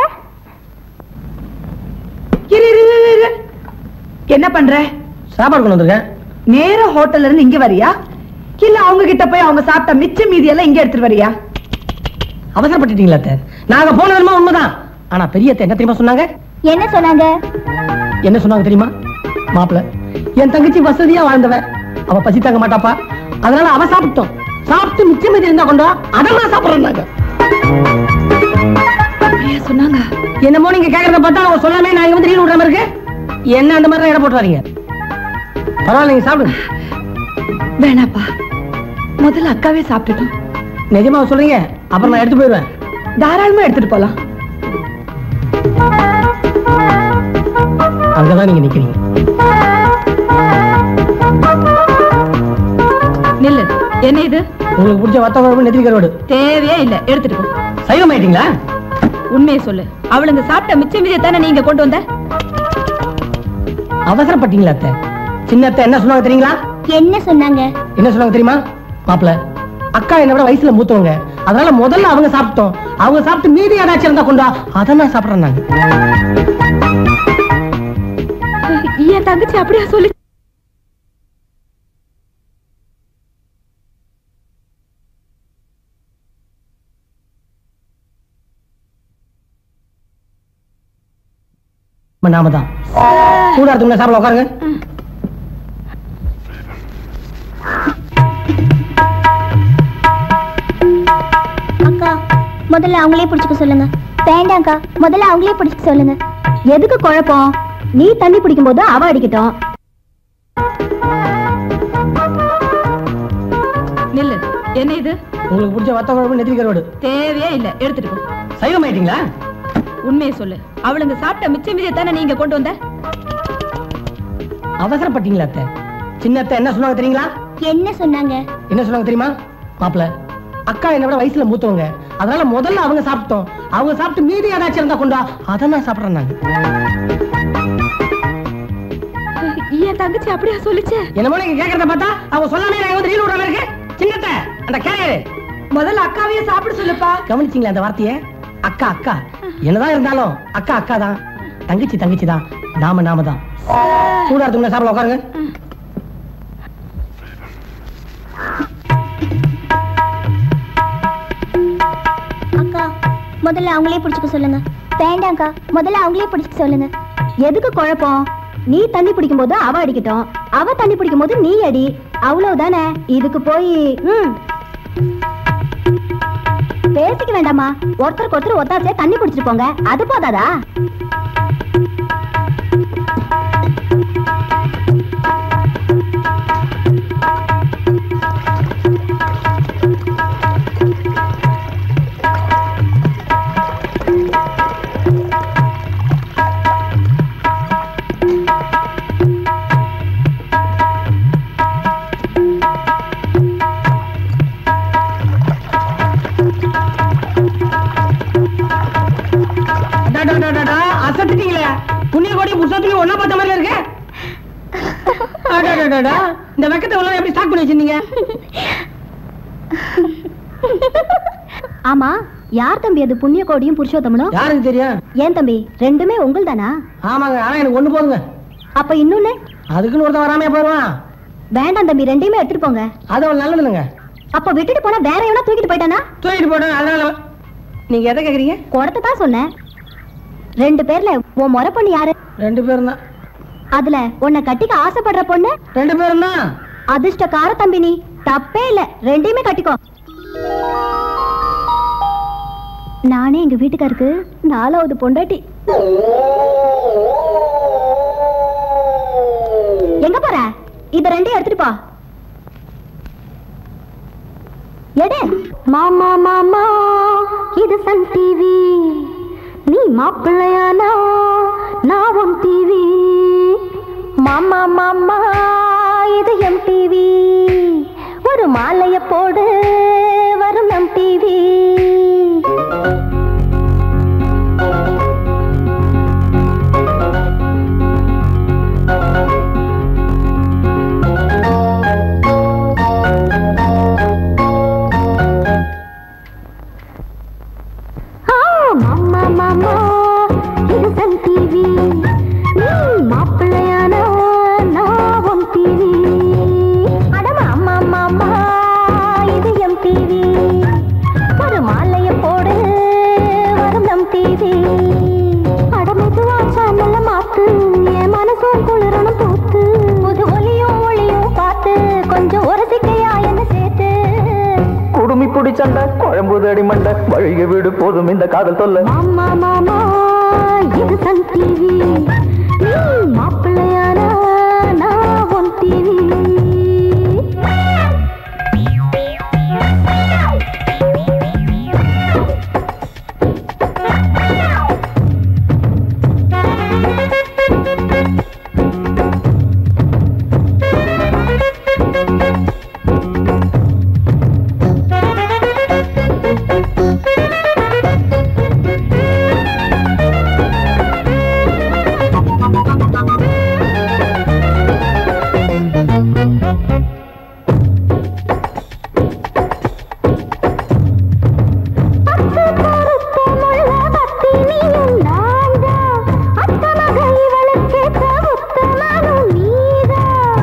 இரு, இரு, இரு, இரு. என்ன பண்ற சாப்பாடு கொண்டு வந்திருக்கேன் நேர ஹோட்டல்ல இருந்து இங்க வரியா இல்ல அவங்க கிட்ட போய் அவங்க சாப்பிட்ட மிச்ச மீதி எல்லாம் இங்க எடுத்துட்டு வரியா அவசரப்பட்டுட்டீங்களா அத்தை நாங்க போனதுமா உண்மைதான் ஆனா பெரிய அத்தை என்ன தெரியுமா சொன்னாங்க என்ன சொன்னாங்க என்ன சொன்னாங்க தெரியுமா மாப்பிள என் தங்கச்சி வசதியா வாழ்ந்தவ அவ பசி தாங்க மாட்டாப்பா அதனால அவ சாப்பிட்டோம் சாப்பிட்டு மிச்சம் மீதி இருந்தா கொண்டா அதெல்லாம் சாப்பிடுறாங்க அப்படியா சொன்னாங்க என்னமோ நீங்க கேக்குறத பார்த்தா அவங்க சொல்லாமே நான் இங்க வந்து ரீல் விடுற மாதிரி இருக்கு என்ன அந்த மாதிரி இடம் போட்டு வரீங்க பரவாயில்ல நீங்க சாப்பிடுங்க வேணாப்பா முதல்ல அக்காவே சாப்பிட்டுட்டோம் நிஜமா சொல்றீங்க அப்புறம் நான் எடுத்து போயிடுவேன் தாராளமா எடுத்துட்டு போலாம் அங்கதான் நீங்க நிக்கிறீங்க நில்லு என்ன இது உங்களுக்கு பிடிச்ச வத்த குழம்பு நெத்திரி கருவாடு தேவையே இல்ல எடுத்துட்டு போ சைவம் ஆயிட்டீங்களா உண்மையை சொல்லு அவளுங்க சாப்பிட்ட மிச்ச மீதியை தானே நீங்க கொண்டு வந்த அவசரப்பட்டீங்களா அத்தை சின்ன அத்தை என்ன சொன்னாங்க தெரியுங்களா என்ன சொன்னாங்க என்ன சொன்னாங்க தெரியுமா மாப்பிள அக்கா என்னை விட வயசுல மூத்தவங்க அதனால முதல்ல அவங்க சாப்பிட்டோம் அவங்க சாப்பிட்டு மீதி ஏதாச்சும் இருந்தா கொண்டா அதை நான் சாப்பிடுறேன் நாங்க என் தங்கச்சி அப்படியா சொல்லி நாம தான் சூடாரத்துக்கு சாப்பிட உட்காருங்க அக்கா முதல்ல அவங்களே பிடிச்சுக்க சொல்லுங்க வேண்டாம்க்கா முதல்ல அவங்களே பிடிச்சுக்க சொல்லுங்க எதுக்கு குழப்பம் நீ தண்ணி பிடிக்கும் போது அவ அடிக்கட்டும் நில்லு என்ன இது உங்களுக்கு பிடிச்ச வத்த குழம்பு நெத்திரி கருவாடு தேவையே இல்ல எடுத்துட்டு போ சைவம் ஆயிட்டீங்களா உண்மையை சொல்லு அவளுங்க சாப்பிட்ட மிச்ச மீதியை தானே நீங்க கொண்டு வந்த அவசரப்பட்டீங்களா அத்தை சின்ன அத்தை என்ன சொன்னாங்க தெரியுங்களா என்ன சொன்னாங்க என்ன சொன்னாங்க தெரியுமா மாப்பிள அக்கா என்னை விட வயசுல மூத்தவங்க அதனால முதல்ல அவங்க சாப்பிட்டோம் அவங்க சாப்பிட்டு மீதி ஏதாச்சும் இருந்தா கொண்டா அதை நான் சாப்பிடுறேன் நாங்க என் தங்கச்சி அப்படியா சொல்லிச்சே என்னமோ நீங்க கேக்குறத பார்த்தா அவங்க சொல்லாமே நான் வந்து ரீல் விடுற இருக்கு சின்னத்த அந்த கேரியரு முதல்ல அக்காவையே சாப்பிட சொல்லுப்பா கவனிச்சிங்களா அந்த வார்த்தையை அக்கா அக்கா என்னதான் இருந்தாலும் அக்கா அக்கா தான் தங்கச்சி தங்கச்சி தான் நாம நாம தான் சூடாரத்துக்கு சாப்பிட உட்காருங்க அக்கா முதல்ல அவங்களே பிடிச்சுக்க சொல்லுங்க வேண்டாம்க்கா முதல்ல அவங்களே பிடிச்சுக்க சொல்லுங்க எதுக்கு குழப்பம் நீ தண்ணி பிடிக்கும் போது அவ அடிக்கட்டும் அவ தண்ணி பிடிக்கும் போது நீ அடி அவ்வளவுதானே இதுக்கு போய் ம் பேசிக்க வேண்டாமா ஒருத்தருக்கு ஒருத்தர் ஒத்தாசையா தண்ணி பிடிச்சிட்டு போங்க அது போதாதா அடடடடா. இந்த வெக்கத்தை உள்ள எப்படி ஸ்டாக் பண்ணி வச்சிருந்தீங்க ஆமா யார் தம்பி அது புண்ணிய கோடியும் புருஷோத்தமனும் யாருக்கு தெரியும் ஏன் தம்பி ரெண்டுமே உங்கள் தானா ஆமாங்க ஆனா எனக்கு ஒண்ணு போதுங்க அப்ப இன்னொன்னு அதுக்குன்னு ஒருத்தன் வராமையா போயிருவான் வேண்டாம் தம்பி ரெண்டையுமே எடுத்துட்டு போங்க அது அவன் நல்லதுங்க அப்ப விட்டுட்டு போனா வேற எவனா தூக்கிட்டு போயிட்டானா தூக்கிட்டு போட்டேன் அதனால நீங்க எதை கேக்குறீங்க குடத்தை தான் சொன்னேன் ரெண்டு பேர்ல உன் முறை பொண்ணு யாரு ரெண்டு பேரும் தான் அதுல உன்னை கட்டிக்க ஆசைப்படுற பொண்ணு ரெண்டு பேரும் தான் அதிர்ஷ்டக்கார தம்பி நீ தப்பே இல்ல ரெண்டையுமே கட்டிக்கோ நானே எங்க வீட்டுக்காருக்கு நாலாவது பொண்டாட்டி எங்க போற இத ரெண்டையும் எடுத்துட்டு போ எடு மாமா மாமா இது சன் டிவி நீ மாப்பிள்ளையானா நான் உன் டிவி மாமா மாமா இது எம் டிவி ஒரு மாலைய போடு வரும் நம் டிவி ஆ, மாமா மாமா இது சன் டிவி நீ மாப்பிள்ளையானா நான் உன் டிவி அட மாமா மாமா இது எம் டிவி ஒரு மாலைய போடு வரும் நம் டிவி அட மெதுவா சேனல்ல மாத்து என் மனசும் குளிரணும் பூத்து புது ஒளியும் ஒளியும் பார்த்து கொஞ்சம் உரசிக்கையா என்ன சேர்த்து குடுமி குடி சண்டை குழம்பு தடி மண்டை வழிய வீடு போதும் இந்த காதல் தொல்லை மாமா மாமா இது சன் டிவி நீ மாப்பிள்ளையானா நான் உன் டிவி பத்து பொருத்தமுள்ள பத்தினியும் நான்தான். அத்தமக இவளுக்கேத்த உத்தமனும் நீதான்.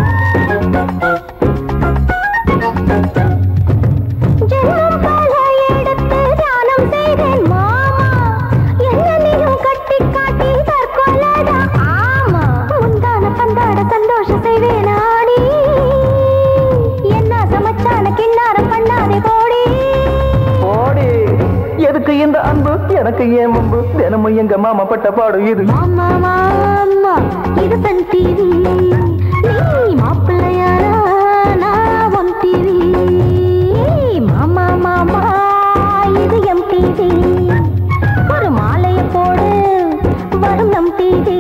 ஜென்மம் பல எடுத்து தியானம் செய்தேன் மாமா. என்ன நீயும் கட்டிக் காட்டி தற்கொலைடா ஆமா. முந்தான பந்தாட சந்தோஷம் செய்வேன் ஆடி. என்ன சமைச்சான கிண்ணாரம் பண்ணாதே போடி ஓடி எதுக்கு இந்த அன்பு எனக்கு ஏன் முன்பு தினமும் எங்க மாமா பட்ட பாடு இது மாமா மாமா இது சன் டிவி நீ மாப்பிள்ளையாரா நான் உன் டிவி மாமா மாமா இது எம் டிவி ஒரு மாலைய போடு வரும் நம் டிவி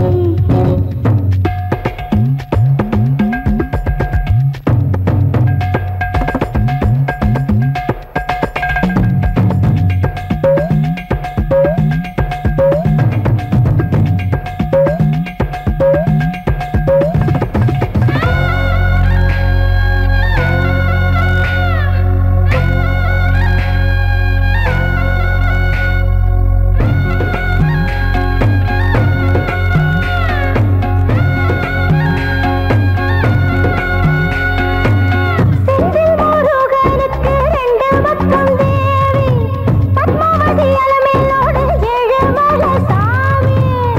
செந்தில் முருகனுக்கு ரெண்டு பக்கம் தேவி பத்மாவதி அலமேலோடு ஏழுமலை சாமி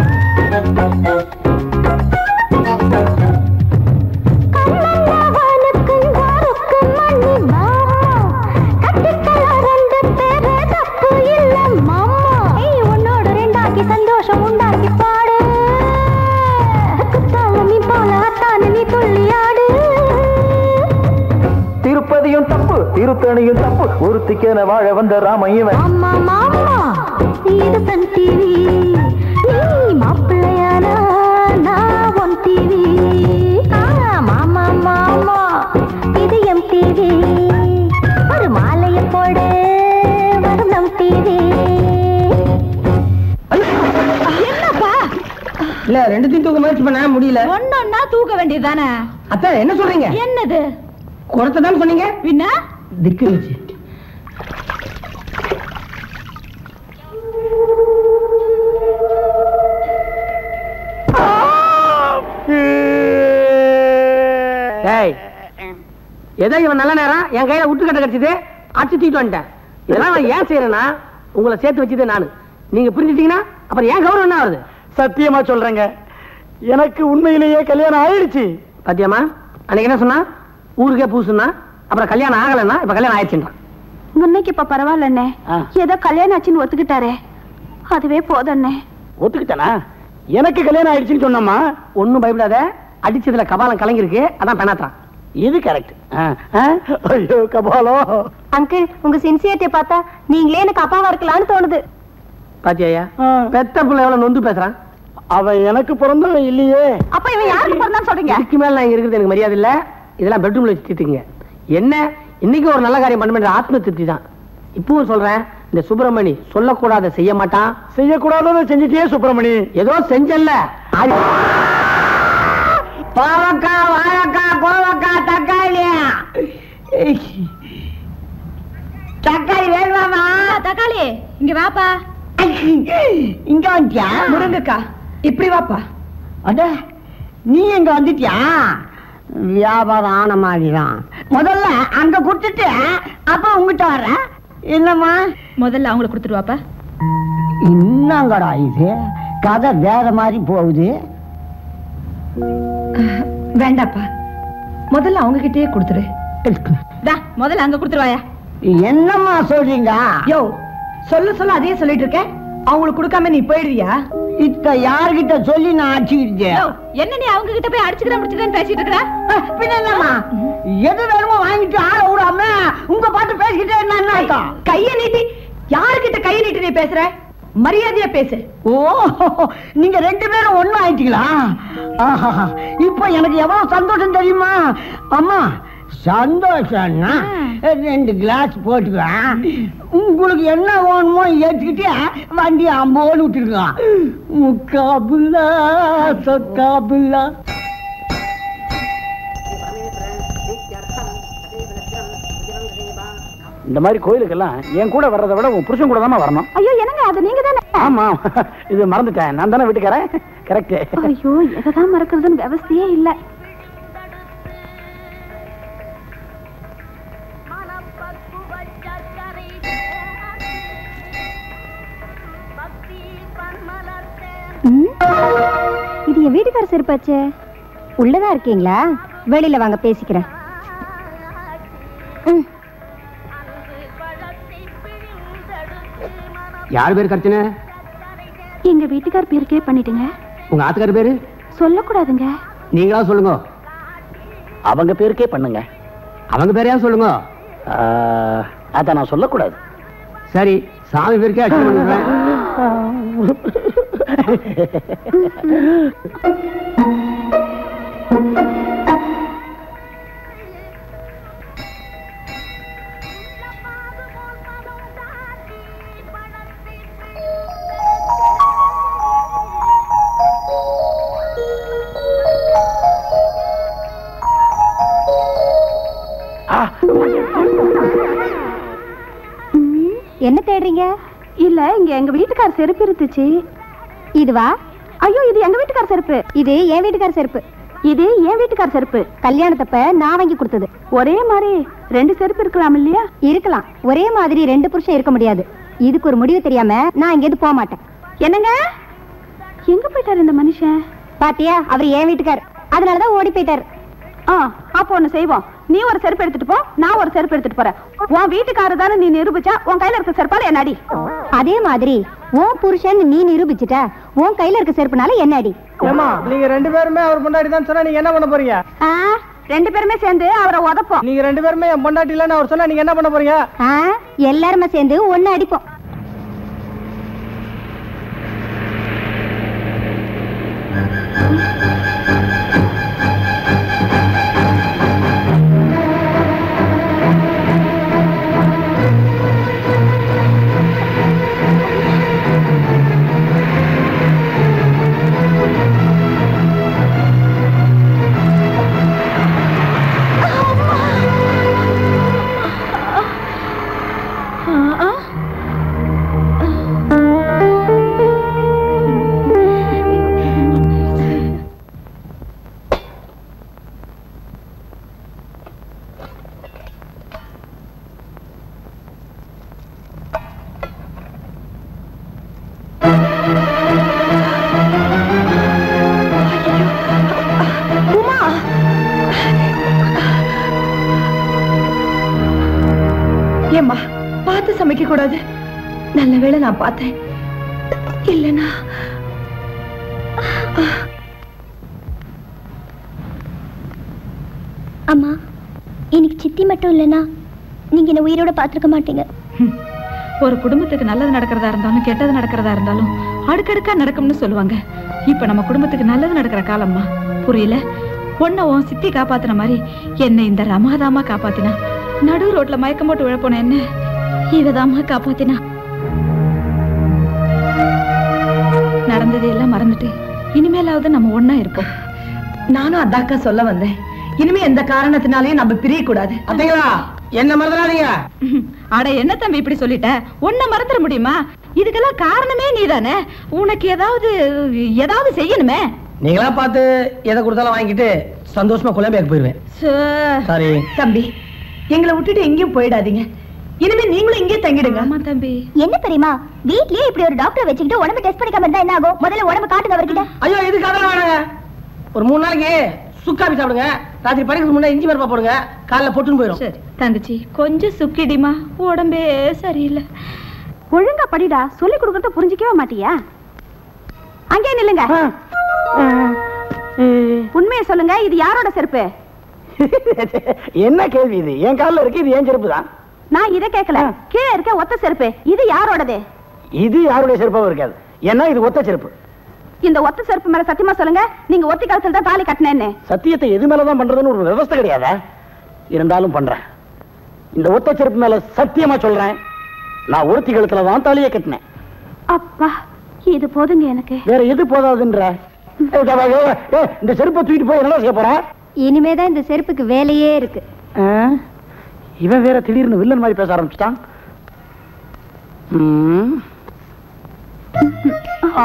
கண்ணனவனுக்கு யாருக்கு மணி மாமா கட்டிக்கலாம் ரெண்டு பேரு தப்பு இல்ல மாமா ஏய் உன்னோட ரெண்டாக்கி சந்தோஷம் உண்டாக்கி பாடு குத்தால நீ போல அத்தான நீ துள்ளியாடு திருப்பதியும் தப்பு திருத்தணியும் தப்பு ஒருத்திக்கென வாழ வந்த ராமையவன் மாமா மாமா இது சன் டிவி நீ மாப்பிள்ளையானா நான் உன் டிவி மாமா மாமா இது எம் டிவி ஒரு மாலைய போடு வரும் நம் டிவி இல்ல ரெண்டுத்தையும் தூக்க முயற்சி பண்ண முடியல ஒன்னொன்னா தூக்க வேண்டியதுதானே அத்தை என்ன சொல்றீங்க என்னது குடத்தை தான் சொன்னீங்க பின்ன திக்கு வச்சு டேய் ஏதோ இவன் நல்ல நேரம் என் கையில விட்டுக்கட்ட கிடைச்சது அடிச்சு தூக்கிட்டு வந்துட்டேன் இதெல்லாம் நான் ஏன் செய்யறேன்னா உங்களை சேர்த்து வச்சதே நானு நீங்க புரிஞ்சுட்டீங்கன்னா அப்புறம் ஏன் கௌரவம் என்ன ஆகுது சத்தியமா சொல்றேங்க எனக்கு உண்மையிலேயே கல்யாணம் ஆயிடுச்சு பாத்தியாமா அன்னைக்கு என்ன சொன்னா ஊருக்கே பூசுனா அப்புறம் கல்யாணம் ஆகலைன்னா இப்ப கல்யாணம் ஆயிடுச்சுன்றான் முன்னைக்கு இப்ப பரவாயில்லண்ணே ஆ. ஏதோ கல்யாணம் ஆச்சுன்னு ஒத்துக்கிட்டாரே அதுவே போதண்ணே ஒத்துக்கிட்டானா எனக்கு கல்யாணம் ஆயிடுச்சுன்னு சொன்னம்மா ஒண்ணும் பயப்படாத அடிச்சதுல கபாலம் கலங்கிருக்கு அதான் பெணாத்தான் இது கரெக்ட் ஐயோ கபாலம் அங்கிள் உங்க சின்சியர்ட்டியை பார்த்தா நீங்களே எனக்கு அப்பாவா இருக்கலாம்னு தோணுது பாத்தியா ஆ. பெத்த பிள்ளை எவ்வளவு நொந்து பேசுறான் அவன் எனக்கு பிறந்தவன் இல்லையே அப்ப இவன் யாருக்கு பிறந்தான்னு சொல்றீங்க இதுக்கு மேல நான் இங்க இருக்கிறது எனக்கு மரியாதை இல்ல இதெல்லாம் பெட்ரூம்ல வச்சு தீர்த்துங்க என்ன இன்னைக்கு ஒரு நல்ல காரியம் பண்ண ஆத்ம திருப்தி தான் இப்பவும் சொல்றேன் இந்த சுப்பிரமணி சொல்லக்கூடாத செய்ய மாட்டான் செய்யக்கூடாததை செஞ்சுட்டே சுப்பிரமணி ஏதோ செஞ்சல்ல அது- பாவக்காய் வாழைக்காய் கோவக்காய் தக்காளி தக்காளி வேணுமாமா தக்காளி இங்க வாப்பா இங்க வந்துட்டியா முருங்கக்கா இப்படி வாப்பா அட நீ எங்க வந்துட்டியா வியாபாரம் ஆன மாதிரிதான் முதல்ல அங்க கொடுத்துட்டு அப்ப உங்ககிட்ட வர்றேன் என்னம்மா முதல்ல அவங்களுக்கு கொடுத்துட்டு வாப்பா என்னங்கடா இது கதை வேற மாதிரி போகுது வேண்டாப்பா முதல்ல அவங்க கிட்டயே கொடுத்துரு டா முதல்ல அங்க கொடுத்துருவாயா என்னம்மா சொல்றீங்க யோ சொல்ல சொல்ல அதே சொல்லிட்டு இருக்க அவங்களுக்கு கொடுக்காம நீ போயிடுவியா இத்த யார்கிட்ட சொல்லி நான் அடிச்சுக்கிட்டேன் யோ, என்ன நீ அவங்க கிட்ட போய் அடிச்சுக்கிறேன் முடிச்சுக்கிறேன்னு பேசிட்டு இருக்கற பின்ன என்னம்மா எது வேணுமோ வாங்கிட்டு ஆள விடாம உங்க பாட்டு பேசிக்கிட்டே இருந்தா என்ன அர்த்தம்? கைய நீட்டி யாருக்கிட்ட கைய நீட்டி நீ பேசுற மரியாதையா பேசு ஓ நீங்க ரெண்டு பேரும் ஒண்ணு ஆயிட்டீங்களா ஆஹா, இப்ப எனக்கு எவ்வளவு சந்தோஷம் தெரியுமா அம்மா சந்தோஷம்னா ரெண்டு கிளாஸ் போட்டுக்கலாம் உங்களுக்கு என்ன வேணுமோ ஏத்துக்கிட்டு வண்டி அம்போன்னு விட்டுருக்கலாம் முக்காபுல்லா சொக்காபுல்லா இந்த மாதிரி கோயிலுக்கெல்லாம் என் கூட வர்றதை விட உன் புருஷன் கூட தான் வரணும் ஐயோ என்னங்க அது நீங்க தானே ஆமா இது மறந்துட்டேன் நான் தானே வீட்டுக்காரன் கரெக்ட் ஐயோ எதைதான் மறக்கிறதுன்னு விவசாயே இல்ல ம், இது என் வீட்டுக்கார செருப்பாச்சே உள்ளதா இருக்கீங்களா வெளியில வாங்க பேசிக்கிறேன் ம், யார் பேர் கர்ச்சனை எங்க வீட்டுக்கார் பேருக்கே பண்ணிட்டுங்க உங்க ஆத்துக்கார பேரு சொல்லக்கூடாதுங்க நீங்களா சொல்லுங்க அவங்க பேருக்கே பண்ணுங்க அவங்க பேரையா சொல்லுங்க ஆ, அத நான் சொல்லக்கூடாது சரி சாமி பேருக்கே அடிச்சு பண்ணிடுறேன் ம், என்ன தேடுறீங்க இல்ல இங்க எங்க வீட்டுக்கார செருப்பு இருந்துச்சு இதுவா ஐயோ இது எங்க வீட்டுக்கார செருப்பு இது என் வீட்டுக்கார செருப்பு இது என் வீட்டுக்கார செருப்பு கல்யாணத்தப்ப நான் வாங்கி கொடுத்தது ஒரே மாதிரி ரெண்டு செருப்பு இருக்கலாம் இல்லையா இருக்கலாம் ஒரே மாதிரி ரெண்டு புருஷன் இருக்க முடியாது இதுக்கு ஒரு முடிவு தெரியாம நான் இங்கேருந்து போக மாட்டேன் என்னங்க எங்க போயிட்டாரு இந்த மனுஷன் பாத்தியா அவர் என் வீட்டுக்கார் அதனாலதான் ஓடி போயிட்டாரு ஆ அப்போ ஒண்ணு செய்வோம் நீ ஒரு செருப்பு எடுத்துட்டு போ நான் ஒரு செருப்பு எடுத்துட்டு போறேன் உன் வீட்டுக்காரர் தானே நீ நிரூபிச்சா உன் கையில இருக்க செருப்பால என்ன அடி அதே மாதிரி உன் புருஷன் நீ நிரூபிச்சுட்ட உன் கையில இருக்க செருப்புனால என்ன அடி ஏமா நீங்க ரெண்டு பேருமே அவர் பொண்டாட்டி தான் சொன்னா நீங்க என்ன பண்ண போறீங்க ஆ, ரெண்டு பேருமே சேர்ந்து அவரை உதப்போம் நீங்க ரெண்டு பேருமே என் பொண்டாட்டி இல்லன்னு அவர் சொன்னா நீங்க என்ன பண்ண போறீங்க ஆ, எல்லாருமே சேர்ந்து ஒண்ணு அடிப்போம் ஆமா பார்த்து சமைக்க கூடாது நல்ல வேளை நான் பார்த்தேன் இல்லனா அம்மா எனக்கு சித்தி மட்டும் இல்லைன்னா நீங்க என்ன உயிரோட பார்த்துருக்க மாட்டீங்க ஒரு குடும்பத்துக்கு நல்லது நடக்கிறதா இருந்தாலும் கெட்டது நடக்கிறதா இருந்தாலும் அடுக்கடுக்கா நடக்கும்னு சொல்லுவாங்க இப்ப நம்ம குடும்பத்துக்கு நல்லது நடக்கிற காலம்மா புரியல உன்னை உன் சித்தி காப்பாத்துன மாதிரி என்னை இந்த ரமாதாமா காப்பாத்தினா நடு ரோட்ல மயக்கம் போட்டு விழப்போன என்ன இவதாம்மா காப்பாத்தினா நடந்தது எல்லாம் மறந்துட்டு இனிமேலாவது நம்ம ஒண்ணா இருப்போம் நானும் அதாக்கா சொல்ல வந்தேன் இனிமே எந்த காரணத்தினாலையும் நம்ம பிரிய கூடாது அத்தைங்களா என்ன மறந்துடாதீங்க அட என்ன தம்பி இப்படி சொல்லிட்ட உன்னை மறந்துட முடியுமா இதுக்கெல்லாம் காரணமே நீதானே உனக்கு ஏதாவது ஏதாவது செய்யணுமே நீங்களா பார்த்து எதை கொடுத்தாலும் வாங்கிட்டு சந்தோஷமா குழம்பேக்கு போயிருவேன் சே. சாரி தம்பி எங்களை விட்டுட்டு எங்கேயும் போயிடாதீங்க இனிமே நீங்களும் இங்கே தங்கிடுங்க ஆமா தம்பி என்ன தெரியுமா வீட்லயே இப்படி ஒரு டாக்டர் வச்சுக்கிட்டு உடம்பு டெஸ்ட் பண்ணிக்காம இருந்தா என்ன ஆகும் முதல்ல உடம்பு காட்டுங்க அவர்கிட்ட ஐயோ இதுக்கு அதெல்லாம் வேணாங்க ஒரு மூணு நாளைக்கு சுக்காபி சாப்பிடுங்க ராத்திரி படிக்கிறதுக்கு முன்னாடி இஞ்சி மரப்பா போடுங்க காலைல பொட்டுன்னு போயிடும் சரி தங்கச்சி கொஞ்சம் சுக்கிடிமா உடம்பே சரியில்லை ஒழுங்கா படிடா சொல்லி கொடுக்கறத புரிஞ்சிக்கவே மாட்டியா அங்கே நில்லுங்க உண்மையை சொல்லுங்க இது யாரோட செருப்பு என்ன கேள்வி இது என் காலில் இருக்கு இது என் செருப்பு தான் நான் இதை கேட்கல கீழே இருக்க ஒத்த செருப்பு இது யாரோடது இது யாருடைய செருப்பாவும் இருக்காது ஏன்னா இது ஒத்த செருப்பு இந்த ஒத்த செருப்பு மேல சத்தியமா சொல்லுங்க நீங்க ஒத்தி காலத்துல தான் தாலி கட்டினேன்னு சத்தியத்தை எது மேலதான் பண்றதுன்னு ஒரு விவஸ்தை கிடையாதா இருந்தாலும் பண்றேன் இந்த ஒத்த செருப்பு மேல சத்தியமா சொல்றேன் நான் ஒருத்தி கழுத்துல தான் தாலியை கட்டினேன் அப்பா இது போதுங்க எனக்கு வேற எது போதாதுன்ற ஏய், ஏய், ஏய், ஏய், இந்த செருப்பை தூக்கிட்டு போய் என்ன செய்ய போற இனிமேதான் இந்த செருப்புக்கு வேலையே இருக்கு ஆ? இவன் வேற திடீர்னு வில்லன் மாதிரி பேச ஆரம்பிச்சிட்டான் ம். ஆ.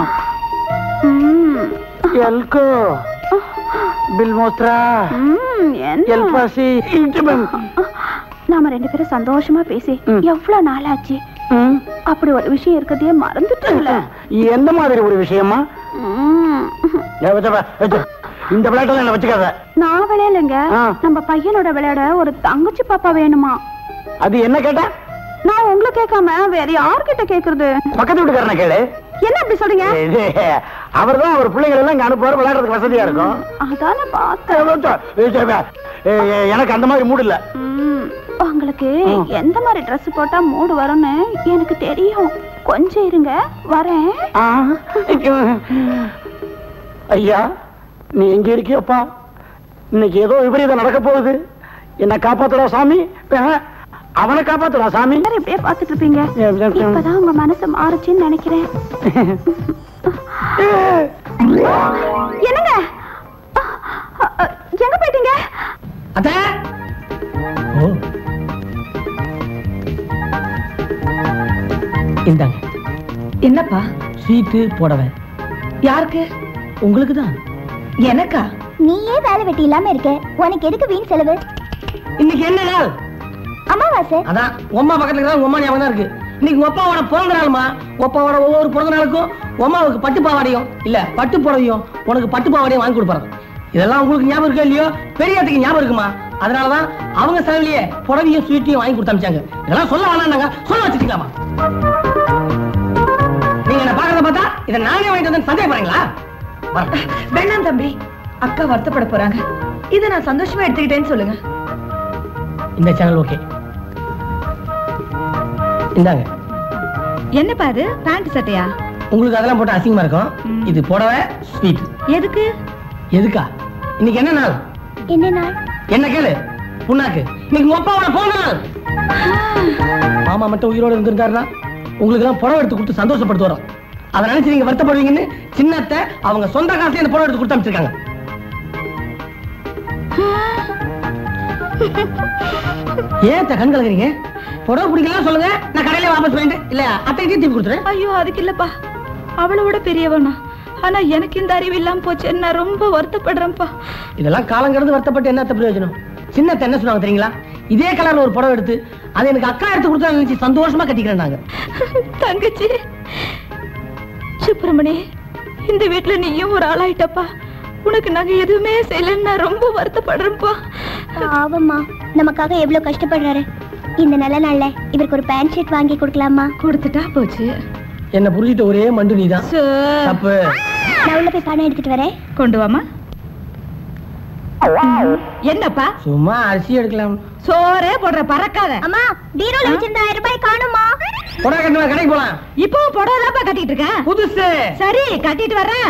எல்கோ பில் மோத்ரா எல் பாசி இன்டிமம். நாம ரெண்டு பேரும் சந்தோஷமா பேசி ம். எவ்வளவு நாள் ஆச்சு ம். அப்படி ஒரு விஷயம் இருக்கதையே மறந்துட்டீங்களே எந்த மாதிரி ஒரு விஷயமா ம். ஏய், வச்ச பா, வச்ச. இந்த விளையாட்டெல்லாம் என்ன வச்சுக்காத நான் விளையாடுங்க ஆ. நம்ம பையனோட விளையாட ஒரு தங்கச்சி பாப்பா வேணுமா அது என்ன கேட்டா நான் உங்களை கேட்காம வேற யார்கிட்ட கேக்குறது பக்கத்து வீட்டுக்காரனை கேளு என்ன அப்படி சொல்றீங்க அவர் தான் அவர் பிள்ளைகள் எல்லாம் இங்க அனுப்புவார் விளையாடுறதுக்கு வசதியா இருக்கும் அதான பார்த்தேன் ஏய், வச்ச. ஏய், சரி, ஏய், ஏய், எனக்கு அந்த மாதிரி மூடு இல்ல ம், உங்களுக்கு ஆ. எந்த மாதிரி Dress போட்டா மூடு வரும்னு எனக்கு தெரியும் கொஞ்சம் இருங்க வரேன் ஆ. ஐயா நீ எங்க இருக்கியோப்பா இன்னைக்கு ஏதோ விபரீதம் நடக்க போகுது என்ன காப்பாத்துடா சாமி ஆ, அவனை காப்பாத்துடா சாமி எல்லாரும் இப்படியே பார்த்துட்டு இருப்பீங்க இப்பதான் உங்க மனசு மாறுச்சுன்னு நினைக்கிறேன் என்னங்க அ, அ, எங்க போயிட்டீங்க அத்தை இந்தாங்க என்னப்பா சீட்டு புடவை யாருக்கு உங்களுக்கு தான் எனக்கா நீயே வேலை வெட்டி இல்லாம இருக்க உனக்கு எதுக்கு வீண் செலவு இன்னைக்கு என்ன நாள் அமாவாசை அதான் உம்மா பக்கத்துல இருக்கிற உங்க அம்மா ஞாபகம் தான் இருக்கு இன்னைக்கு உங்க அப்பாவோட பிறந்த நாளுமா ஒப்பாவோட ஒவ்வொரு பிறந்த நாளுக்கும் உமாவுக்கு பட்டு பாவாடையும் இல்ல பட்டு புடவையும் உனக்கு பட்டு பாவாடையும் வாங்கி கொடுப்பாரு இதெல்லாம் உங்களுக்கு ஞாபகம் இருக்கா இல்லையோ பெரியத்துக்கு ஞாபகம் இருக்குமா அதனாலதான் அவங்க செலவுலயே புடவையும் ஸ்வீட்டையும் வாங்கி கொடுத்து அமிச்சாங்க இதெல்லாம் சொல்ல வேணாம்னாங்க சொல்ல வச்சுக்கலாமா நீங்க என்ன பாக்குறத பார்த்தா இதை நானே வாங்கிட்டு வந்து சந்தேகப்படுறீங்களா வரேன். வேண்டாம் தம்பி அக்கா வருத்தப்பட போறாங்க இதை நான் சந்தோஷமா எடுத்துக்கிட்டேன்னு சொல்லுங்க இந்த சேனல் ஓகே இந்தாங்க என்னப்பா அது பேண்ட் சட்டையா உங்களுக்கு அதெல்லாம் போட்டு அசிங்கமா இருக்கும் ம். இது புடவை ஸ்வீட் எதுக்கு எதுக்கா இன்னைக்கு என்ன நாள் என்ன நாள் என்ன கேளு புண்ணாக்கு இன்னைக்கு உங்க அப்பாவோட போன நாள் மாமா மட்டும் உயிரோட இருந்திருந்தாருன்னா உங்களுக்கு எல்லாம் புடவை எடுத்து கொடுத்து சந்தோஷப்படுத்து வரோம் அதை நினைச்சு நீங்க வருத்தப்படுவீங்கன்னு சின்னத்தை அவங்க சொந்த காசுல இந்த புடவை எடுத்து கொடுத்து அமைச்சிருக்காங்க ஏன் அத்தை கண் கலக்குறீங்க புடவை பிடிக்கலாம் சொல்லுங்க நான் கடையில வாபஸ் பண்ணிட்டு இல்ல அத்தைகிட்டே திருப்பி கொடுத்துறேன் ஐயோ அதுக்கு இல்லப்பா அவளோட பெரியவனா ஆனா எனக்கு இந்த அறிவு இல்லாம போச்சு நான் ரொம்ப வருத்தப்படுறேன்ப்பா இதெல்லாம் காலம் கடந்து வருத்தப்பட்டு என்ன அத்தை பிரயோஜனம் சின்னத்தை என்ன சொன்னாங்க தெரியுங்களா இதே கலர்ல ஒரு புடவை எடுத்து அதை எனக்கு அக்கா எடுத்து கொடுத்தா நினைச்சு சந்தோஷமா கட்டிக்கிறேன் நாங்க தங்கச்சி சுப்பிரமணி இந்த வீட்டுல நீயும் ஒரு ஆளாயிட்டப்பா உனக்கு நாங்க எதுவுமே செய்யலன்னு நான் ரொம்ப வருத்தப்படுறேன்ப்பா ஆவம்மா நமக்காக எவ்வளவு கஷ்டப்படுறாரு இந்த நல்ல நாள்ல இவருக்கு ஒரு பேண்ட் ஷர்ட் வாங்கி கொடுக்கலாமா கொடுத்துட்டா போச்சு என்ன புரிஞ்சிட்ட ஒரே மண்டு நீதான் தப்பு நான் உள்ள போய் பணம் எடுத்துட்டு வரேன் கொண்டு வாமா என்னப்பா சும்மா அரிசி எடுக்கலாம் சோறே போடுற பறக்காத அம்மா பீரோல வச்சிருந்த ஆயிரம் ரூபாய் காணுமா புடவை கட்டணும் கடைக்கு போலாம் இப்பவும் புடவைதாப்பா கட்டிட்டு இருக்கேன் புதுசு சரி கட்டிட்டு வர்றேன்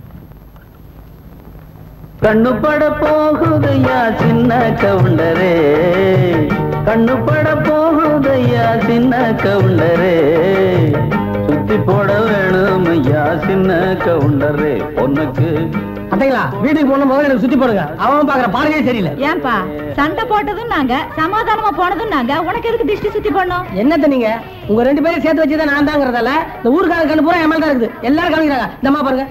கண்ணு பட போகுதையா சின்ன கவுண்டரே கண்ணு பட போகுதையா சின்ன கவுண்டரே சுத்தி போட வேணும் ஐயா சின்ன கவுண்டரே பொண்ணுக்கு அத்தைங்களா வீட்டுக்கு போன முதல்ல எனக்கு சுத்தி போடுங்க அவன் பாக்குற பாருங்க சரியில்லை ஏன்பா சண்டை போட்டதும் நாங்க சமாதானமா போனதும் நாங்க உனக்கு எதுக்கு திஷ்டி சுத்தி பண்ணோம் என்னத்த நீங்க உங்க ரெண்டு பேரும் சேர்த்து வச்சதான் நான் தாங்கிறதால இந்த ஊருக்கார கண்ணு பூரா என் மேல தான் இருக்குது எல்லாரும் காமிக்கிறாங்க இந்தம்மா பாருங்க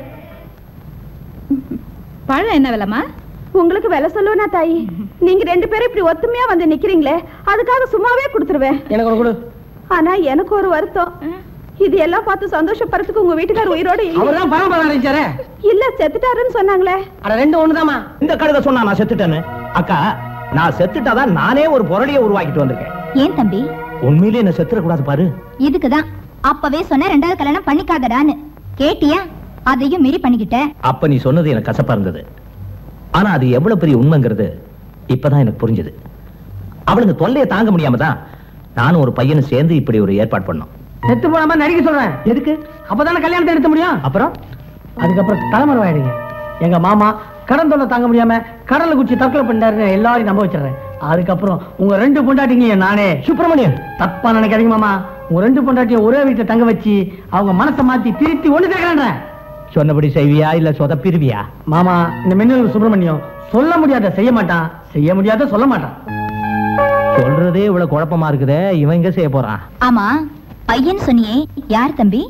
பழம் என்ன விலைமா உங்களுக்கு விலை சொல்லுவேனா தாயி நீங்க ரெண்டு பேரும் இப்படி ஒத்துமையா வந்து நிக்கிறீங்களே அதுக்காக சும்மாவே கொடுத்துருவேன் எனக்கு ஒரு கொடு ஆனா எனக்கு ஒரு வருத்தம் இது எல்லாம் பார்த்து சந்தோஷப்படுறதுக்கு உங்க வீட்டுக்காரர் உயிரோட இல்ல அவர் தான் பணம் பணம் அறிவிச்சாரு இல்ல செத்துட்டாருன்னு சொன்னாங்களே அட ரெண்டு ஒண்ணுதாம்மா இந்த கழுத சொன்னா நான் செத்துட்டேன்னு அக்கா நான் செத்துட்டாதான் நானே ஒரு புரளிய உருவாக்கிட்டு வந்திருக்கேன் ஏன் தம்பி உண்மையிலே என்ன செத்துற கூடாது பாரு இதுக்குதான் அப்பவே சொன்ன ரெண்டாவது கல்யாணம் பண்ணிக்காதடான்னு கேட்டியா அதையும் மீறி பண்ணிக்கிட்ட அப்ப நீ சொன்னது எனக்கு கசப்பா இருந்தது ஆனா அது எவ்வளவு பெரிய உண்மைங்கிறது இப்பதான் எனக்கு புரிஞ்சது அவளுக்கு தொல்லையை தாங்க முடியாம தான் நானும் ஒரு பையனும் சேர்ந்து இப்படி ஒரு ஏற்பாடு பண்ணோம் செத்து போன மாதிரி நடிக்க சொல்றேன் எதுக்கு அப்பதானே கல்யாணத்தை எடுத்த முடியும் அப்புறம் அதுக்கப்புறம் தலைமறை ஆயிடுங்க எங்க மாமா கடன் தொல்லை தாங்க முடியாம கடல்ல குச்சி தற்கொலை பண்ணாருன்னு எல்லாரையும் நம்ப வச்சிடுறேன் அதுக்கப்புறம் உங்க ரெண்டு பொண்டாட்டிங்க நானே சுப்பிரமணியன் தப்பா நினைக்காதீங்க மாமா உங்க ரெண்டு பொண்டாட்டியும் ஒரே வீட்டுல தங்க வச்சு அவங்க மனசை மாத்தி திருத்தி ஒண்ணு சேர்க்கிறேன் சொன்னபடி செய்வியா இல்ல சொதப்பிருவியா மாமா இந்த மின்னல் சுப்பிரமணியம் சொல்ல முடியாத செய்ய மாட்டான் செய்ய முடியாத சொல்ல மாட்டான் சொல்றதே இவ்வளவு குழப்பமா இருக்குதே இவன் எங்க செய்ய போறான் ஆமா பையன் சொன்னியே யார் தம்பி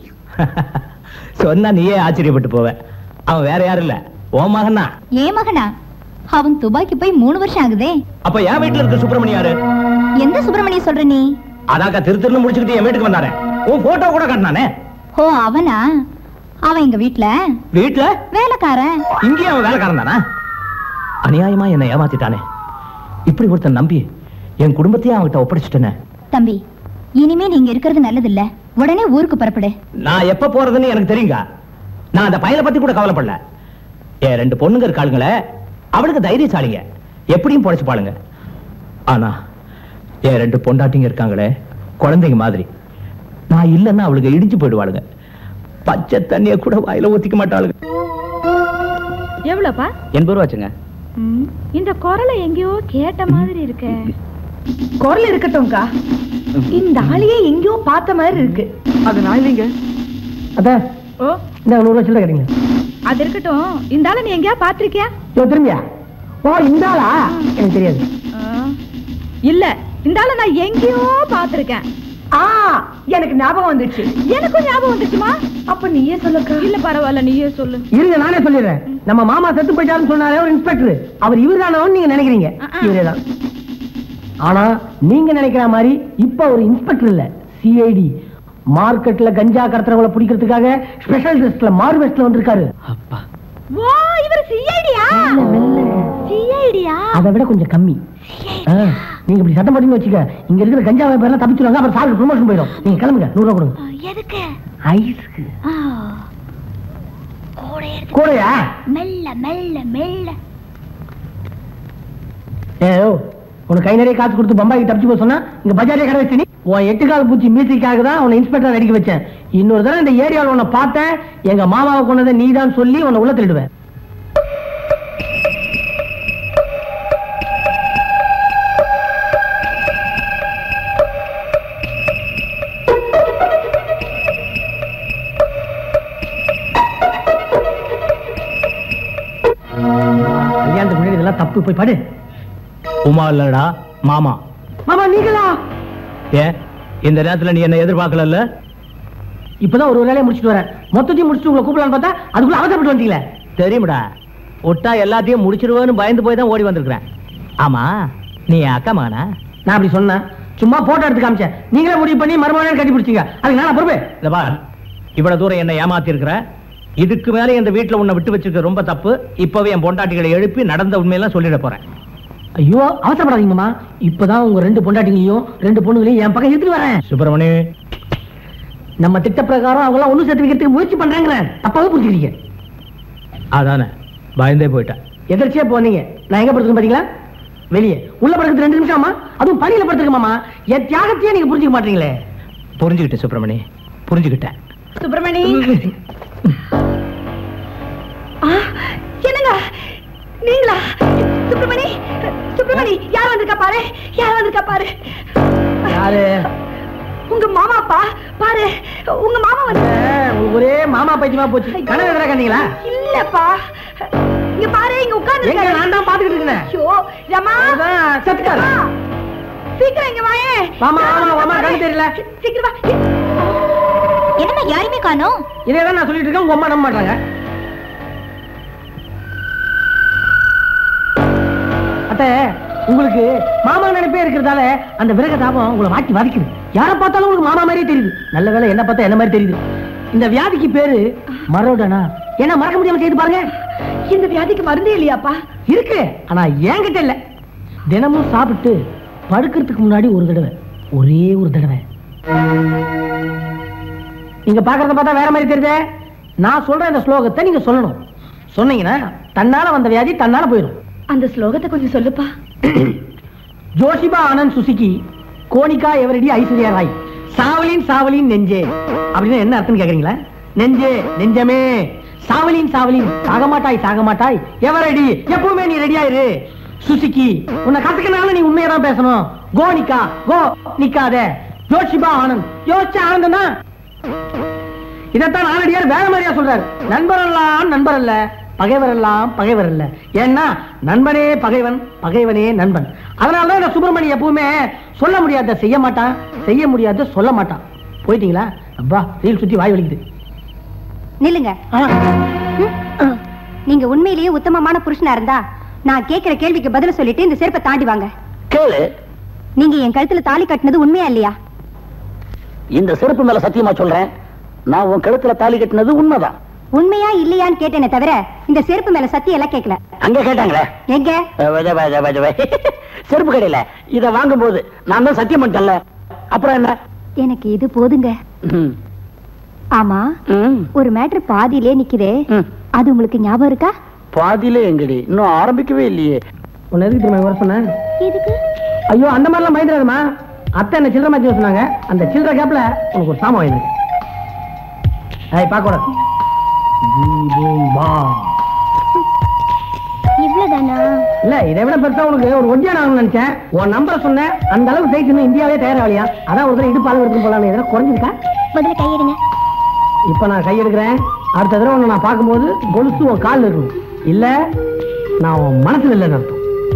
சொன்னா நீயே ஆச்சரியப்பட்டு போவ அவன் வேற யாரும் இல்ல உன் மகன் தான் ஏன் மகனா அவன் துபாய்க்கு போய் மூணு வருஷம் ஆகுதே அப்ப என் வீட்டுல இருக்க சுப்பிரமணியம் யாரு எந்த சுப்பிரமணிய சொல்ற நீ அதாக்கா திரு திருன்னு முடிச்சுக்கிட்டு என் வீட்டுக்கு வந்தானே உன் போட்டோ கூட காட்டினானே ஓ அவனா அவன் எங்க வீட்ல வீட்டுல வேலைக்காரன் இங்கேயும் அவன் வேலைக்காரன் தானா அநியாயமா என்னை ஏமாத்திட்டானே இப்படி ஒருத்தன் நம்பி என் குடும்பத்தையே அவன்கிட்ட ஒப்படைச்சிட்டேனே தம்பி இனிமே நீங்க இருக்கிறது நல்லது இல்ல உடனே ஊருக்கு புறப்படு நான் எப்ப போறதுன்னு எனக்கு தெரியுங்க நான் அந்த பையனை பத்தி கூட கவலைப்படல என் ரெண்டு பொண்ணுங்க இருக்காளுங்களே அவளுக்கு தைரியசாலிங்க எப்படியும் பொழைச்சுப்பாளுங்க ஆனா என் ரெண்டு பொண்டாட்டிங்க இருக்காங்களே குழந்தைங்க மாதிரி நான் இல்லைன்னா அவளுக்கு இடிஞ்சு போயிடுவாளுங்க பச்சை தண்ணிய கூட வாயில ஊத்திக்க மாட்டாளுங்க எவ்வளவுப்பா எண்பது ரூபா வச்சுங்க ம், இந்த குரலை எங்கேயோ கேட்ட மாதிரி இருக்கே குரல் இருக்கட்டும்க்கா இந்த ஆளையே எங்கேயோ பார்த்த மாதிரி இருக்கு அது நான் இல்லைங்க அதான் ஓ இந்த நூறு ரூபா சில்லறை கிடைங்க அது இருக்கட்டும் இந்த ஆளை நீ எங்கேயா பாத்திருக்கியா இதோ திரும்பியா ஓ இந்த ஆளா எனக்கு தெரியாது இல்ல இந்த ஆளை நான் எங்கேயோ பாத்திருக்கேன் ஆ எனக்கு ஞாபகம் வந்துச்சு எனக்கும் ஞாபகம் வந்துச்சுமா அப்ப நீயே சொல்லுக்கா இல்ல பரவாயில்ல நீயே சொல்லு இருங்க நானே சொல்லிடுறேன் நம்ம மாமா செத்து போயிட்டாருன்னு சொன்னாரே ஒரு இன்ஸ்பெக்டர் அவர் இவர் நீங்க நினைக்கிறீங்க இவரேதான் ஆனா நீங்க நினைக்கிற மாதிரி இப்ப ஒரு இன்ஸ்பெக்டர் இல்ல சிஐடி மார்க்கெட்ல கஞ்சா கடத்துறவங்கள பிடிக்கிறதுக்காக ஸ்பெஷல் டெஸ்ட்ல மாறு வெஸ்ட்ல வந்திருக்காரு ஓ இவர் சிஐடியா சிஐடியா அதை விட கொஞ்சம் கம்மி ஆ, நீங்க இப்படி சட்டம் போட்டீங்கன்னு வச்சுக்க இங்க இருக்கிற கஞ்சா பேர்லாம் தப்பிச்சுடுவாங்க அப்புறம் சாருக்கு ப்ரொமோஷன் போயிடும் நீங்க கிளம்புங்க நூறு ரூபா கொடுங்க எதுக்கு ஐஸ்க்கு கூடையா மெல்ல மெல்ல மெல்ல ஏ ஓ, உனக்கு கை நிறைய காசு கொடுத்து பம்பாய்க்கு தப்பிச்சு போக சொன்னா இங்க பஜாரே கடை வச்சு நீ உன் எட்டு கால் பூச்சி மீசிக்காக தான் உன்னை இன்ஸ்பெக்டர் அடிக்க வச்சேன் இன்னொரு தடவை இந்த ஏரியாவில் உன்னை பார்த்தேன் எங்க மாமாவை கொண்டதை நீ தான் சொல்லி உன்னை உள்ள திருடுவேன் கல்யாணத்துக்கு முன்னாடி இதெல்லாம் தப்பு போய் படு உமா இல்லடா மாமா மாமா நீங்களா ஏன் இந்த நேரத்துல நீ என்ன எதிர்பார்க்கல இப்பதான் ஒரு வேலையை முடிச்சுட்டு வரேன் மொத்தத்தையும் முடிச்சுட்டு உங்களை கூப்பிடலான்னு பார்த்தா அதுக்குள்ள அவசரப்பட்டு வந்தீங்களே தெரியும்டா விட்டா எல்லாத்தையும் முடிச்சிருவேன்னு பயந்து போய் தான் ஓடி வந்திருக்கிறேன் ஆமா நீ என் அக்கா மகனா நான் அப்படி சொன்னேன் சும்மா போட்டோ எடுத்து காமிச்சேன் நீங்களே முடிவு பண்ணி மறுமணம் கட்டி பிடிச்சிங்க அதுக்கு நான் பொறுப்பு இந்த பார் இவ்வளவு தூரம் என்ன ஏமாத்தி இருக்கிற இதுக்கு மேல இந்த வீட்டுல உன்னை விட்டு வச்சிருக்க ரொம்ப தப்பு இப்பவே என் பொண்டாட்டிகளை எழுப்பி நடந்த உண்மையெல்லாம் சொல்லிட போறேன் ஐயோ அவசரப்படாதீங்க மாமா இப்பதான் உங்க ரெண்டு பொண்டாட்டிங்களையும் ரெண்டு பொண்ணுங்களையும் என் பக்கம் எடுத்துட்டு வரேன் சுப்பிரமணி நம்ம திட்ட பிரகாரம் அவங்க எல்லாம் ஒண்ணு சேர்த்து வைக்கிறதுக்கு முயற்சி பண்றாங்க தப்பாவே புரிஞ்சுக்கிறீங்க அதானே பயந்தே போயிட்டேன் எதிர்ச்சியா போனீங்க நான் எங்க படுத்துக்கணும் பாத்தீங்களா வெளியே உள்ள படுக்கிறது ரெண்டு நிமிஷமா அதுவும் பணியில படுத்துக்க மாமா என் தியாகத்தையே நீங்க புரிஞ்சுக்க மாட்டீங்களே புரிஞ்சுக்கிட்டேன் சுப்பிரமணி புரிஞ்சுக்கிட்டேன் சுப்பிரமணி ஆ, என்னங்க நீங்களா சுப்பிரமணி சுப்பிரமணி யார் வந்திருக்கா பாரு யார் வந்திருக்கா பாரு யாரு உங்க மாமாப்பா பாரு உங்க மாமா வந்து உங்களுக்கு ஒரே மாமா பைத்தியமா போச்சு கனவு எதிராக கண்டீங்களா இல்லப்பா இங்க பாரு இங்க உட்கார்ந்து எங்க நான் தான் பாத்துக்கிட்டு இருக்கேன் ஐயோ ரமா அதான், செத்துட்டாரு. ரமா, சீக்கிரம் இங்க வாயே வாமா, வாமா, வாமா, கண்ணு தெரியல. சீக்கிரம் வா என்னம்மா யாருமே காணோம் இதே தான் நான் சொல்லிட்டு இருக்கேன் உங்க அம்மா நம்ப மாட்டாங்க அத்தை உங்களுக்கு மாமா நினைப்பே இருக்கிறதால அந்த விரக தாபம் உங்களை வாட்டி வதைக்குது யாரை பார்த்தாலும் உங்களுக்கு மாமா மாதிரியே தெரியுது நல்ல வேளை என்ன பார்த்தா என்ன மாதிரி தெரியுது இந்த வியாதிக்கு பேரு மரோடனா என்ன மறக்க முடியாம செய்து பாருங்க இந்த வியாதிக்கு மருந்தே இல்லையாப்பா இருக்கு ஆனா என்கிட்ட இல்ல தினமும் சாப்பிட்டு படுக்கிறதுக்கு முன்னாடி ஒரு தடவை ஒரே ஒரு தடவை நீங்க பாக்குறத பார்த்தா வேற மாதிரி தெரியுதே நான் சொல்ற இந்த ஸ்லோகத்தை நீங்க சொல்லணும் சொன்னீங்கன்னா தன்னால வந்த வியாதி தன்னால போயிடும் அந்த ஸ்லோகத்தை கொஞ்சம் சொல்லுப்பா Toshiba Anand Suzuki Konica Eveready Aishwarya Rai சாவலின் சாவலின் நெஞ்சே அப்படின்னு என்ன அர்த்தம் கேக்குறீங்களா நெஞ்சே நெஞ்சமே சாவலின் சாவலின் சாகமாட்டாய் சாகமாட்டாய் எவரடி எப்பவுமே நீ ரெடியா இரு சுசுகி உன்னை கத்துக்கனால நீ உண்மையை தான் பேசணும் கோனிகா கோ நிக்காத ஜோஷிபா ஆனந்த் யோசிச்ச ஆனந்தனா இதைத்தான் நாளடியார் வேற மாதிரியா சொல்றாரு நண்பரெல்லாம் நண்பர் அல்ல பகைவர் எல்லாம் பகைவர் அல்ல ஏன்னா நண்பனே பகைவன் பகைவனே நண்பன் அதனாலதான் இந்த சுப்பிரமணி எப்பவுமே சொல்ல முடியாத செய்ய மாட்டான் செய்ய முடியாத சொல்ல மாட்டான் போயிட்டீங்களா அப்பா ரீல் சுத்தி வாய் வலிக்குது நில்லுங்க ம். நீங்க உண்மையிலேயே உத்தமமான புருஷனா இருந்தா நான் கேக்குற கேள்விக்கு பதில் சொல்லிட்டு இந்த செருப்பை தாண்டி வாங்க கேளு நீங்க என் கழுத்துல தாலி கட்டினது உண்மையா இல்லையா இந்த செருப்பு மேல சத்தியமா சொல்றேன் நான் உன் கழுத்துல தாலி கட்டினது உண்மைதான் உண்மையா இல்லையான்னு கேட்டேனே தவிர இந்த செருப்பு மேல சத்தியம் எல்லாம் கேட்கல அங்க கேட்டாங்களே எங்க அஹ் வத வத வத வத. செருப்பு கடையில இத வாங்கும் போது நான் தான் சத்தியம் பண்ணிட்டேன்ல அப்புறம் என்ன எனக்கு இது போதுங்க ம். ஆமா ம். ஒரு மேட்ரு பாதியிலே நிக்குதே ம். அது உங்களுக்கு ஞாபகம் இருக்கா பாதியில எங்கடி இன்னும் ஆரம்பிக்கவே இல்லையே உன்னை எதுக்கு திரும்ப வர சொன்னேன் எதுக்கு ஐயோ அந்த மாதிரிலாம் பயந்துடாதம்மா அத்தை என்ன சில்லற மாத்தி சொன்னாங்க அந்த சில்லற கேப்ல உனக்கு ஒரு சாமான் வாங்கி ஐய் பார்க்க கூடாது பா இவ்வளவுதானா இல்ல இதை விட பெருசா உனக்கு ஒரு ஒட்டியான ஆகணும்னு நினைச்சேன் உன் நம்பரை சொன்னேன் அந்த அளவுக்கு சைஸ் இன்னும் இந்தியாவே தயாராகலையா அதான் ஒரு தடவை இடுப்பு அளவு எடுத்து போலாம் இதெல்லாம் குறைஞ்சிருக்கா முதல்ல கையெடுங்க இப்ப நான் கையெடுக்கிறேன் அடுத்த தடவை உன்னை நான் பார்க்கும்போது கொலுசு உன் காலில் இருக்கணும் இல்ல நான் உன் மனசுல இல்லைன்னு அர்த்தம்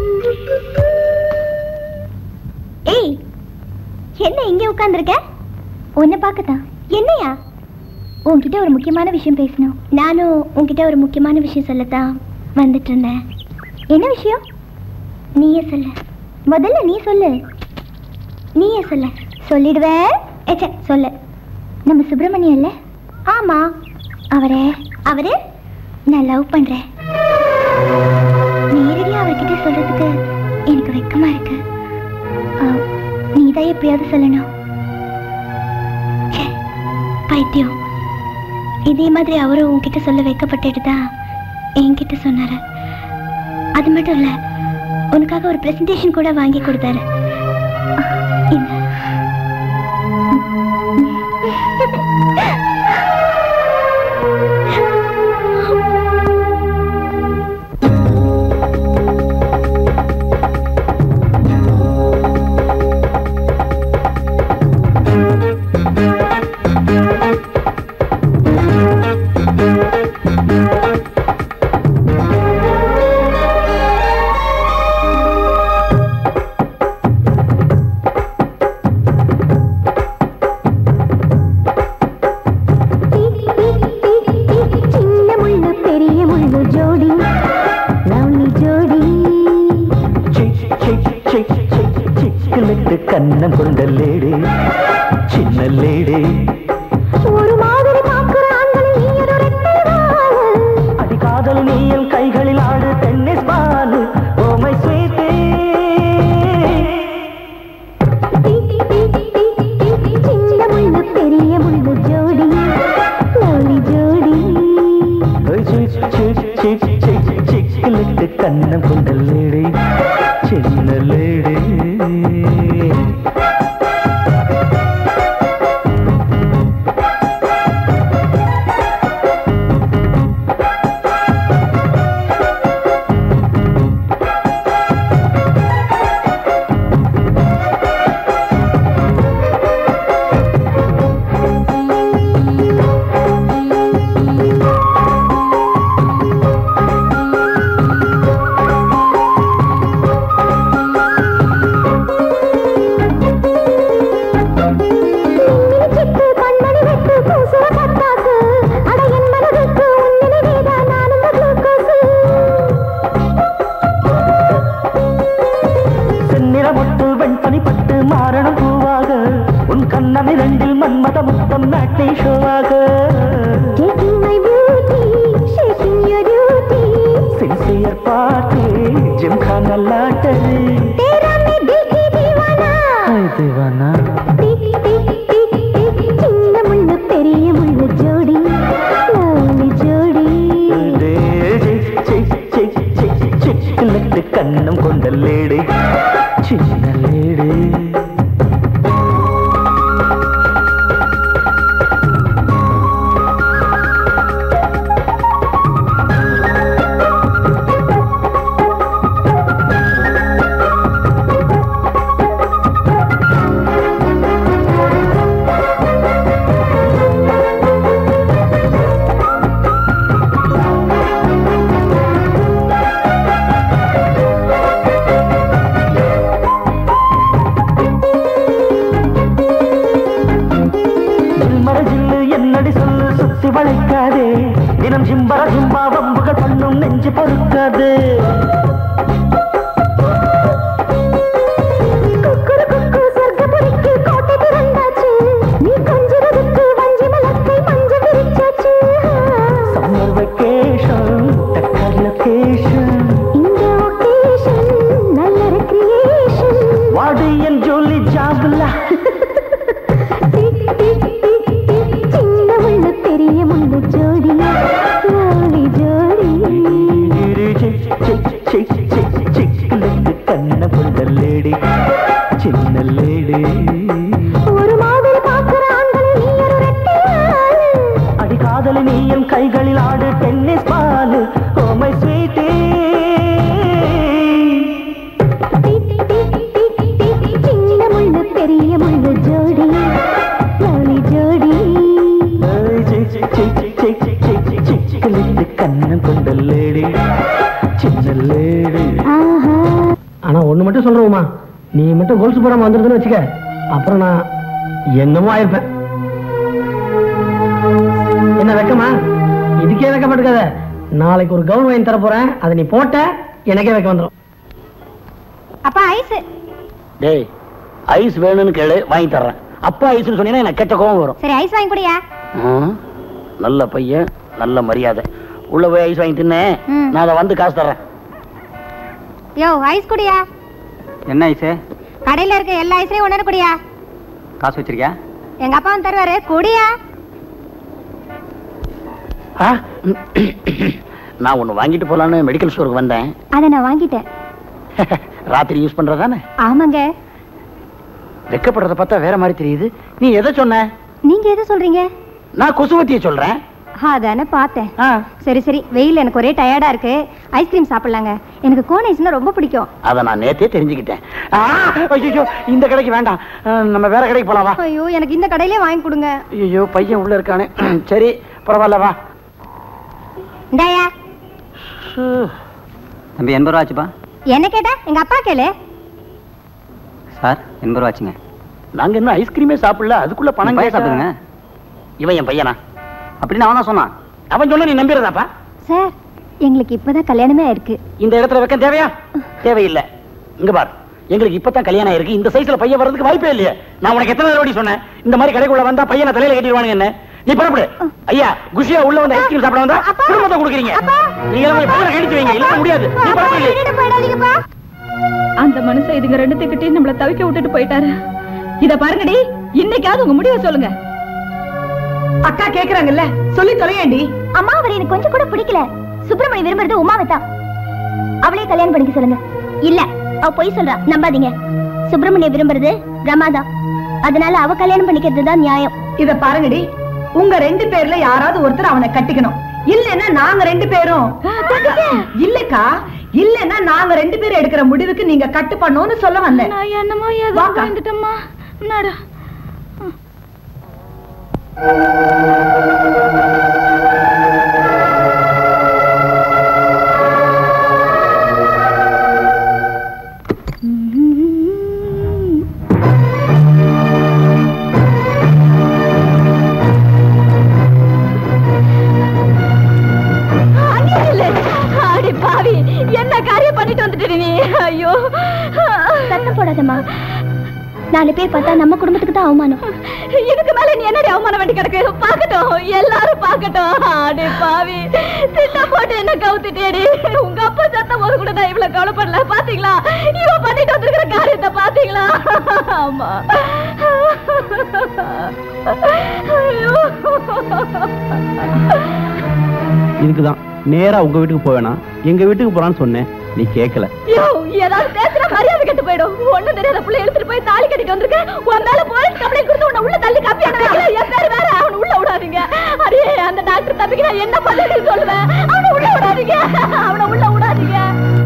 ஏய் என்ன இங்க உட்கார்ந்திருக்க உன்னை பார்க்கத்தான் என்னையா உன்கிட்ட ஒரு முக்கியமான விஷயம் பேசணும் நானும் உன்கிட்ட ஒரு முக்கியமான விஷயம் சொல்லத்தான் வந்துட்டு இருந்தேன் என்ன விஷயம் நீயே சொல்லு முதல்ல நீ சொல்லு நீயே சொல்ல சொல்லிடுவேன் ஏச்சே சொல்லு நம்ம சுப்பிரமணியம் இல்ல ஆமா அவரே அவரு நான் லவ் பண்றேன் நேரடியா அவர்கிட்ட சொல்றதுக்கு எனக்கு வெக்கமா இருக்கு அஹ், நீதான் எப்படியாவது சொல்லணும் ச்சே, பைத்தியம் இதே மாதிரி அவரும் உன்கிட்ட சொல்ல வைக்கப்பட்டுட்டு தான் என்கிட்ட சொன்னாரு அது மட்டும் இல்ல உனக்காக ஒரு பிரசன்டேஷன் கூட வாங்கி கொடுத்தாரு அஹ், இந்த சின்ன முள்ளு பெரிய முள்ளு ஜோடி லவ்லி ஜோடி சிக்கலுக்கு கண்ணம் கொண்ட லேடி சின்ன லேடி ஒரு மாதிரி பார்க்கிற ஆண்களில் நீ ஒரு ரெட்டை வால். அடி காதல் நீயல் கைகளில் ஆடு tennis ball oh my sweety lady சின்ன லேடி சிட்டு கண்மணி வெட்டு பூசுவ பட்டாசு அட என் மனதுக்கு உன்னிலை வேதா நானும் குளுக்கோசு செந்நிற மொட்டு வெண்பனி பட்டு மாறணும் பூவாக உன் கண்ணனை ரெண்டில் மன்மத முத்தம் நாட்டை ஷோவாக Taking my beauty, shaking your duty. Sincere பாட்டு ஜிம்கான லாட்டரி तेरा मैं दिल की दीवाना. தேவானா Tick, tick, tick, tick. சின்ன முள்ளு பெரிய முள்ளு ஜோடி lovely ஜோடி சிக்கிலட்டு கண்ணம் கொண்ட லேடி சின்ன லேடி ஜிம்மர ஜில்லு என்னடி சொல்லு சுத்தி வளைக்காதே தினம் ஜிம்பர ஜிம்பா வம்புகள் பண்ணும் நெஞ்சு பொறுக்காது குக்குரு குக்கு சொர்க்கபுரிக்கு கோட்டை திறந்தாச்சு நீ கொஞ்சிறதுக்கு வஞ்சி மலத்தை மஞ்ச விரிச்சாச்சு சம்மர் வெக்கேஷன் டக்கர் லொகேஷன் இந்த ஒகேஷன் நல்ல ரெக்ரியேஷன் வாடி என் ஜோலி ஜாபுல டிக் டிக் டிக் டிக் சின்ன முள்ளு பெரிய முள்ளு ஜோடி lovely ஜோடி சிக்கிலட்டு கண்ண கொண்ட லேடி சின்ன லேடி ஒரு மாதிரி பார்க்கிற ஆண்களை நீ ஒரு ரெட்டையாளு அடி காதலி நீ என் கைகளில் ஆடு tennis ball oh my sweetie tick tick tick tick சின்ன முள்ளு பெரிய முள்ளு ஜோடி lovely ஜோடி சிக்கிலிட்டு கண்ணம் கொண்ட லேடி சின்ன லேடி ஆஹா ஆனா ஒண்ணு மட்டும் சொல்றோமா நீ மட்டும் கோல்ஸ் போடாம வந்துருதுன்னு வச்சுக்க அப்புறம் நான் என்னமோ ஆயிருப்பேன் என்ன வெக்கமா இதுக்கே வெக்கப்பட்டுக்காத நாளைக்கு ஒரு கவுன் வாங்கி தர போறேன் அதை நீ போட்ட எனக்கே வெக்க வந்துடும் அப்பா ஐஸ் டேய் ஐஸ் வேணும்னு கேளு வாங்கி தர்றேன் அப்பா ஐஸ்னு சொன்னீங்கன்னா எனக்கு கெட்ட கோவம் வரும் சரி ஐஸ் வாங்கி குடியா ம், நல்ல பையன் நல்ல மரியாதை உள்ள போய் ஐஸ் வாங்கி தின்னேன் ம். நான் அதை வந்து காசு தர்றேன் யோ ஐஸ் குடியா என்ன ஐசு கடையில இருக்க எல்லா ஐஸ்லயும் ஒண்ணு குடியா காசு வச்சிருக்கியா எங்க அப்பா வந்து தருவாரு குடியா ஆ? நான் ஒன்று வாங்கிட்டு போலான்னு மெடிக்கல் ஸ்டோருக்கு வந்தேன் அதை நான் வாங்கிட்டேன் ராத்திரி யூஸ் பண்றதானே ஆமாங்க வெக்கப்படுறத பார்த்தா வேற மாதிரி தெரியுது நீ எதை சொன்ன நீங்க எதை சொல்றீங்க நான் கொசுவத்திய சொல்றேன் அதானே பார்த்தேன் ஆ. சரி சரி வெயில் எனக்கு ஒரே டயர்டா இருக்கு ஐஸ்கிரீம் சாப்பிடலாங்க எனக்கு கோன் ஐஸ்னா ரொம்ப பிடிக்கும் அதை நான் நேத்தே தெரிஞ்சுக்கிட்டேன் ஆ, ஐயோ இந்த கடைக்கு வேண்டாம் ஆ, நம்ம வேற கடைக்கு போலாம் வா ஐயோ எனக்கு இந்த கடையிலே வாங்கி கொடுங்க ஐயோ பையன் உள்ள இருக்கானே சரி பரவாயில்ல வா இந்தாயா தம்பி எண்பது ரூபா ஆச்சுப்பா என்ன கேட்டா எங்க அப்பா கேளு சார் எண்பது ரூபா ஆச்சுங்க நாங்க இன்னும் ஐஸ்கிரீமே சாப்பிடல அதுக்குள்ள பணம் பையன் கேட்டா- சாப்பிடுங்க இவன் என் பையனா அப்படின்னு அவன் தான் சொன்னான் அவன் சொல்ல நீ நம்பிடுறதாப்பா சார் எங்களுக்கு இப்பதான் கல்யாணமே ஆயிருக்கு இந்த இடத்துல வைக்க தேவையா தேவையில்லை இங்க பார் எங்களுக்கு இப்பதான் கல்யாணம் ஆயிருக்கு இந்த சைஸ்ல பையன் வர்றதுக்கு வாய்ப்பே இல்லையே நான் உனக்கு எத்தனை தடவை சொன்னேன் இந்த மாதிரி கடைக்குள்ள வந்தா பையனை தலையில கட்டிடுவானுங்க என்ன நீ புறப்படு ஐயா குஷியா உள்ள வந்து ஐஸ்கிரீம் சாப்பிட வந்தா குடும்பத்தை கொடுக்குறீங்க நீங்க எல்லாம் பையனை கழிச்சு வைங்க இல்ல முடியாது நீ புறப்படு போயிடாதீங்கப்பா அந்த மனுஷன் இதுங்க ரெண்டுத்துக்கிட்டே நம்மள தவிக்க விட்டுட்டு போயிட்டாரு இத பாருங்கடி இன்னைக்காவது உங்க முடிவை சொல்லுங்க அக்கா கேக்குறாங்கல்ல சொல்லி தொலையேண்டி அம்மா அவர் எனக்கு கொஞ்சம் கூட பிடிக்கல சுப்பிரமணி விரும்புறது உமாவை தான் அவளே கல்யாணம் பண்ணிக்க சொல்லுங்க இல்ல அவ பொய் சொல்றா நம்பாதீங்க சுப்பிரமணிய விரும்புறது ரமாதான் அதனால அவ கல்யாணம் பண்ணிக்கிறது தான் நியாயம் இத பாருங்கடி உங்க ரெண்டு பேர்ல யாராவது ஒருத்தர் அவனை கட்டிக்கணும் இல்லன்னா நாங்க ரெண்டு பேரும் இல்லக்கா இல்லன்னா நாங்க ரெண்டு பேரும் எடுக்கிற முடிவுக்கு நீங்க கட்டு பண்ணோம்னு சொல்ல வந்தேன் நான் என்னமோ ஏதோ வாக்கா. வந்துட்டம்மா என்னடா அங்கே நில்லு. அடி பாவி என்ன காரியம் பண்ணிட்டு வந்துட்டு நீ ஐயோ சத்தம் போடாதம்மா நாலு பேர் பார்த்தா நம்ம குடும்பத்துக்கு தான் அவமானம் இதுக்கு மேல நீ என்னடி அவமானம் வேண்டி கிடக்கு பாக்கட்டும் எல்லாரும் பாக்கட்டும் அடி பாவி திட்ட போட்டு என்ன கவுத்துட்டேடி உங்க அப்பா சத்தம் போது கூட நான் இவ்வளவு கவலைப்படல பாத்தீங்களா இவ பண்ணிட்டு வந்திருக்கிற காரியத்தை பாத்தீங்களா ஆமா ஐயோ இதுக்குதான் நேரா உங்க வீட்டுக்கு போவேனா எங்க வீட்டுக்கு போறான்னு சொன்னேன் நீ கேட்கல யோ, ஏதாவது பேசுற மரியாதை கெட்டு போயிடும் ஒண்ணும் தெரியாத புள்ள எடுத்துட்டு போய் தாலி கட்டிட்டு வந்திருக்கேன் உன் மேல போலீஸ் கம்ப்ளைண்ட் கொடுத்து உன்னை உள்ள தள்ளி காப்பி வைக்கல என் பேர் வேற அவனை உள்ள விடாதீங்க அடியே அந்த டாக்டர் தம்பிக்கு நான் என்ன பதில் சொல்லுவேன் அவனை உள்ள விடாதீங்க அவனை உள்ள விடாதீங்க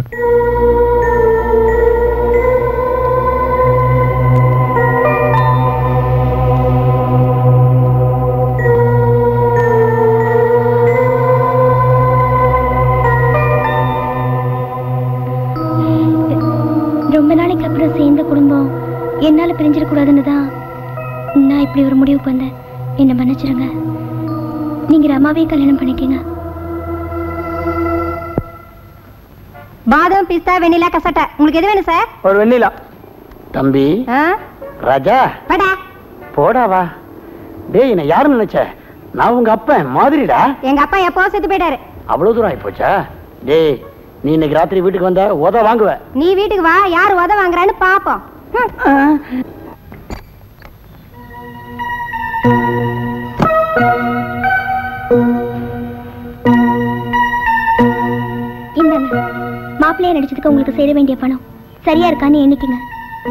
ரொம்ப நாளைக்கு அப்புறம் சேர்ந்த குடும்பம் என்னால பிரிஞ்சிடக்கூடாதுன்னு தான் நான் இப்படி ஒரு முடிவுக்கு வந்தேன் என்ன மன்னிச்சிருங்க நீங்க ரமாவே கல்யாணம் பண்ணிக்கங்க பாதம் பிஸ்தா வெண்ணிலா கசட்டை உங்களுக்கு எது வேணும் சார் ஒரு வெண்ணிலா தம்பி ராஜா வாடா போடா வா டேய் என்ன யாருன்னு நினைச்ச நான் உங்க அப்பன் மாதிரிடா எங்க அப்பா எப்போ செத்து போயிட்டாரு அவ்வளவு தூரம் ஆயிப்போச்சா டேய் நீ இன்னைக்கு ராத்திரி வீட்டுக்கு வந்தா உத வாங்குவ நீ வீட்டுக்கு வா யார் உத வாங்குறான்னு பாப்போம் ஹம். இந்தாங்க மாப்பிள்ளைய நடிச்சதுக்கு உங்களுக்கு சேர வேண்டிய பணம் சரியா இருக்கான்னு எண்ணிக்கங்க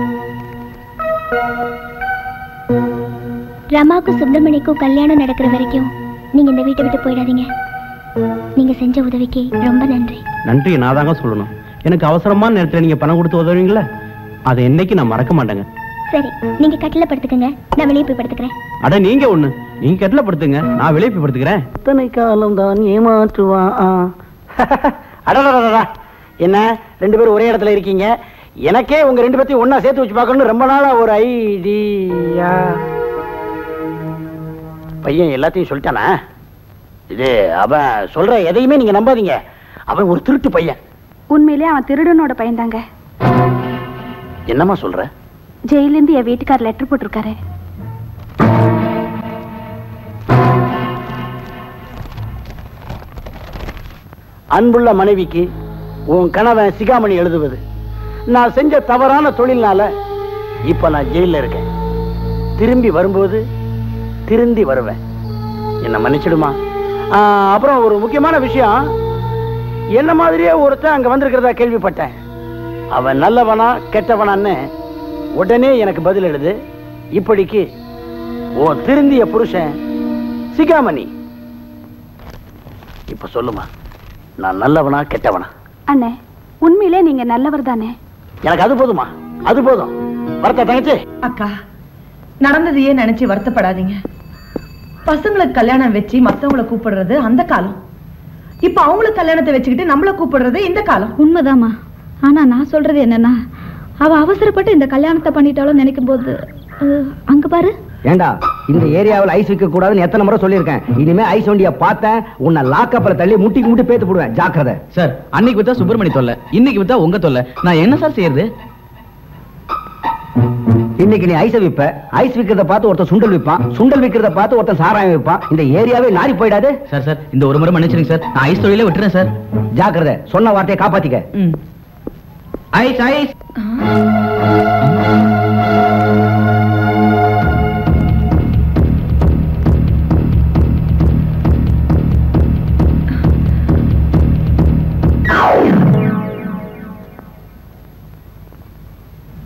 ரமாக்கும் சுப்பிரமணியக்கும் கல்யாணம் நடக்கிற வரைக்கும் நீங்க இந்த வீட்டை விட்டு போயிடாதீங்க நீங்க செஞ்ச உதவிக்கு ரொம்ப நன்றி நன்றி நான் தாங்க சொல்லணும் எனக்கு அவசரமான நேரத்துல நீங்க பணம் கொடுத்து உதவுவீங்களா அதை என்னைக்கு நான் மறக்க மாட்டேங்க சரி நீங்க கட்டில படுத்துக்கங்க நான் வெளியே போய் படுத்துக்கிறேன் அட நீங்க ஒண்ணு நீங்க கெட்டல படுத்துங்க நான் வெளியே போய் படுத்துக்கிறேன் இத்தனை காலம் தான் ஏமாற்றுவான் ஆ. அடடடடடா. என்ன ரெண்டு பேரும் ஒரே இடத்துல இருக்கீங்க எனக்கே உங்க ரெண்டு பேத்தையும் ஒண்ணா சேர்த்து வச்சு பார்க்கணும்னு ரொம்ப நாளா ஒரு ஐடியா பையன் எல்லாத்தையும் சொல்லிட்டானா இது அவன் சொல்ற எதையுமே நீங்க நம்பாதீங்க அவன் ஒரு திருட்டு பையன் உண்மையிலே அவன் திருடனோட பையன்தாங்க என்னம்மா சொல்ற ஜெயிலிருந்து என் வீட்டுக்கார் லெட்டர் போட்டிருக்காரு அன்புள்ள மனைவிக்கு உன் கணவன் சிகாமணி எழுதுவது நான் செஞ்ச தவறான தொழில்னால இப்ப நான் ஜெயில இருக்கேன் திரும்பி வரும்போது திருந்தி வருவேன் என்ன மன்னிச்சிடுமா ஆ, அப்புறம் ஒரு முக்கியமான விஷயம் என்ன மாதிரியே ஒருத்தன் அங்க வந்திருக்கிறதா கேள்விப்பட்டேன் அவன் நல்லவனா கெட்டவனான்னு உடனே எனக்கு பதில் எழுது இப்படிக்கு உன் திருந்திய புருஷன் சிகாமணி இப்ப சொல்லுமா நான் நல்லவனா கெட்டவனா அண்ணே உண்மையிலே நீங்க நல்லவர் தானே எனக்கு அது போதுமா அது போதும் வரத்த தங்கச்சி அக்கா நடந்ததையே நினைச்சு வருத்தப்படாதீங்க பசங்களுக்கு கல்யாணம் வச்சு மத்தவங்கள கூப்பிடுறது அந்த காலம் இப்ப அவங்களுக்கு கல்யாணத்தை வச்சுக்கிட்டு நம்மள கூப்பிடுறது இந்த காலம் உண்மைதாம்மா ஆனா நான் சொல்றது என்னன்னா அவ அவசரப்பட்டு இந்த கல்யாணத்தை பண்ணிட்டாலும் நினைக்கும் போது அஹ், அங்க பாரு ஏண்டா இந்த ஏரியாவில் ஐஸ் வைக்க கூடாதுன்னு எத்தனை முறை சொல்லியிருக்கேன் இனிமே ஐஸ் வண்டிய பார்த்தேன் உன்னை லாக்கப்ல தள்ளி முட்டிக்கு முட்டி பேத்து போடுவேன் ஜாக்கிரதை சார் அன்னைக்கு வித்தா சுப்பிரமணி தொல்லை இன்னைக்கு வித்தா உங்க தொல்லை நான் என்ன சார் செய்யறது இன்னைக்கு நீ ஐஸ் விப்ப ஐஸ் விக்கிறத பார்த்து ஒருத்தன் சுண்டல் விற்பான் சுண்டல் விக்கிறத பார்த்து ஒருத்தன் சாராயம் விற்பான் இந்த ஏரியாவே நாரி போயிடாது சார் சார் இந்த ஒரு முறை மன்னிச்சிருங்க சார் நான் ஐஸ் தொழிலே விட்டுறேன் சார் ஜாக்கிரதை சொன்ன வார்த்தையை காப்பாத்திக்க ஐஸ் ஐஸ்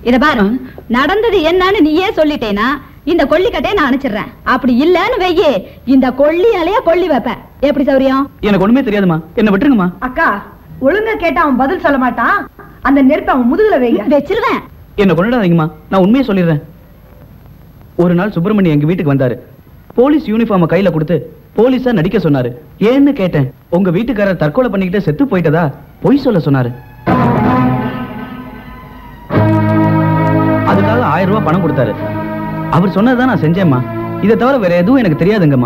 இத பாரு நடந்தது என்னன்னு நீயே சொல்லிட்டேனா இந்த கொல்லிக்கட்டையை நான் அனுப்பிச்சிடுறேன் அப்படி இல்லன்னு வெய்யி இந்த கொல்லி அலைய கொல்லி வைப்பேன் எப்படி சௌரியம் எனக்கு ஒண்ணுமே தெரியாதுமா என்ன விட்டுருங்கம்மா அக்கா ஒழுங்கா கேட்டா அவன் பதில் சொல்ல மாட்டான் அந்த நெருப்பை அவன் முதுகுல வைங்க வச்சிருவேன் என்ன கொண்டுடாதீங்கம்மா நான் உண்மையை சொல்லிடுறேன் ஒரு நாள் சுப்பிரமணியம் எங்க வீட்டுக்கு வந்தாரு போலீஸ் யூனிஃபார்மை கையில கொடுத்து போலீஸா நடிக்க சொன்னாரு ஏன்னு கேட்டேன் உங்க வீட்டுக்காரர் தற்கொலை பண்ணிக்கிட்டு செத்து போயிட்டதா பொய் சொல்ல சொன்னாரு அதுக்காக ஆயிரம் ரூபாய் பணம் கொடுத்தாரு அவர் சொன்னதுதான் நான் செஞ்சேம்மா இதை தவிர வேற எதுவும் எனக்கு தெரியாதுங்கம்மா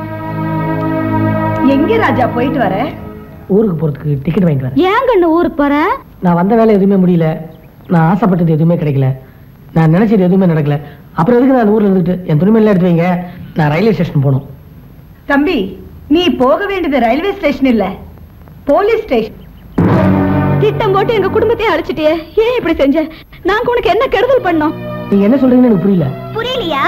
எங்க ராஜா போயிட்டு வர ஊருக்கு போறதுக்கு டிக்கெட் வாங்கிட்டு வரேன் ஏன் கண்ணு ஊருக்கு போற நான் வந்த வேலை எதுவுமே முடியல நான் ஆசைப்பட்டது எதுவுமே கிடைக்கல நான் நினைச்சது எதுவுமே நடக்கல அப்புறம் எதுக்கு நான் அந்த ஊர்ல இருந்துட்டு என் துணிமெல்லாம் எடுத்து வைங்க நான் ரயில்வே ஸ்டேஷன் போகணும் தம்பி நீ போக வேண்டியது ரயில்வே ஸ்டேஷன் இல்ல போலீஸ் ஸ்டேஷன் திட்டம் போட்டு எங்க குடும்பத்தையே அழிச்சிட்டியே ஏன் இப்படி செஞ்ச நாங்க உனக்கு என்ன கெடுதல் பண்ணோம் நீங்க என்ன சொல்றீங்கன்னு எனக்கு புரியல புரியலையா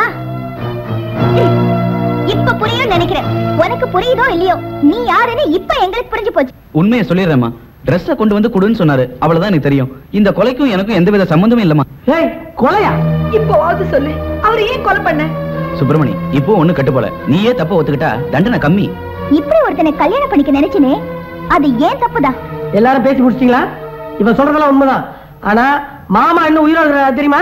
இப்ப புரியும் நினைக்கிறேன் உனக்கு புரியுதோ இல்லையோ நீ யாருன்னு இப்ப எங்களுக்கு புரிஞ்சு போச்சு உண்மையை சொல்லிடுறேம்மா ட்ரெஸ்ஸை கொண்டு வந்து கொடுன்னு சொன்னாரு அவ்வளவுதான் எனக்கு தெரியும் இந்த கொலைக்கும் எனக்கும் எந்தவித சம்பந்தமும் இல்லம்மா ஏய் கொலையா இப்போவாவது சொல்லு அவர் ஏன் கொலை பண்ண சுப்பிரமணி இப்போ ஒண்ணு கட்டு போல நீயே தப்ப ஒத்துக்கிட்டா தண்டனை கம்மி இப்படி ஒருத்தனை கல்யாணம் பண்ணிக்க நினைச்சனே அது ஏன் தப்புதான் எல்லாரும் பேசி முடிச்சிட்டீங்களா இப்ப சொல்றதெல்லாம் உண்மைதான் ஆனா மாமா இன்னும் உயிரோட இருக்கிறாரு தெரியுமா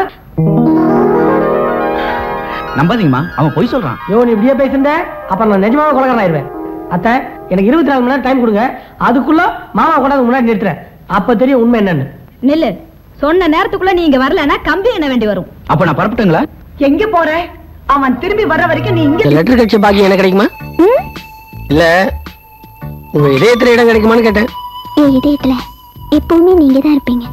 நம்பாதீங்கம்மா அவன் பொய் சொல்றான் யோ நீ இப்படியே பேசிருந்த அப்புறம் நான் நிஜமாவே கொலகாரன் ஆயிருவேன் அத்தை எனக்கு இருபத்தி நாலு மணி நேரம் டைம் கொடுங்க அதுக்குள்ள மாமா கொண்டாந்து முன்னாடி நிறுத்துறேன் அப்ப தெரியும் உண்மை என்னன்னு நில்லு சொன்ன நேரத்துக்குள்ள நீ இங்க வரலன்னா கம்பி என்ன வேண்டி வரும் அப்ப நான் பரப்பிட்டுங்களா எங்க போற அவன் திரும்பி வர்ற வரைக்கும் நீ இங்க லெட்டர் கட்சி பாக்கி எனக்கு கிடைக்குமா இல்ல உங்க இதயத்துல இடம் கிடைக்குமான்னு கேட்டேன் என் இதயத்துல எப்பவுமே நீங்க தான் இருப்பீங்க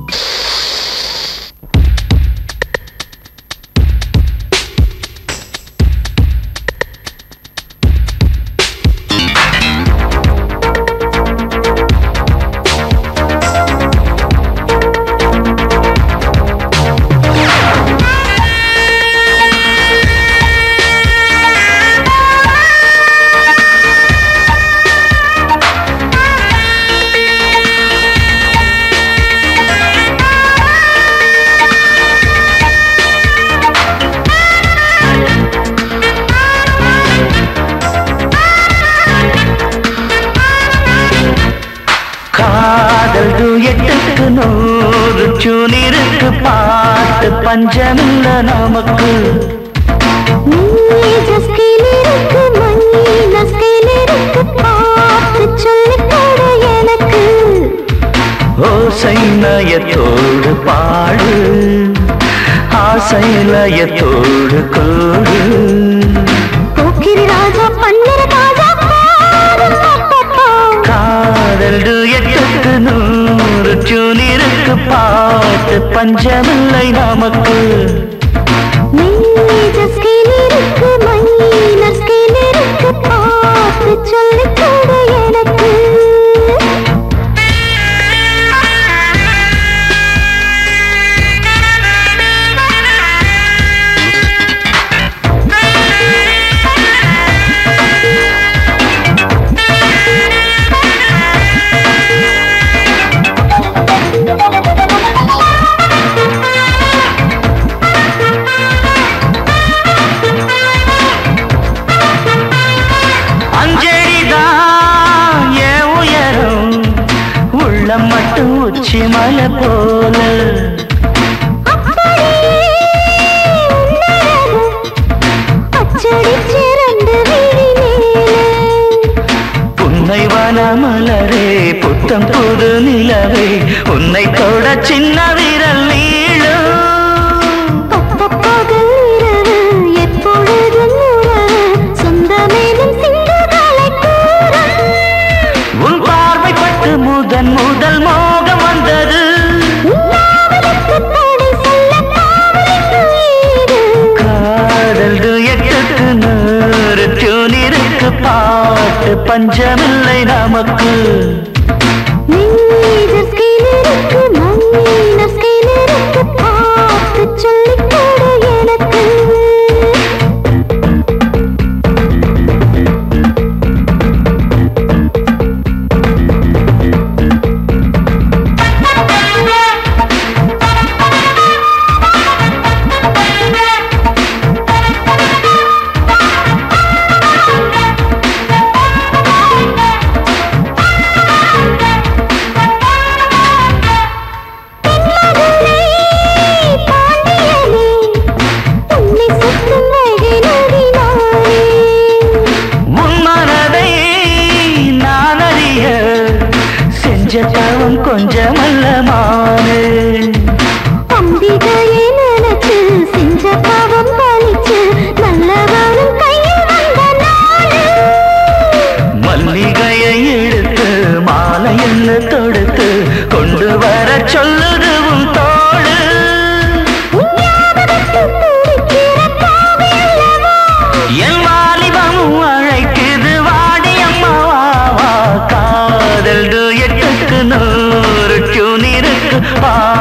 காதல் எட்டுக்கு நூறு சூனிருக்கு பாட்டு பஞ்சமில்ல நமக்கு ஓசை நயத்தோடு பாடு ஆசை லயத்தோடு கோடு ராஜா பன்னீர் ராஜா காதல் எட்டுக்கு நூறு சூனிருக்கு பாட்டு பஞ்சமில்லை நமக்கு இருக்கு மைனஸ் இருக்கு பார்த்து சொல்லிக் கொடு எனக்கு அஞ்சலிதான் என் உயரம் உள்ளம் மட்டும் உச்சி மலை போல அச்சடிச்சு ரெண்டு விழி புன்னை வனமலரே புத்தம் புது நிலவே உன்னை தொட சின்ன விரல் நீளும் பகல் இரவு எப்பொழுதும் உறவு சொந்தமேனும் சிந்துகளை கூறும் உன் பார்வைப்பட்டு முதன் முதல் மோகம் வந்தது நாவலுக்கு தடை சொல்ல காவலுக்கு ஈடு காதல் எட்டுக்கு நூறு டியூனிருக்கு பாட்டு பஞ்சமில்லை நமக்கு நீஜர் ஸ்கிலிருக்கு மைனர் ஸ்கிலிருக்கு பார்த்து சொல்லிக் கொடு எனக்கு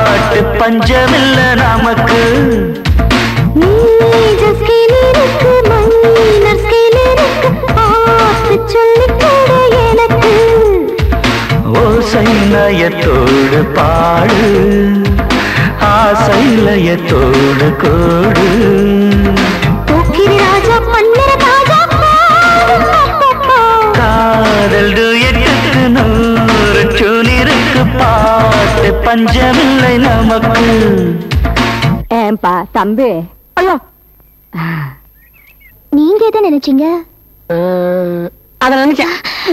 பாட்டு பஞ்சமில்ல நமக்கு ஓசை நயத்தோடு பாடு ஆசை லயத்தோடு கோடு காதல் duetக்கு நூறு சுனிருக்கு பாட்டு பஞ்சமில்லை நமக்கு ஏன்பா தம்பி ஐயோ நீங்க எதை நினைச்சீங்க அத நினைச்சேன்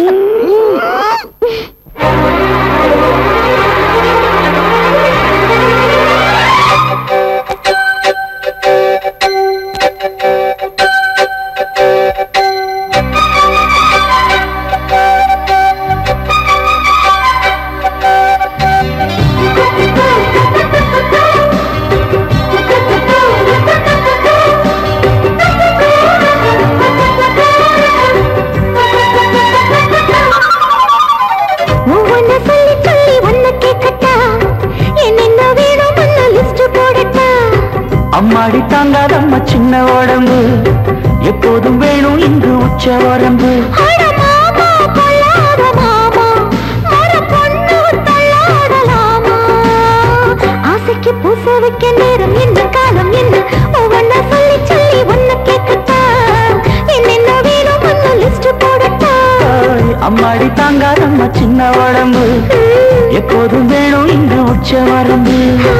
ஒவ்வொன்னு சொல்லி சொல்லி ஒன்னு கேட்கட்டா என்னென்ன வேணும் லிஸ்ட் போடட்டா அம்மாடி தாங்காதம்மா சின்ன உடம்பு எப்போதும் வேணும் இங்கு உச்ச உடம்பு அட மாமா கொள்ளாத மாமா மர பொண்ணு தள்ளாடலாமா ஆசைக்கு பூச வைக்க நேரம் என்ன காலம் என்ன ஒவ்வொன்ன சொல்லி சொல்லி ஒன்னு கேட்கட்டா என்னென்ன வேணும் லிஸ்ட் போடட்டா தாய், அம்மாடி தாங்காதம்மா சின்ன உடம்பு எப்போதும் வேணும் இங்கு உச்ச வரம்பு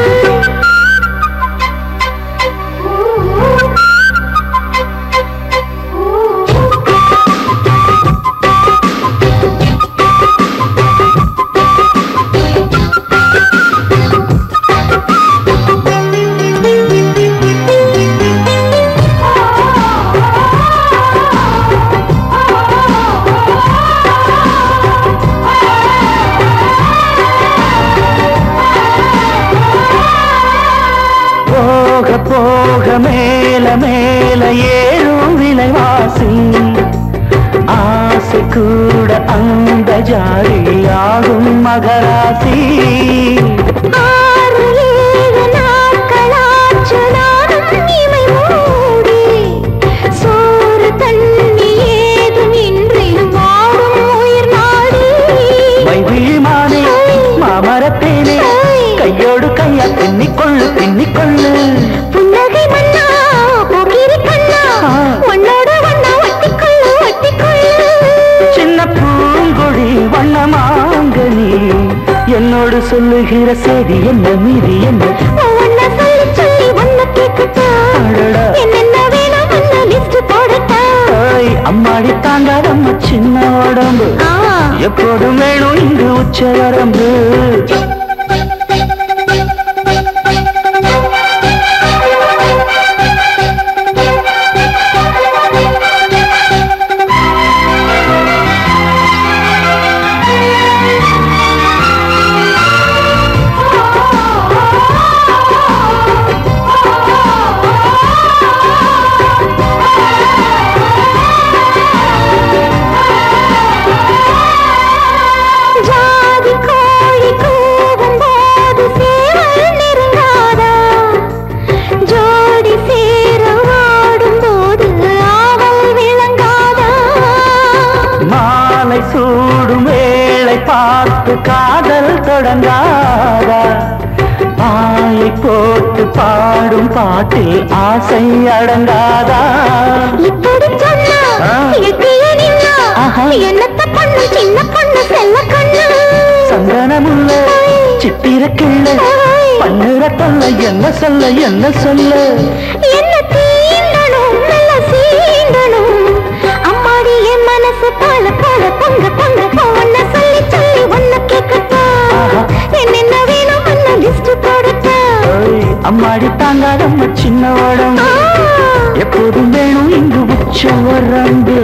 போக போக மேல மேல ஏறும் விலைவாசி ஆசை கூட அந்த ஜாலியாகும் மகராசி ஆறு ஏழு நாட்களாச்சு நானும் இமை மூடி சோறு தண்ணி ஏதும் இன்றி வாடும் உயிர் நாடி மைவிழிமானே மாமரத்தேனே கையோடு கையா பின்னிக்கொள்ளு பின்னிக்கொள்ளு புன்னகை மன்னா போகிரி கண்ணா உன்னோட ஒன்னா ஒட்டிக்கொள்ளு ஒட்டிக்கொள்ளு சின்ன பூங்கொழி வண்ணமாங்கனி என்னோடு சொல்லுகிற செய்தி என்ன மீதி என்ன ஒன்ன சொல்லி சொல்லி ஒன்ன கேட்கட்டா அடடா. என்னென்ன வேணும் ஒன்ன லிஸ்ட் போடட்டா தாய் அம்மாடி தாங்காதம்மா சின்ன உடம்பு எப்போதும் வேணும் இங்கு உச்ச வரம்பு ஜாதி கோழி கூவும் போது சேவல் நெருங்காதா ஜோடி சேர வாடும் போது ஆவல் விளங்காதா மாலை சூடும் வேளை பார்த்து காதல் தொடங்காதா பாயை போட்டு பாடும் பாட்டில் ஆசை அடங்காதா இப்படி சொன்னா எட்டிய நின்னா என்னத்த பொண்ணு சின்ன பொண்ணு செல்ல கண்ணு சந்தனமுள்ள சித்திர கிள்ள பண்ணுற தொல்ல என்ன சொல்ல என்ன சொல்ல என்ன தீண்டணும் நல்ல சீண்டணும் அம்மாடி என் மனசு போல போல பொங்க பொங்க ஒன்ன சொல்லி சொல்லி ஒன்ன கேட்கட்டா என்னென்ன வேணும் ஒன்ன லிஸ்ட் போடட்டா ஓய், அம்மாடி தாங்காதம்மா சின்ன உடம்பு எப்போதும் வேணும் இங்கு உச்ச வரம்பு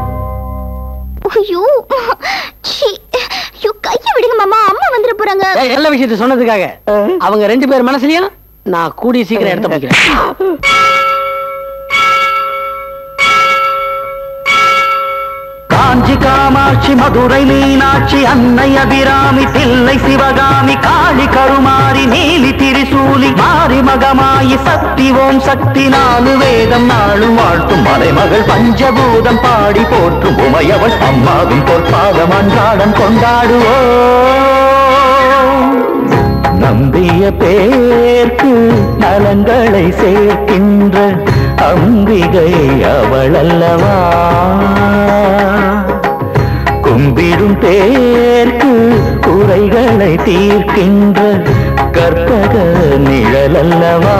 ஐயோ சீ ஐயோ கைய விடுங்க மாமா அம்மா வந்துட போறாங்க ஏய், நல்ல விஷயத்த சொன்னதுக்காக அவங்க ரெண்டு பேர் மனசுலயும் நான் கூடி சீக்கிரம் எடுத்து போய்க்கிறேன் காஞ்சி காமாட்சி மதுரை மீனாட்சி அன்னை அபிராமி தில்லை சிவகாமி காளி கருமாரி நீலி திரிசூலி மாரி மகமாயி சக்தி ஓம் சக்தி நாலு வேதம் நாளும் வாழ்த்தும் மலைமகள் பஞ்சபூதம் பாடி போற்றும் உமையவள் அம்மாவின் பொற்பாதம் அன்றாடம் கொண்டாடுவோம் நம்பிய பேர்க்கு நலங்களை சேர்க்கின்ற அம்பிகை அவளல்லவா கும்பிடும் பேர்க்கு குறைகளை தீர்க்கின்ற கற்பக நிழலல்லவா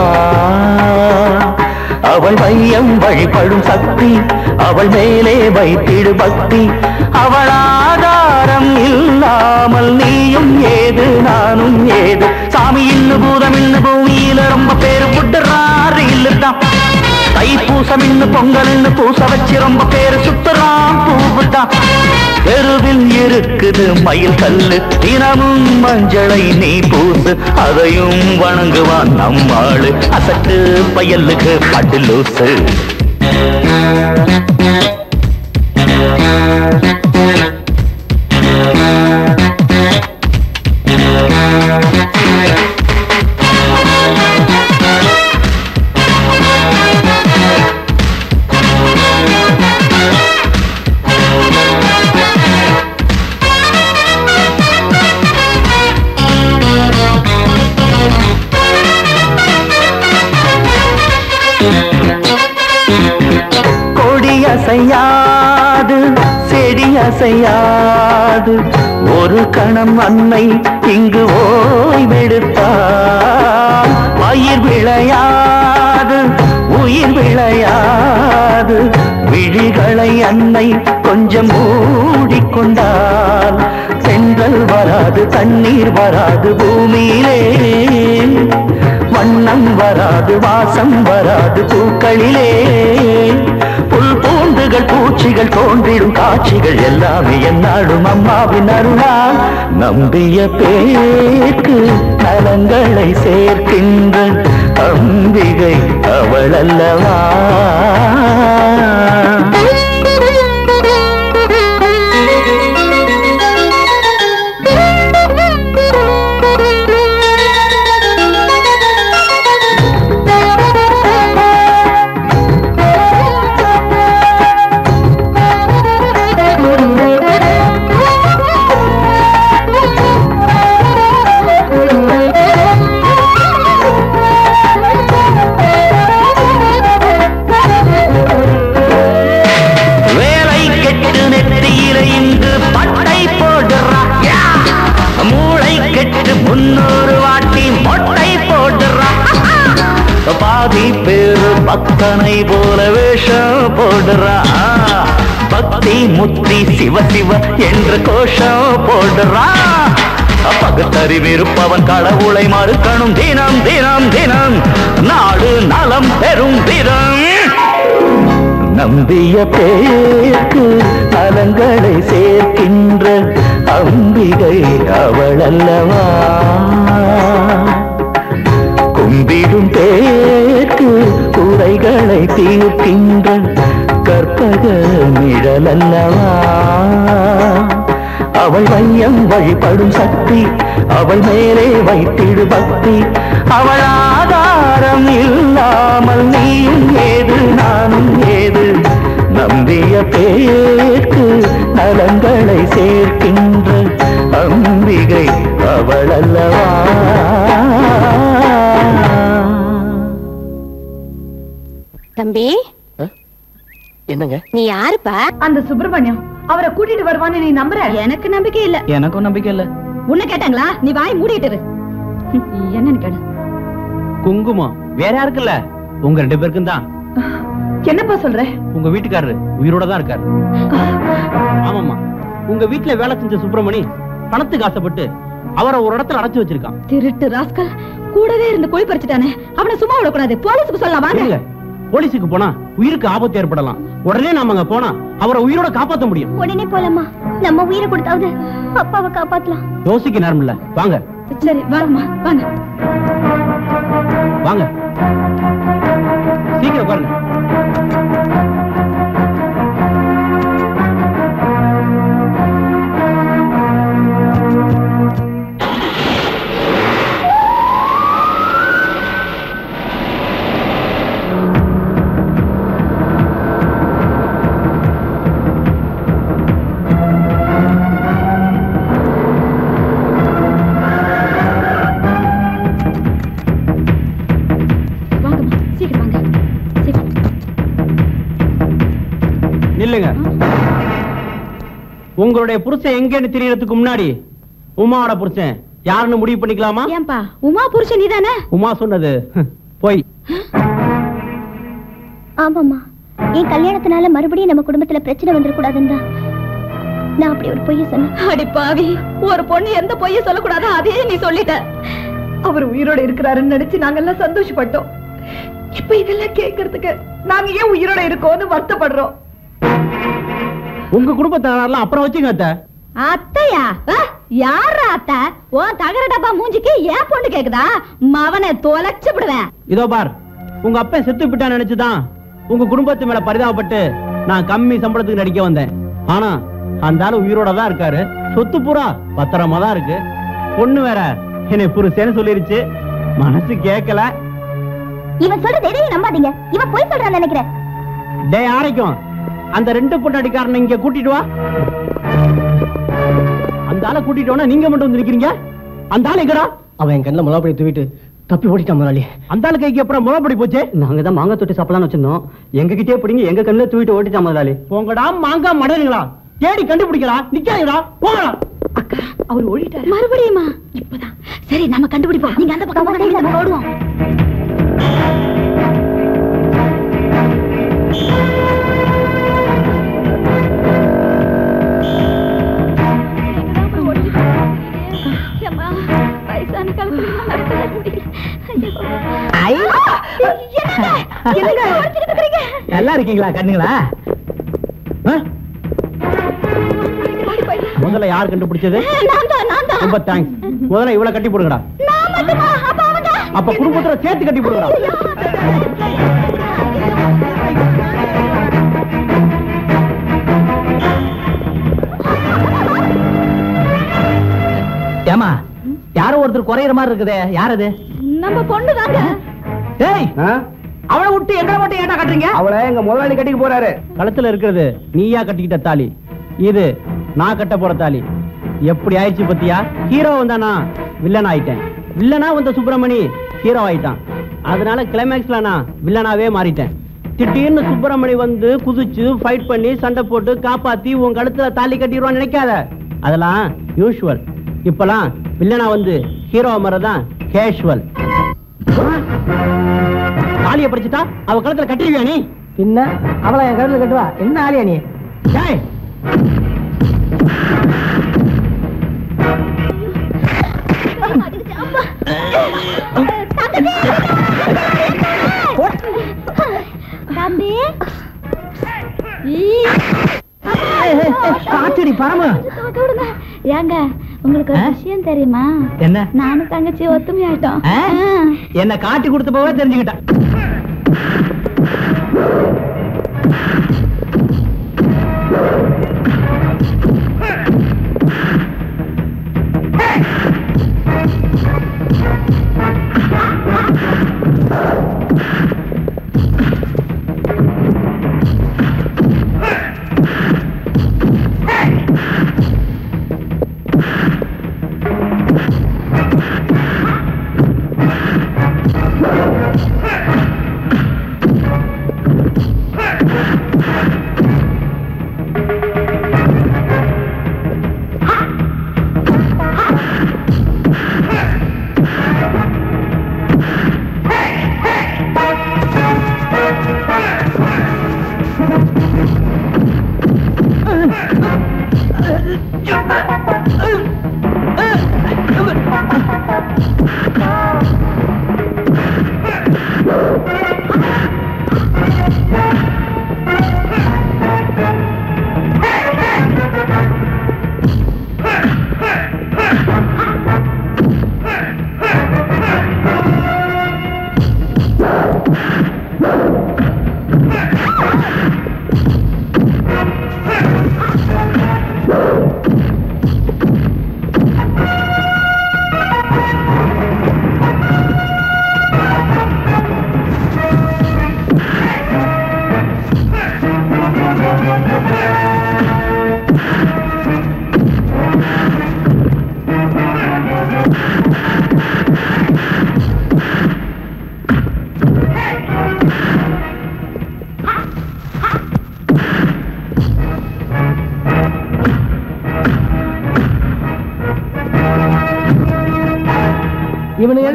அவள் வையம் வழிபடும் சக்தி அவள் மேலே வைத்திடு பக்தி அவள் ஆதாரம் இல்லாமல் நீயும் ஏது நானும் ஏது சாமி இன்னு பூதம் இன்னு பூமியில ரொம்ப பேரு புட்டுறாரு இல்லுதான் தைப்பூசம் இன்னு பொங்கல் இன்னு பூச வச்சு ரொம்ப பேரு சுத்துறான் பூவுதான் தெருவில் இருக்குது மயில் கல்லு தினமும் மஞ்சளை நீ பூசு அதையும் வணங்குவான் நம்மாளு அசட்டு பயலுக்கு பட்டு லூசு கொடி அசையாது செடி அசையாது ஒரு கணம் அன்னை இங்கு ஓய்வெடுத்தார் பயிர் விளையாது உயிர் விளையாது விழிகளை அன்னை கொஞ்சம் மூடிக்கொண்டால் சென்றல் வராது தண்ணீர் வராது பூமியிலே வண்ணம் வராது வாசம் வராது பூக்களிலே புல் பூண்டுகள் பூச்சிகள் தோன்றிடும் காட்சிகள் எல்லாமே என்னாடும் அம்மாவின் அருளால் நம்பிய பேருக்கு நலங்களை சேர்க்கின்ற அம்பிகை அவள் அல்லவா வேலை கெட்டு நெற்றியில இன்று பட்டை போடுறா யா! மூளை கெட்டு முன்னூறு வாட்டி மொட்டை போடுறா பாதி பேரு பக்தனை போல வேஷம் போடுறா பக்தி முத்தி சிவ சிவ என்று கோஷம் போடுறா பகுத்தறிவிருப்பவன் கடவுளை மறுக்கணும் தினம் தினம் தினம் நாடு நலம் பெறும் தினம் நம்பிய பேருக்கு நலங்களை சேர்க்கின்ற அம்பிகை அவள் அல்லவா கும்பிடும் பேருக்கு குறைகளை தீர்க்கின்ற கற்பக நிழல் அல்லவா அவள் வையம் வழிபடும் சக்தி அவள் மேலே வைத்திடு பக்தி அவள் ஆதாரம் இல்லாமல் நீயும் ஏது நானும் ஏது நம்பிய பேருக்கு நலங்களை சேர்க்கின்ற அம்பிகை அவள் அல்லவா தம்பி என்னங்க நீ யாருப்பா அந்த சுப்பிரமணியம் அவரை கூட்டிட்டு வருவான்னு நீ நம்புற எனக்கு நம்பிக்கை இல்ல எனக்கும் நம்பிக்கை இல்ல உன்னை கேட்டாங்களா நீ வாய் மூடிட்டு இரு. ஹம், என்னன்னு கேளு குங்குமம் வேற யாருக்குல்ல உங்க ரெண்டு பேருக்கும் தான் என்னப்பா சொல்ற உங்க வீட்டுக்காரரு உயிரோட தான் இருக்காரு ஆமாமா உங்க வீட்டுல வேலை செஞ்ச சுப்பிரமணி பணத்துக்கு ஆசைப்பட்டு அவரை ஒரு இடத்துல அடைச்சு வச்சிருக்கான் திருட்டு ராஸ்கல் கூடவே இருந்து குழி பறிச்சுட்டானே அவனை சும்மா விடக்கூடாது போலீஸுக்கு சொல்லலாம் வாங்க இல்ல போலீஸுக்கு போனா உயிருக்கு ஆபத்து ஏற்படலாம் உடனே நாம அங்க போனா அவரை உயிரோட காப்பாத்த முடியும் உடனே போலாமா நம்ம உயிரை கொடுத்தாவது அப்பாவை காப்பாத்தலாம் யோசிக்க நேரம் இல்ல வாங்க சரி வாங்கம்மா வாங்க வாங்க சீக்கிரம் பாருங்க நில்லுங்க உங்களுடைய புருஷன் எங்கன்னு தெரியறதுக்கு முன்னாடி உமாவோட புருஷன் யாருன்னு முடிவு பண்ணிக்கலாமா ஏன்பா உமா புருஷன் நீதானே உமா சொன்னது போய் ஆமாம்மா என் கல்யாணத்தினால மறுபடியும் நம்ம குடும்பத்துல பிரச்சனை வந்துடக்கூடாதுன்னு தான் நான் அப்படி ஒரு பொய்ய சொன்னேன் அடி பாவி ஒரு பொண்ணு எந்த பொய்ய சொல்லக்கூடாதோ அதையே நீ சொல்லிட்ட அவர் உயிரோட இருக்கிறாருன்னு நினைச்சு நாங்க எல்லாம் சந்தோஷப்பட்டோம் இப்ப இதெல்லாம் கேட்கறதுக்கு நாங்க ஏன் உயிரோட இருக்கோம்னு வருத்தப்படுறோம் உங்க குடும்பத்தாரெல்லாம் அப்புறம் வச்சுங்க அத்தை அத்தையா யாரா அத்தை உன் தகர டப்பா மூஞ்சிக்கு ஏன் பொண்ணு கேக்குதா மவனை தொலைச்சு விடுவேன் இதோ பார் உங்க அப்பன் செத்து விட்டான்னு நினைச்சுதான் உங்க குடும்பத்து மேல பரிதாபப்பட்டு நான் கம்மி சம்பளத்துக்கு நடிக்க வந்தேன் ஆனா அந்த ஆளு உயிரோட தான் இருக்காரு சொத்து பூரா பத்திரமா தான் இருக்கு பொண்ணு வேற என்னை புருஷன்னு சொல்லிருச்சு மனசு கேட்கல இவன் சொல்றது எதையும் நம்பாதீங்க இவன் பொய் சொல்றான்னு நினைக்கிறேன் டே ஆரைக்கும் அந்த ரெண்டு பொண்டாட்டிக்காரனை இங்க கூட்டிட்டு வா அந்த ஆளை கூட்டிட்டு வானா நீங்க மட்டும் வந்து நிக்கிறீங்க அந்த ஆளு எங்கடா அவன் என் கண்ணில் முலாப்படி தூவிட்டு தப்பி ஓடிட்டான் முதலாளி அந்த ஆளு கைக்கு அப்புறம் முளைப்படி போச்சு நாங்க தான் மாங்காய் தொட்டி சாப்பிடலாம்னு வச்சிருந்தோம் எங்க கிட்டே பிடிங்க எங்க கண்ணில் தூவிட்டு ஓட்டிட்டான் முதலாளி போங்கடா மாங்கா மடலுங்களா தேடி கண்டுபிடிக்கலா நிக்காதீங்கடா போங்கடா அவர் ஓடிட்டாரு மறுபடியுமா இப்பதான் சரி நம்ம கண்டுபிடிப்போம் நீங்க அந்த பக்கம் போங்க, நம்ம ஓடுவோம் வயசான காலத்துல நடக்கவே முடியல என்னங்க ஒழிச்சுக்கிட்டு இருக்கிறீங்க நல்லா இருக்கீங்களா கண்ணுங்களா ஆ? முதல்ல யார் கண்டுபிடிச்சது நான் தான் நான் தான் ரொம்ப தேங்க்ஸ் முதல்ல இவ்வளவு கட்டி போடுங்கடா நான் மட்டுமா அப்ப அவங்க அப்ப குடும்பத்துல சேர்த்து கட்டி போடுங்கடா ஏமா யாரோ ஒருத்தர் குறையிற மாதிரி இருக்குதே யார் அது நம்ம பொண்ணு தாங்க ஏய் அவளை விட்டு எங்களை மட்டும் ஏட்டா கட்டுறீங்க அவளை எங்க முதலாளி கட்டிக்க போறாரு கழுத்துல இருக்கிறது நீயா கட்டிக்கிட்ட தாலி இது நான் கட்ட போற தாலி எப்படி ஆயிடுச்சு பத்தியா ஹீரோ வந்தானா வில்லன் ஆயிட்டேன் வில்லனா வந்த சுப்பிரமணி ஹீரோ ஆயிட்டான் அதனால கிளைமேக்ஸ்ல நான் வில்லனாவே மாறிட்டேன் திடீர்னு சுப்பிரமணி வந்து குதிச்சு ஃபைட் பண்ணி சண்டை போட்டு காப்பாத்தி உன் கழுத்துல தாலி கட்டிடுவான்னு நினைக்காத அதெல்லாம் யூஷுவல் இப்பலாம் வில்லனா வந்து ஹீரோ மரதான் கேஷுவல் தாலியை படிச்சுட்டா அவ கழுத்துல கட்டிடுவியா நீ பின்ன அவளை என் கருத்துல கட்டுவா என்ன ஆலியா நீ டேய், தம்பி காச்சடி பரம விடுங்க ஏங்க உங்களுக்கு ஒரு விஷயம் தெரியுமா என்ன நானும் தங்கச்சி ஒத்துமை ஆயிட்டோம் ஆ? என்ன காட்டி கொடுத்த போவே தெரிஞ்சுக்கிட்டேன்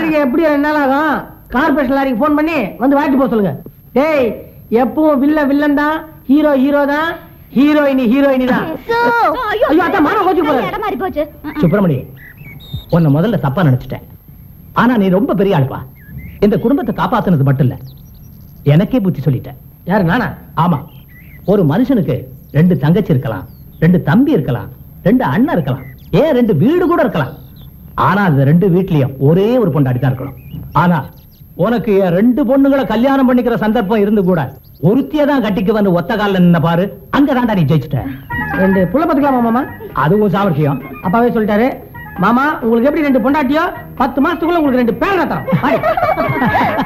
பத்திரிக்கை எப்படி ரெண்டு நாள் ஆகும் கார்பரேஷன் லாரிக்கு ஃபோன் பண்ணி வந்து வாங்கிட்டு போக சொல்லுங்க டேய் எப்பவும் வில்ல வில்லன் தான் ஹீரோ ஹீரோ தான் ஹீரோயினி ஹீரோயினி தான் ஐயோ அத்தா மாமா கோச்சு போறாரு இடம் மாறி போச்சு சுப்பிரமணி உன்னை முதல்ல தப்பா நினைச்சிட்டேன் ஆனா நீ ரொம்ப பெரிய ஆளுப்பா இந்த குடும்பத்தை காப்பாத்துனது மட்டும் இல்ல எனக்கே புத்தி சொல்லிட்டேன் யாரு நானா ஆமா ஒரு மனுஷனுக்கு ரெண்டு தங்கச்சி இருக்கலாம் ரெண்டு தம்பி இருக்கலாம் ரெண்டு அண்ணன் இருக்கலாம் ஏன் ரெண்டு வீடு கூட இருக்கலாம் ஆனா அந்த ரெண்டு வீட்லயும் ஒரே ஒரு பொண்டாடி தான் இருக்கணும் ஆனா உனக்கு என் ரெண்டு பொண்ணுங்களை கல்யாணம் பண்ணிக்கிற சந்தர்ப்பம் இருந்து கூட ஒருத்திய தான் கட்டிக்கு வந்து ஒத்த காலில் நின்ன பாரு அங்கதான்டா நீ ஜெயிச்சிட்ட ரெண்டு புள்ள பத்துக்கலாமா மாமா அதுவும் சாமர்த்தியம் அப்பாவே சொல்லிட்டாரு மாமா உங்களுக்கு எப்படி ரெண்டு பொண்டாட்டியோ பத்து மாசத்துக்குள்ள உங்களுக்கு ரெண்டு பேர் தரோம் வாடி.